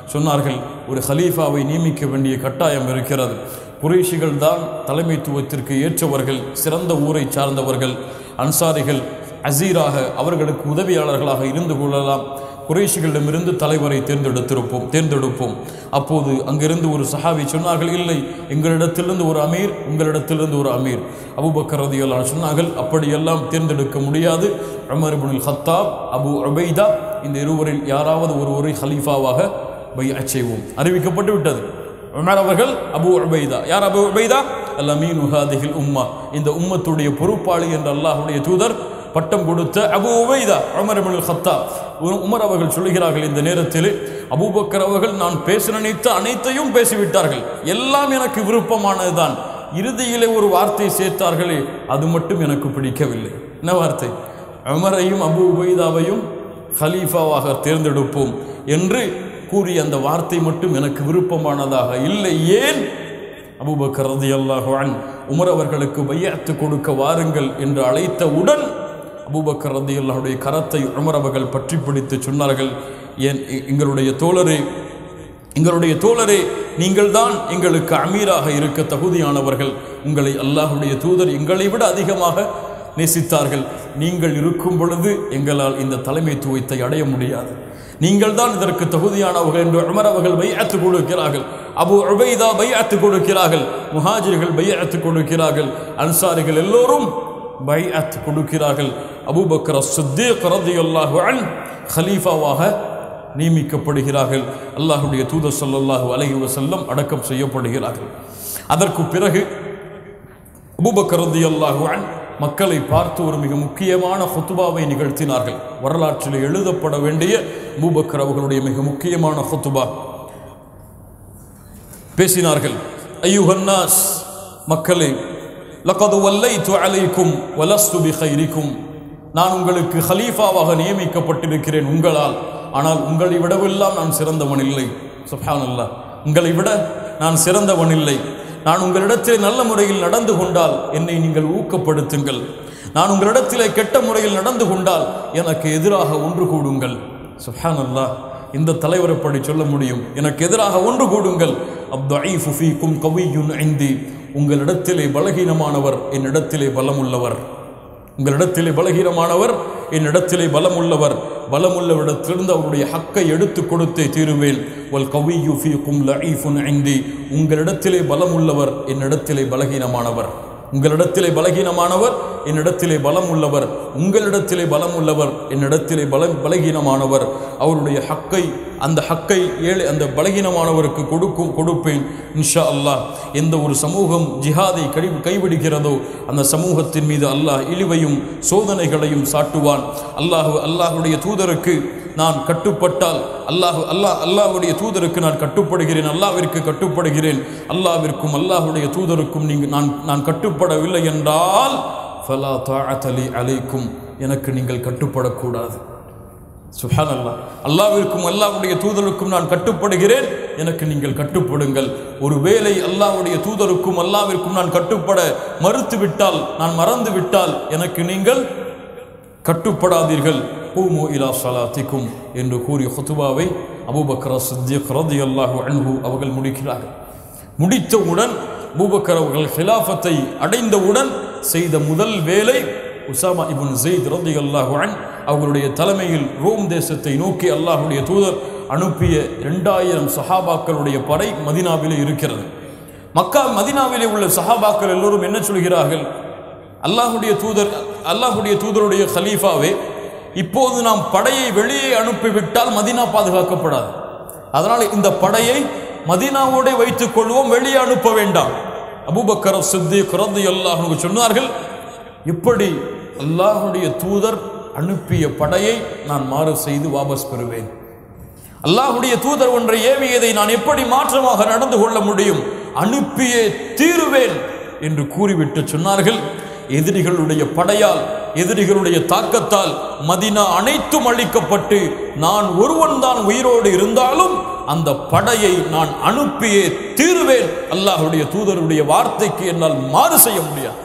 சொன்னார்கள் ஒரு ஹலீஃபாவை நியமிக்க வேண்டிய கட்டாயம் இருக்கிறது குறைஷிகள் தான் தலைமைத்துவத்திற்கு ஏற்றவர்கள் சிறந்த ஊரை சார்ந்தவர்கள் அன்சாரிகள் அசீராக அவர்களுக்கு உதவியாளர்களாக இருந்து கொள்ளலாம் குறைஷிகளிடமிருந்து தலைவரை தேர்ந்தெடுத்திருப்போம் தேர்ந்தெடுப்போம் அப்போது அங்கிருந்து ஒரு சஹாபி சொன்னார்கள் இல்லை எங்களிடத்திலிருந்து ஒரு அமீர் உங்களிடத்திலிருந்து ஒரு அமீர் அபுபக்கர் ரதியல்லான் சொன்னார்கள் அப்படியெல்லாம் தேர்ந்தெடுக்க முடியாது உமர் இப்னுல் ஹத்தாப் அபு உபைதா இந்த இருவரில் யாராவது ஒருவரை ஹலீஃபாவாக பைஅச் செய்வோம் அறிவிக்கப்பட்டு விட்டது உமர் அவர்கள் அபு உபைதா யார் அபு உபைதா அல்லமீன் உஹாதிகில் உம்மா இந்த உம்மத்துடைய பொறுப்பாளி என்ற அல்லாஹ்வுடைய தூதர் பட்டம் கொடுத்த அபு உபைதா உமர் இப்னுல் ஹத்தாப் உ- உமர் அவர்கள் சொல்கிறார்கள் இந்த நேரத்தில் அபூபக்கர் அவர்கள் நான் பேச நினைத்த அனைத்தையும் பேசிவிட்டார்கள் எல்லாம் எனக்கு விருப்பமானதுதான் இறுதியிலே ஒரு வார்த்தை சேர்த்தார்களே அது மட்டும் எனக்கு பிடிக்கவில்லை என்ன வார்த்தை உமரையும் அபு உபைதாவையும் ஹலீஃபாவாக தேர்ந்தெடுப்போம் என்று கூறிய அந்த வார்த்தை மட்டும் எனக்கு விருப்பமானதாக இல்லை ஏன் அபூபக்கர் ரலியல்லாஹு அன் உமர் அவர்களுக்கு பையத்து கொடுக்க வாருங்கள் என்று அழைத்தவுடன் அபூபக்கர் ரலியல்லாஹுடைய கரத்தை உமர் அவர்கள் பற்றி பிடித்து சொன்னார்கள் ஏன் எ- எங்களுடைய தோழரே எங்களுடைய தோழரே நீங்கள் தான் எங்களுக்கு அமீராக இருக்க தகுதியானவர்கள் உங்களை அல்லாஹ்வுடைய தூதர் எங்களை விட அதிகமாக நேசித்தார்கள் நீங்கள் இருக்கும் பொழுது எங்களால் இந்த தலைமைத்துவத்தை அடைய முடியாது நீங்கள் தான் இதற்கு தகுதியானவர்கள் என்று உமர் அவர்கள் பையத்து கொடுக்கிறார்கள் அபு உபைதா பையத்து கொடுக்கிறார்கள் முஹாஜிர்கள் பையத்து கொடுக்கிறார்கள் அன்சாரிகள் எல்லோரும் பைஅத் கொடுக்கிறார்கள் அபூபக்கர் சித்தீக் ரலியல்லாஹு அன் ஹலீஃபாவாக நியமிக்கப்படுகிறார்கள் அல்லாஹ்வுடைய தூதர் ஸல்லல்லாஹு அலைஹி வஸல்லம் அடக்கம் செய்யப்படுகிறார்கள் அதற்கு பிறகு அபூபக்கர் ரலியல்லாஹு அன் மக்களை பார்த்து ஒரு மிக முக்கியமான ஹுத்துபாவை நிகழ்த்தினார்கள் வரலாற்றில் எழுதப்பட வேண்டிய அபூபக்கர் அவர்களுடைய மிக முக்கியமான ஹுத்துபா பேசினார்கள் ஐயுஹன்னாஸ் மக்களே லகது வல்லைத்து அலைக்கும் வலஸ்து பிகைரிக்கும் நான் உங்களுக்கு ஹலீஃபாவாக நியமிக்கப்பட்டிருக்கிறேன் உங்களால் ஆனால் உங்களை விடவெல்லாம் நான் சிறந்தவன் இல்லை சுப்ஹானல்லாஹ் உங்களை விட நான் சிறந்தவன் இல்லை நான் உங்களிடத்தில் நல்ல முறையில் நடந்து கொண்டால் என்னை நீங்கள் ஊக்கப்படுத்துங்கள் நான் உங்களிடத்திலே கெட்ட முறையில் நடந்து கொண்டால் எனக்கு எதிராக ஒன்று கூடுங்கள் சுப்ஹானல்லாஹ் இந்த தலைவர் எப்படி சொல்ல முடியும் எனக்கு எதிராக ஒன்று கூடுங்கள் அப்தஈஃபு ஃபீக்கும் கவியுன் ஐந்தி உங்களிடத்திலே பலகீனமானவர் என்னிடத்திலே பலமுள்ளவர் உங்களிடத்திலே பலகீனமானவர் என்னிடத்திலே பலமுள்ளவர் பலமுள்ளவரிடத்திலிருந்து அவருடைய ஹக்கை எடுத்து கொடுத்தே தீருவேன் வல் கவியு ஃபீக்கும் லஈஃபுன் ஐந்தி உங்களிடத்திலே பலமுள்ளவர் என்னிடத்திலே பலகீனமானவர் உங்களிடத்திலே பலகீனமானவர் என்னிடத்திலே பலம் உள்ளவர் உங்களிடத்திலே பலம் உள்ளவர் என்னிடத்திலே பலம் பலகீனமானவர் அவருடைய ஹக்கை அந்த ஹக்கை ஏழை அந்த பலகீனமானவருக்கு கொடுக்கும் கொடுப்பேன் இன்ஷா அல்லாஹ் எந்த ஒரு சமூகம் ஜிஹாதை கை கைவிடுகிறதோ அந்த சமூகத்தின் மீது அல்லாஹ் இழிவையும் சோதனைகளையும் சாட்டுவான் அல்லாஹ் அல்லாஹுடைய தூதருக்கு நான் கட்டுப்பட்டால் அல்லாஹ் அல்லாஹ் அல்லாஹ்வுடைய தூதருக்கு நான் கட்டுப்படுகிறேன் அல்லாஹ்விற்கு கட்டுப்படுகிறேன் அல்லாஹ்விற்கும் அல்லாஹ்வுடைய தூதருக்கும் நீங்கள் நான் நான் கட்டுப்படவில்லை என்றால் ஃபலா தாஅத்தலி அலைக்கும் எனக்கு நீங்கள் கட்டுப்படக்கூடாது சுஹான் அல்லாஹ் அல்லாவிற்கும் அல்லாஹ்வுடைய தூதருக்கும் நான் கட்டுப்படுகிறேன் எனக்கு நீங்கள் கட்டுப்படுங்கள் ஒருவேளை அல்லாஹ்வுடைய தூதருக்கும் அல்லாவிற்கும் நான் கட்டுப்பட மறுத்து விட்டால் நான் மறந்து விட்டால் எனக்கு நீங்கள் கட்டுப்படாதீர்கள் பூமு இலா சலாத்திக்கும் என்று கூறிய ஹுத்துபாவை அபூபக்கர் சித்திக் ரதியல்லாஹு அன்ஹு அவர்கள் முடிக்கிறார்கள் முடித்தவுடன் அபூபக்கர் அவர்கள் ஹிலாஃபத்தை அடைந்தவுடன் செய்த முதல் வேலை உசாமா இப்னு ஜெயித் ரதியல்லாஹு அன் அவர்களுடைய தலைமையில் ரோம் தேசத்தை நோக்கி அல்லாஹ்வுடைய தூதர் அனுப்பிய இரண்டாயிரம் சஹாபாக்களுடைய படை மதினாவிலே இருக்கிறது மக்கா மதினாவிலே உள்ள சஹாபாக்கள் எல்லோரும் என்ன சொல்கிறார்கள் அல்லாஹுடைய தூதர் அல்லாஹுடைய தூதருடைய கலீஃபாவே இப்போது நாம் படையை வெளியே அனுப்பிவிட்டால் மதினா பாதுகாக்கப்படாது அதனால் இந்த படையை மதீனாவோட வைத்துக் கொள்வோம் வெளியே அனுப்ப வேண்டாம் அபூபக்கர் சித்திக் ரலியல்லாஹு சொன்னார்கள் இப்படி அல்லாஹுடைய தூதர் அனுப்பிய படையை நான் மாறு செய்து வாபஸ் பெறுவேன் அல்லாஹுடைய தூதர் ஒன்றை ஏவியதை நான் எப்படி மாற்றமாக நடந்து கொள்ள முடியும் அனுப்பியே தீருவேன் என்று கூறிவிட்டு சொன்னார்கள் எதிரிகளுடைய படையால் எதிரிகளுடைய தாக்கத்தால் மதினா அனைத்தும் அழிக்கப்பட்டு நான் ஒருவன் தான் உயிரோடு இருந்தாலும் அந்த படையை நான் அனுப்பியே தீருவேன் அல்லாஹுடைய தூதருடைய வார்த்தைக்கு என்னால் மாறு செய்ய முடியாது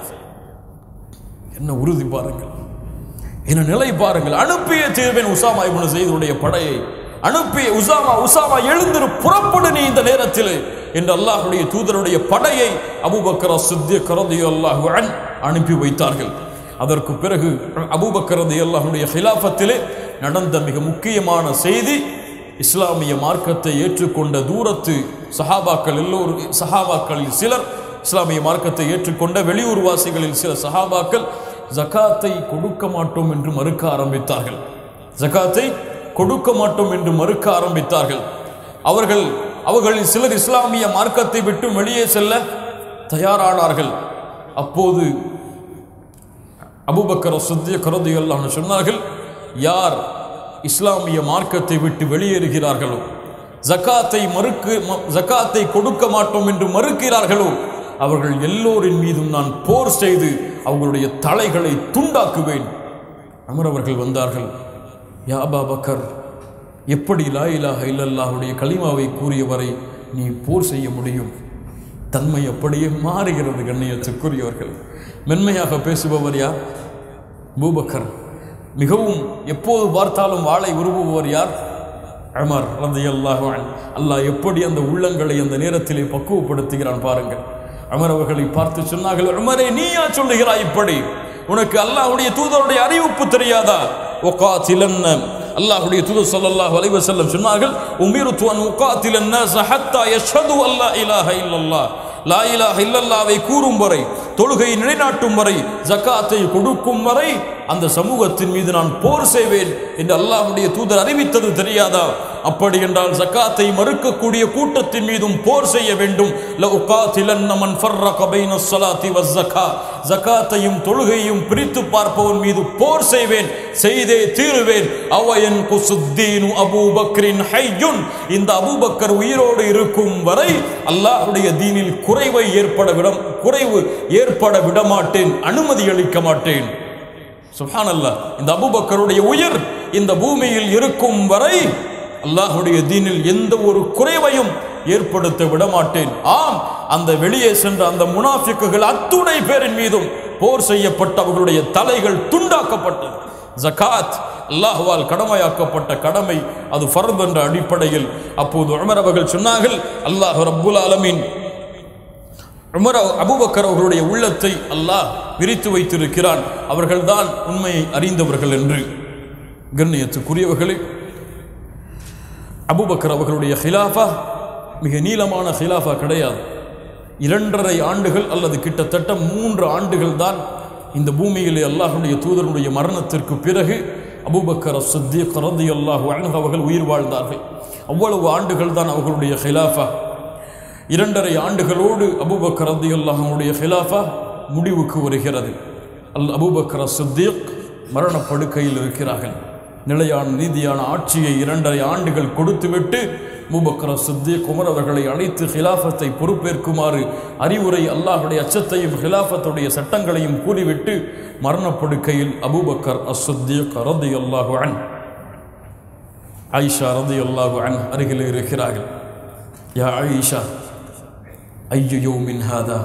என்ன உறுதி பாருங்கள் என்ன நிலை பாருங்கள் அனுப்பிய தீர்வேன் உசாமா இப்னு செய்துடைய படையை அனுப்பி உசாமா உசாமா எழுந்திரு புறப்படு நீ இந்த நேரத்தில் என்று அல்லாஹ்வுடைய தூதருடைய படையை அபூபக்கர் சித்திக் ரலியல்லாஹு அன் அனுப்பி வைத்தார்கள் அதற்கு பிறகு அபூபக்கர் ரலியல்லாஹுடைய ஹிலாஃபத்திலே நடந்த மிக முக்கியமான செய்தி இஸ்லாமிய மார்க்கத்தை ஏற்றுக்கொண்ட தூரத்து சஹாபாக்கள் எல்லோரும் சஹாபாக்களில் சிலர் இஸ்லாமிய மார்க்கத்தை ஏற்றுக்கொண்ட வெளியூர்வாசிகளில் சில சஹாபாக்கள் ஜகாத்தை கொடுக்க மாட்டோம் என்று மறுக்க ஆரம்பித்தார்கள் ஜகாத்தை கொடுக்க மாட்டோம் என்று மறுக்க ஆரம்பித்தார்கள் அவர்கள் அவர்களில் சிலர் இஸ்லாமிய மார்க்கத்தை விட்டு வெளியே செல்ல தயாரானார்கள் அப்போது அபூபக்கர் சித்திய கருதியல்லான்னு சொன்னார்கள் யார் இஸ்லாமிய மார்க்கத்தை விட்டு வெளியேறுகிறார்களோ ஜகாத்தை மறுக்கு ம- ஜகாத்தை கொடுக்க மாட்டோம் என்று மறுக்கிறார்களோ அவர்கள் எல்லோரின் மீதும் நான் போர் செய்து அவர்களுடைய தலைகளை துண்டாக்குவேன் அமர் அவர்கள் வந்தார்கள் யா அபா பக்கர் எப்படி லா இலாஹ இல்லல்லாஹுடைய கலிமாவை கூறியவரை நீ போர் செய்ய முடியும் தன்மை அப்படியே மாறுகிறது கண்ணியத்துக்குரியவர்கள் மென்மையாக பேசுபவர் யார் பூபக்கர் மிகவும் எப்போது பார்த்தாலும் வாளை உருவுபவர் யார் அமர் ரலியல்லாஹு அன்ஹு அல்லாஹ் எப்படி அந்த உள்ளங்களை அந்த நேரத்திலே பக்குவப்படுத்துகிறான் பாருங்கள் அமர் அவர்களை பார்த்து சொன்னார்கள் உமரே நீயா சொல்லுகிறாய் இப்படி உனக்கு அல்லாஹ்வுடைய தூதருடைய அறிவிப்பு தெரியாதா ஒகாத்திலன்ன அல்லாஹ்வுடைய தூதர் ஸல்லல்லாஹு அலைஹி வஸல்லம் சொன்னார்கள் உமிர்து அன் உகாத்திலன் நாஸ ஹத்தா யஷ்ஹது அல்லா இலாஹ இல்லல்லாஹ் லா இலாஹ இல்லல்லாவை கூறும் வரை தொழுகையை நிலைநாட்டும் வரை ஜக்காத்தை கொடுக்கும் வரை அந்த சமூகத்தின் மீது நான் போர் செய்வேன் என்று அல்லாஹ்வுடைய தூதர் அறிவித்தது தெரியாதா அப்படி என்றால் ஜக்காத்தை மறுக்கக்கூடிய கூட்டத்தின் மீதும் போர் செய்ய வேண்டும் லஉகாத்திலன்ன மன் ஃபர்ரக பைன ஸலாத்தி வஸ்ஸகா ஜக்காத்தையும் தொழுகையும் பிரித்து பார்ப்பவன் மீது போர் செய்வேன் செய்தே தீருவேன் அவயன் குசுத்தீனு அபூபக்ரின் ஹையுன் இந்த அபூபக்கர் உயிரோடு இருக்கும் வரை அல்லாஹ்வுடைய தீனில் குறைவை ஏற்பட விட குறைவு ஏற்பட விடமாட்டேன் அனுமதி அளிக்க மாட்டேன் சுப்ஹானல்லாஹ் இந்த அபூபக்கருடைய உயிர் இந்த பூமியில் இருக்கும் வரை அல்லாஹ்வுடைய தீனில் எந்த ஒரு குறைவையும் ஏற்படுத்த விடமாட்டேன் ஆம் அந்த வெளியே சென்ற அந்த முனாஃபிக்குகள் அத்துணை பேரின் மீதும் போர் செய்யப்பட்ட அவர்களுடைய தலைகள் துண்டாக்கப்பட்டது ஜகாத் அல்லாஹ்வால் கடமையாக்கப்பட்ட கடமை அது ஃபர்த் என்ற அடிப்படையில் அப்போது உமர் அவர்கள் சொன்னார்கள் அல்லாஹ் ரப்புல் ஆலமீன் உமர் அபூபக்கர் அவர்களுடைய உள்ளத்தை அல்லாஹ் விரித்து வைத்திருக்கிறான் அவர்கள்தான் உண்மையை அறிந்தவர்கள் என்று கண்ணியத்துக்குரியவர்களே அபூபக்கர் அவர்களுடைய ஹிலாஃபா மிக நீளமான ஹிலாஃபா கிடையாது இரண்டரை ஆண்டுகள் அல்லது கிட்டத்தட்ட மூன்று ஆண்டுகள் தான் இந்த பூமியிலே அல்லாஹ்வுடைய தூதருடைய மரணத்திற்கு பிறகு அபூபக்கர் சித்திக் ரலியல்லாஹு அன்ஹு அவர்கள் உயிர் வாழ்ந்தார்கள் அவ்வளவு ஆண்டுகள் தான் அவர்களுடைய ஹிலாஃபா இரண்டரை ஆண்டுகளோடு அபூபக்கர் ரலியல்லாஹுடைய ஹிலாஃபா முடிவுக்கு வருகிறது அல் அபூபக்கர் சித்திக் மரணப்படுக்கையில் இருக்கிறார்கள் நிலையான நீதியான ஆட்சியை இரண்டரை ஆண்டுகள் கொடுத்துவிட்டு அபூபக்கர் சித்திக் உமர் அவர்களை அழைத்து ஹிலாஃபத்தை பொறுப்பேற்குமாறு அறிவுரை அல்லாஹுடைய அச்சத்தையும் ஹிலாஃபத்துடைய சட்டங்களையும் கூறிவிட்டு மரணப்படுக்கையில் அபூபக்கர் அஸ்ஸித்தீக் ரலியல்லாஹு அன் ஆயிஷா ரலியல்லாஹு அன் அருகில் இருக்கிறார்கள் யா ஆயிஷா ஐயோ யௌமின் ஹாதா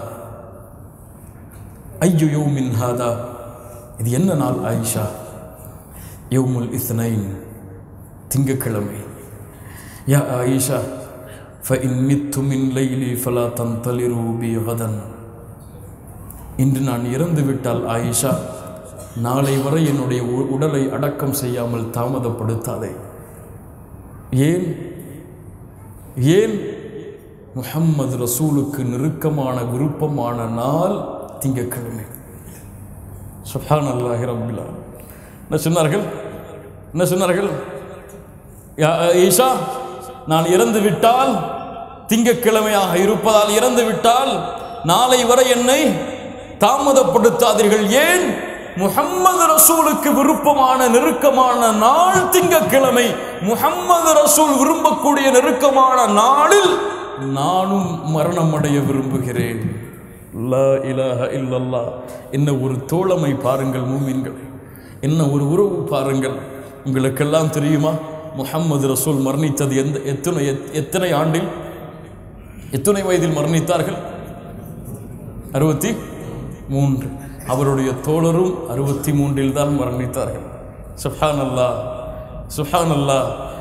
ஐயோ யௌமின் ஹாதா இது என்ன நாள் ஆயிஷா யௌமுல் இஸ்னைன் திங்கக்கிழமை யா ஆயிஷா فإن مت من ليلي فلا تنتظروا بي غدا இன்று நான் இறந்து விட்டால் ஆயிஷா நாளை வரை என்னுடைய உ- உடலை அடக்கம் செய்யாமல் தாமதப்படுத்தாதே ஏன் ஏன் முஹம்மது ரசூலுக்கு நெருக்கமான விருப்பமான நாள் திங்கட்கிழமை சுப்ஹான் அல்லாஹி ரப்பில் ஆலமீன். என்ன சொன்னார்கள் என்ன சொன்னார்கள் யா ஈஷா நான் இறந்து விட்டால் திங்கட்கிழமையாக இருப்பதால் இறந்து விட்டால் நாளை வரை என்னை தாமதப்படுத்தாதீர்கள் ஏன் முஹம்மது ரசூலுக்கு விருப்பமான நெருக்கமான நாள் திங்கட்கிழமை முஹம்மது ரசூல் விரும்பக்கூடிய நெருக்கமான நாளில் நானும் மரணம் அடைய விரும்புகிறேன் லா இலாஹ இல்லல்லா என்ன ஒரு தோழமை பாருங்கள் மூமின்களே என்ன ஒரு உறவு பாருங்கள் உங்களுக்கெல்லாம் தெரியுமா முஹம்மது ரசூல் மரணித்தது எந்த எத்தனை எத்- எத்தனை ஆண்டில் எத்தனை வயதில் மரணித்தார்கள் அறுபத்தி மூன்று அவருடைய தோழரும் அறுபத்தி மூன்றில் தான் மரணித்தார்கள் சுஹான் அல்லா சுஹான் அல்லா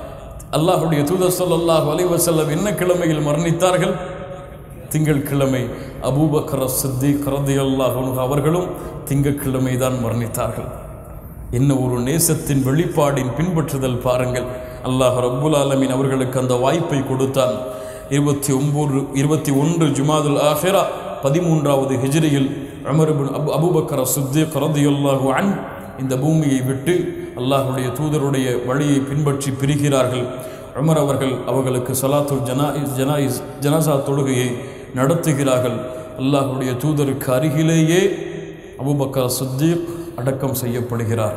அல்லாஹுடைய தூதர் ஸல்லல்லாஹு அலைஹி வஸல்லம் என்ன கிழமையில் மரணித்தார்கள் திங்கட்கிழமை அபூபக்கர் சித்திக் ரதியல்லாஹு அன்ஹு அவர்களும் திங்கட்கிழமை தான் மரணித்தார்கள் என்ன ஒரு நேசத்தின் வெளிப்பாடின் பின்பற்றுதல் பாருங்கள் அல்லாஹ் ரப்புல் ஆலமீன் அவர்களுக்கு அந்த வாய்ப்பை கொடுத்தான் இருபத்தி ஒன்பது இருபத்தி ஒன்று ஜுமாதுல் ஆஹிரா பதிமூன்றாவது ஹிஜ்ரியில் Umar ibn Abu Abu Bakr Siddiq ரதியல்லாஹு அன் இந்த பூமியை விட்டு அல்லாஹ்வுடைய தூதருடைய வழியை பின்பற்றி பிரிகிறார்கள் உமர் அவர்கள் அவர்களுக்கு சலாத்துல் ஜனாயிஸ் ஜனாயிஸ் ஜனாசா தொழுகையை நடத்துகிறார்கள் அல்லாஹ்வுடைய தூதருக்கு அருகிலேயே அபூபக்கர் சித்திக் அடக்கம் செய்யப்படுகிறார்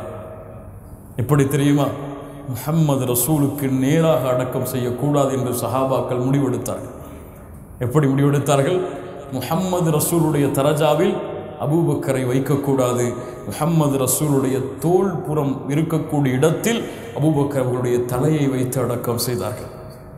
எப்படி தெரியுமா முஹம்மது ரசூலுக்கு நேராக அடக்கம் செய்யக்கூடாது என்று சஹாபாக்கள் முடிவெடுத்தார்கள் எப்படி முடிவெடுத்தார்கள் முஹம்மது ரசூலுடைய தரஜாவில் அபூபக்கரை வைக்கக்கூடாது முஹம்மது ரசூலுடைய தோல் புறம் இருக்கக்கூடிய இடத்தில் அபூபக்கர் அவர்களுடைய தலையை வைத்து அடக்கம் செய்தார்கள்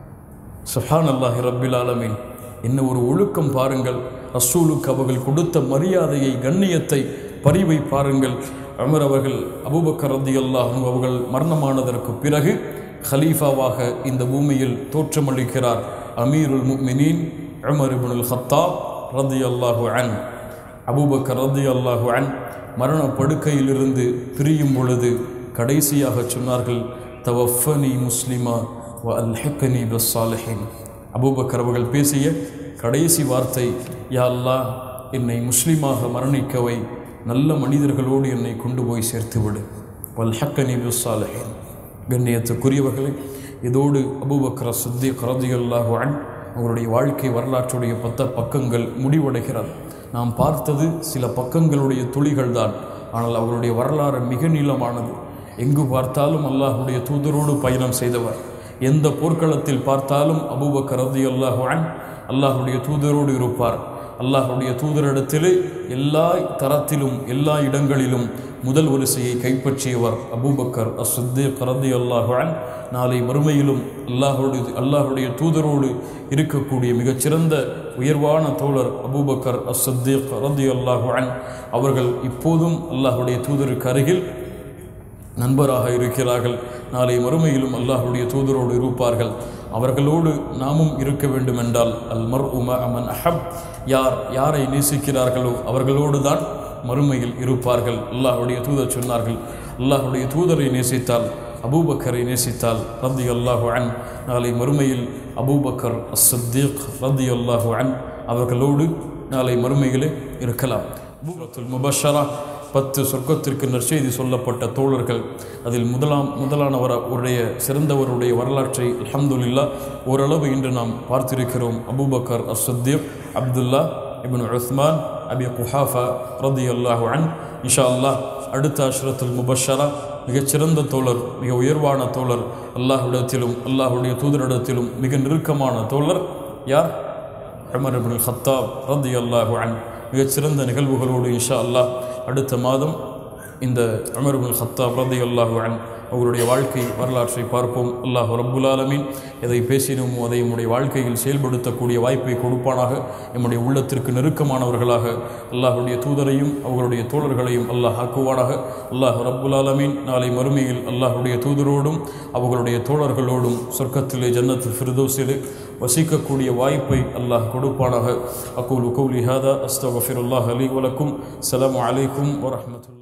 சுஹான் அல்லாஹி ரப்பில் ஆலமீன் என்ன ஒரு ஒழுக்கம் பாருங்கள் ரசூலுக்கு அவர்கள் கொடுத்த மரியாதையை கண்ணியத்தை பரிவை பாருங்கள் அமர் அவர்கள் அபூபக்கர் ரதி அல்லாஹும் அவர்கள் மரணமானதற்கு பிறகு ஹலீஃபாவாக இந்த பூமியில் தோற்றமளிக்கிறார் அமீருல் முக்மினீன் உமர் இப்னுல் ஹத்தாப் ரதி அல்லாஹு அன் அபூபக்கர் ரதி அல்லாஹு அன் மரண படுக்கையிலிருந்து பிரியும் பொழுது கடைசியாக சொன்னார்கள் தவஃபனி முஸ்லிமா வ அல்ஹக்கனி பஸ்ஸாலிஹின் அபூபக்கர் அவர்கள் பேசிய கடைசி வார்த்தை யா அல்லாஹ் என்னை முஸ்லிமாக மரணிக்கவை நல்ல மனிதர்களோடு என்னை கொண்டு போய் சேர்த்து விடு வல் ஹக்கனி பஸ்ஸாலிஹின் கண்ணியத்துக்குரியவர்களே இதோடு அபூபக்கர் சித்திக் ரதியல்லாஹு அன் அவருடைய வாழ்க்கை வரலாற்றுடைய பத்த பக்கங்கள் முடிவடைகிறது நாம் பார்த்தது சில பக்கங்களுடைய துளிகள் தான் ஆனால் அவருடைய வரலாறு மிக நீளமானது எங்கு பார்த்தாலும் அல்லாஹுடைய தூதரோடு பயணம் செய்தவர் எந்த போர்க்களத்தில் பார்த்தாலும் அபூபக்கர் ரதி அல்லாஹுவான் அல்லாஹுடைய தூதரோடு இருப்பார் அல்லாஹுடைய தூதரிடத்திலே எல்லா தரத்திலும் எல்லா இடங்களிலும் முதல் வரிசையை கைப்பற்றியவர் அபூபக்கர் அஸ்ஸித்தீக் ரதி அல்லாஹுவான் நாளை மறுமையிலும் அல்லாஹோடு அல்லாஹுடைய தூதரோடு இருக்கக்கூடிய மிகச்சிறந்த உயர்வான தோழர் அபூபக்கர் அஸ்ஸித்தீக் ரதி அல்லாஹுவான் அவர்கள் இப்போதும் அல்லாஹுடைய தூதருக்கு அருகில் நண்பராக இருக்கிறார்கள் நாளை மறுமையிலும் அல்லாஹுடைய தூதரோடு இருப்பார்கள் அவர்களோடு நாமும் இருக்க வேண்டுமென்றால் அல் மர் உம அமன் அஹப் யார் யாரை நேசிக்கிறார்களோ அவர்களோடு தான் மறுமையில் இருப்பார்கள் அல்லாஹுடைய தூதர் சொன்னார்கள் அல்லாஹுடைய தூதரை நேசித்தால் அபூபக்கரை நேசித்தால் ரத்தி அல்லாஹு அன் நாளை மறுமையில் அபூபக்கர் அஸ்ஸத்தீக் ரத்தி அல்லாஹு அன் அவர்களோடு நாளை மறுமையிலே இருக்கலாம் அபூபத்துல் முபஷரா பத்து சொர்க்கத்திற்கு நற்செய்தி சொல்லப்பட்ட தோழர்கள் அதில் முதலாம் முதலானவர் உடைய சிறந்தவருடைய வரலாற்றை அல்ஹம்துலில்லா ஓரளவு இன்று நாம் பார்த்திருக்கிறோம் Abu Bakr As Siddiq Abdullah ibn Usman Abi Quhafa ரதி அல்லாஹு அன் இஷா அல்லாஹ் அடுத்த அஷ்ரத்துல் முபஷரா மிகச்சிறந்த தோழர் மிக உயர்வான தோழர் அல்லாஹ்விடத்திலும் அல்லாஹுடைய தூதரிடத்திலும் மிக நெருக்கமான தோழர் யார் உமர் இப்னுல் ஹத்தாப் ரதி அல்லாஹு அன் மிகச்சிறந்த நிகழ்வுகளோடு இன்ஷா அல்லாஹ் அடுத்த மாதம் இந்த உமர் இப்னுல் ஹத்தாப் ரதி அல்லாஹு அன் அவருடைய வாழ்க்கை வரலாற்றை பார்ப்போம் அல்லாஹ் ரப்புல் ஆலமீன் எதை பேசினோமோ அதை நம்முடைய வாழ்க்கையில் செயல்படுத்தக்கூடிய வாய்ப்பை கொடுப்பானாக நம்முடைய உள்ளத்திற்கு நெருக்கமானவர்களாக அல்லாஹுடைய தூதரையும் அவர்களுடைய தோழர்களையும் அல்லாஹ் ஆக்குவானாக அல்லாஹ் ரப்புல் ஆலமீன் நாளை மறுமையில் அல்லாஹுடைய தூதரோடும் அவர்களுடைய தோழர்களோடும் சொர்க்கத்திலே ஜன்னத்தில் ஃபிர்தோஸிலே வசிக்கக்கூடிய வாய்ப்பை அல்லாஹ் கொடுப்பானாக அக்கூலு கௌலி ஹாதா அஸ்தகஃபிருல்லாஹ் அலி வலக்கும் அஸ்ஸலாமு அலைக்கும் வரஹ்மத்துல்லாஹி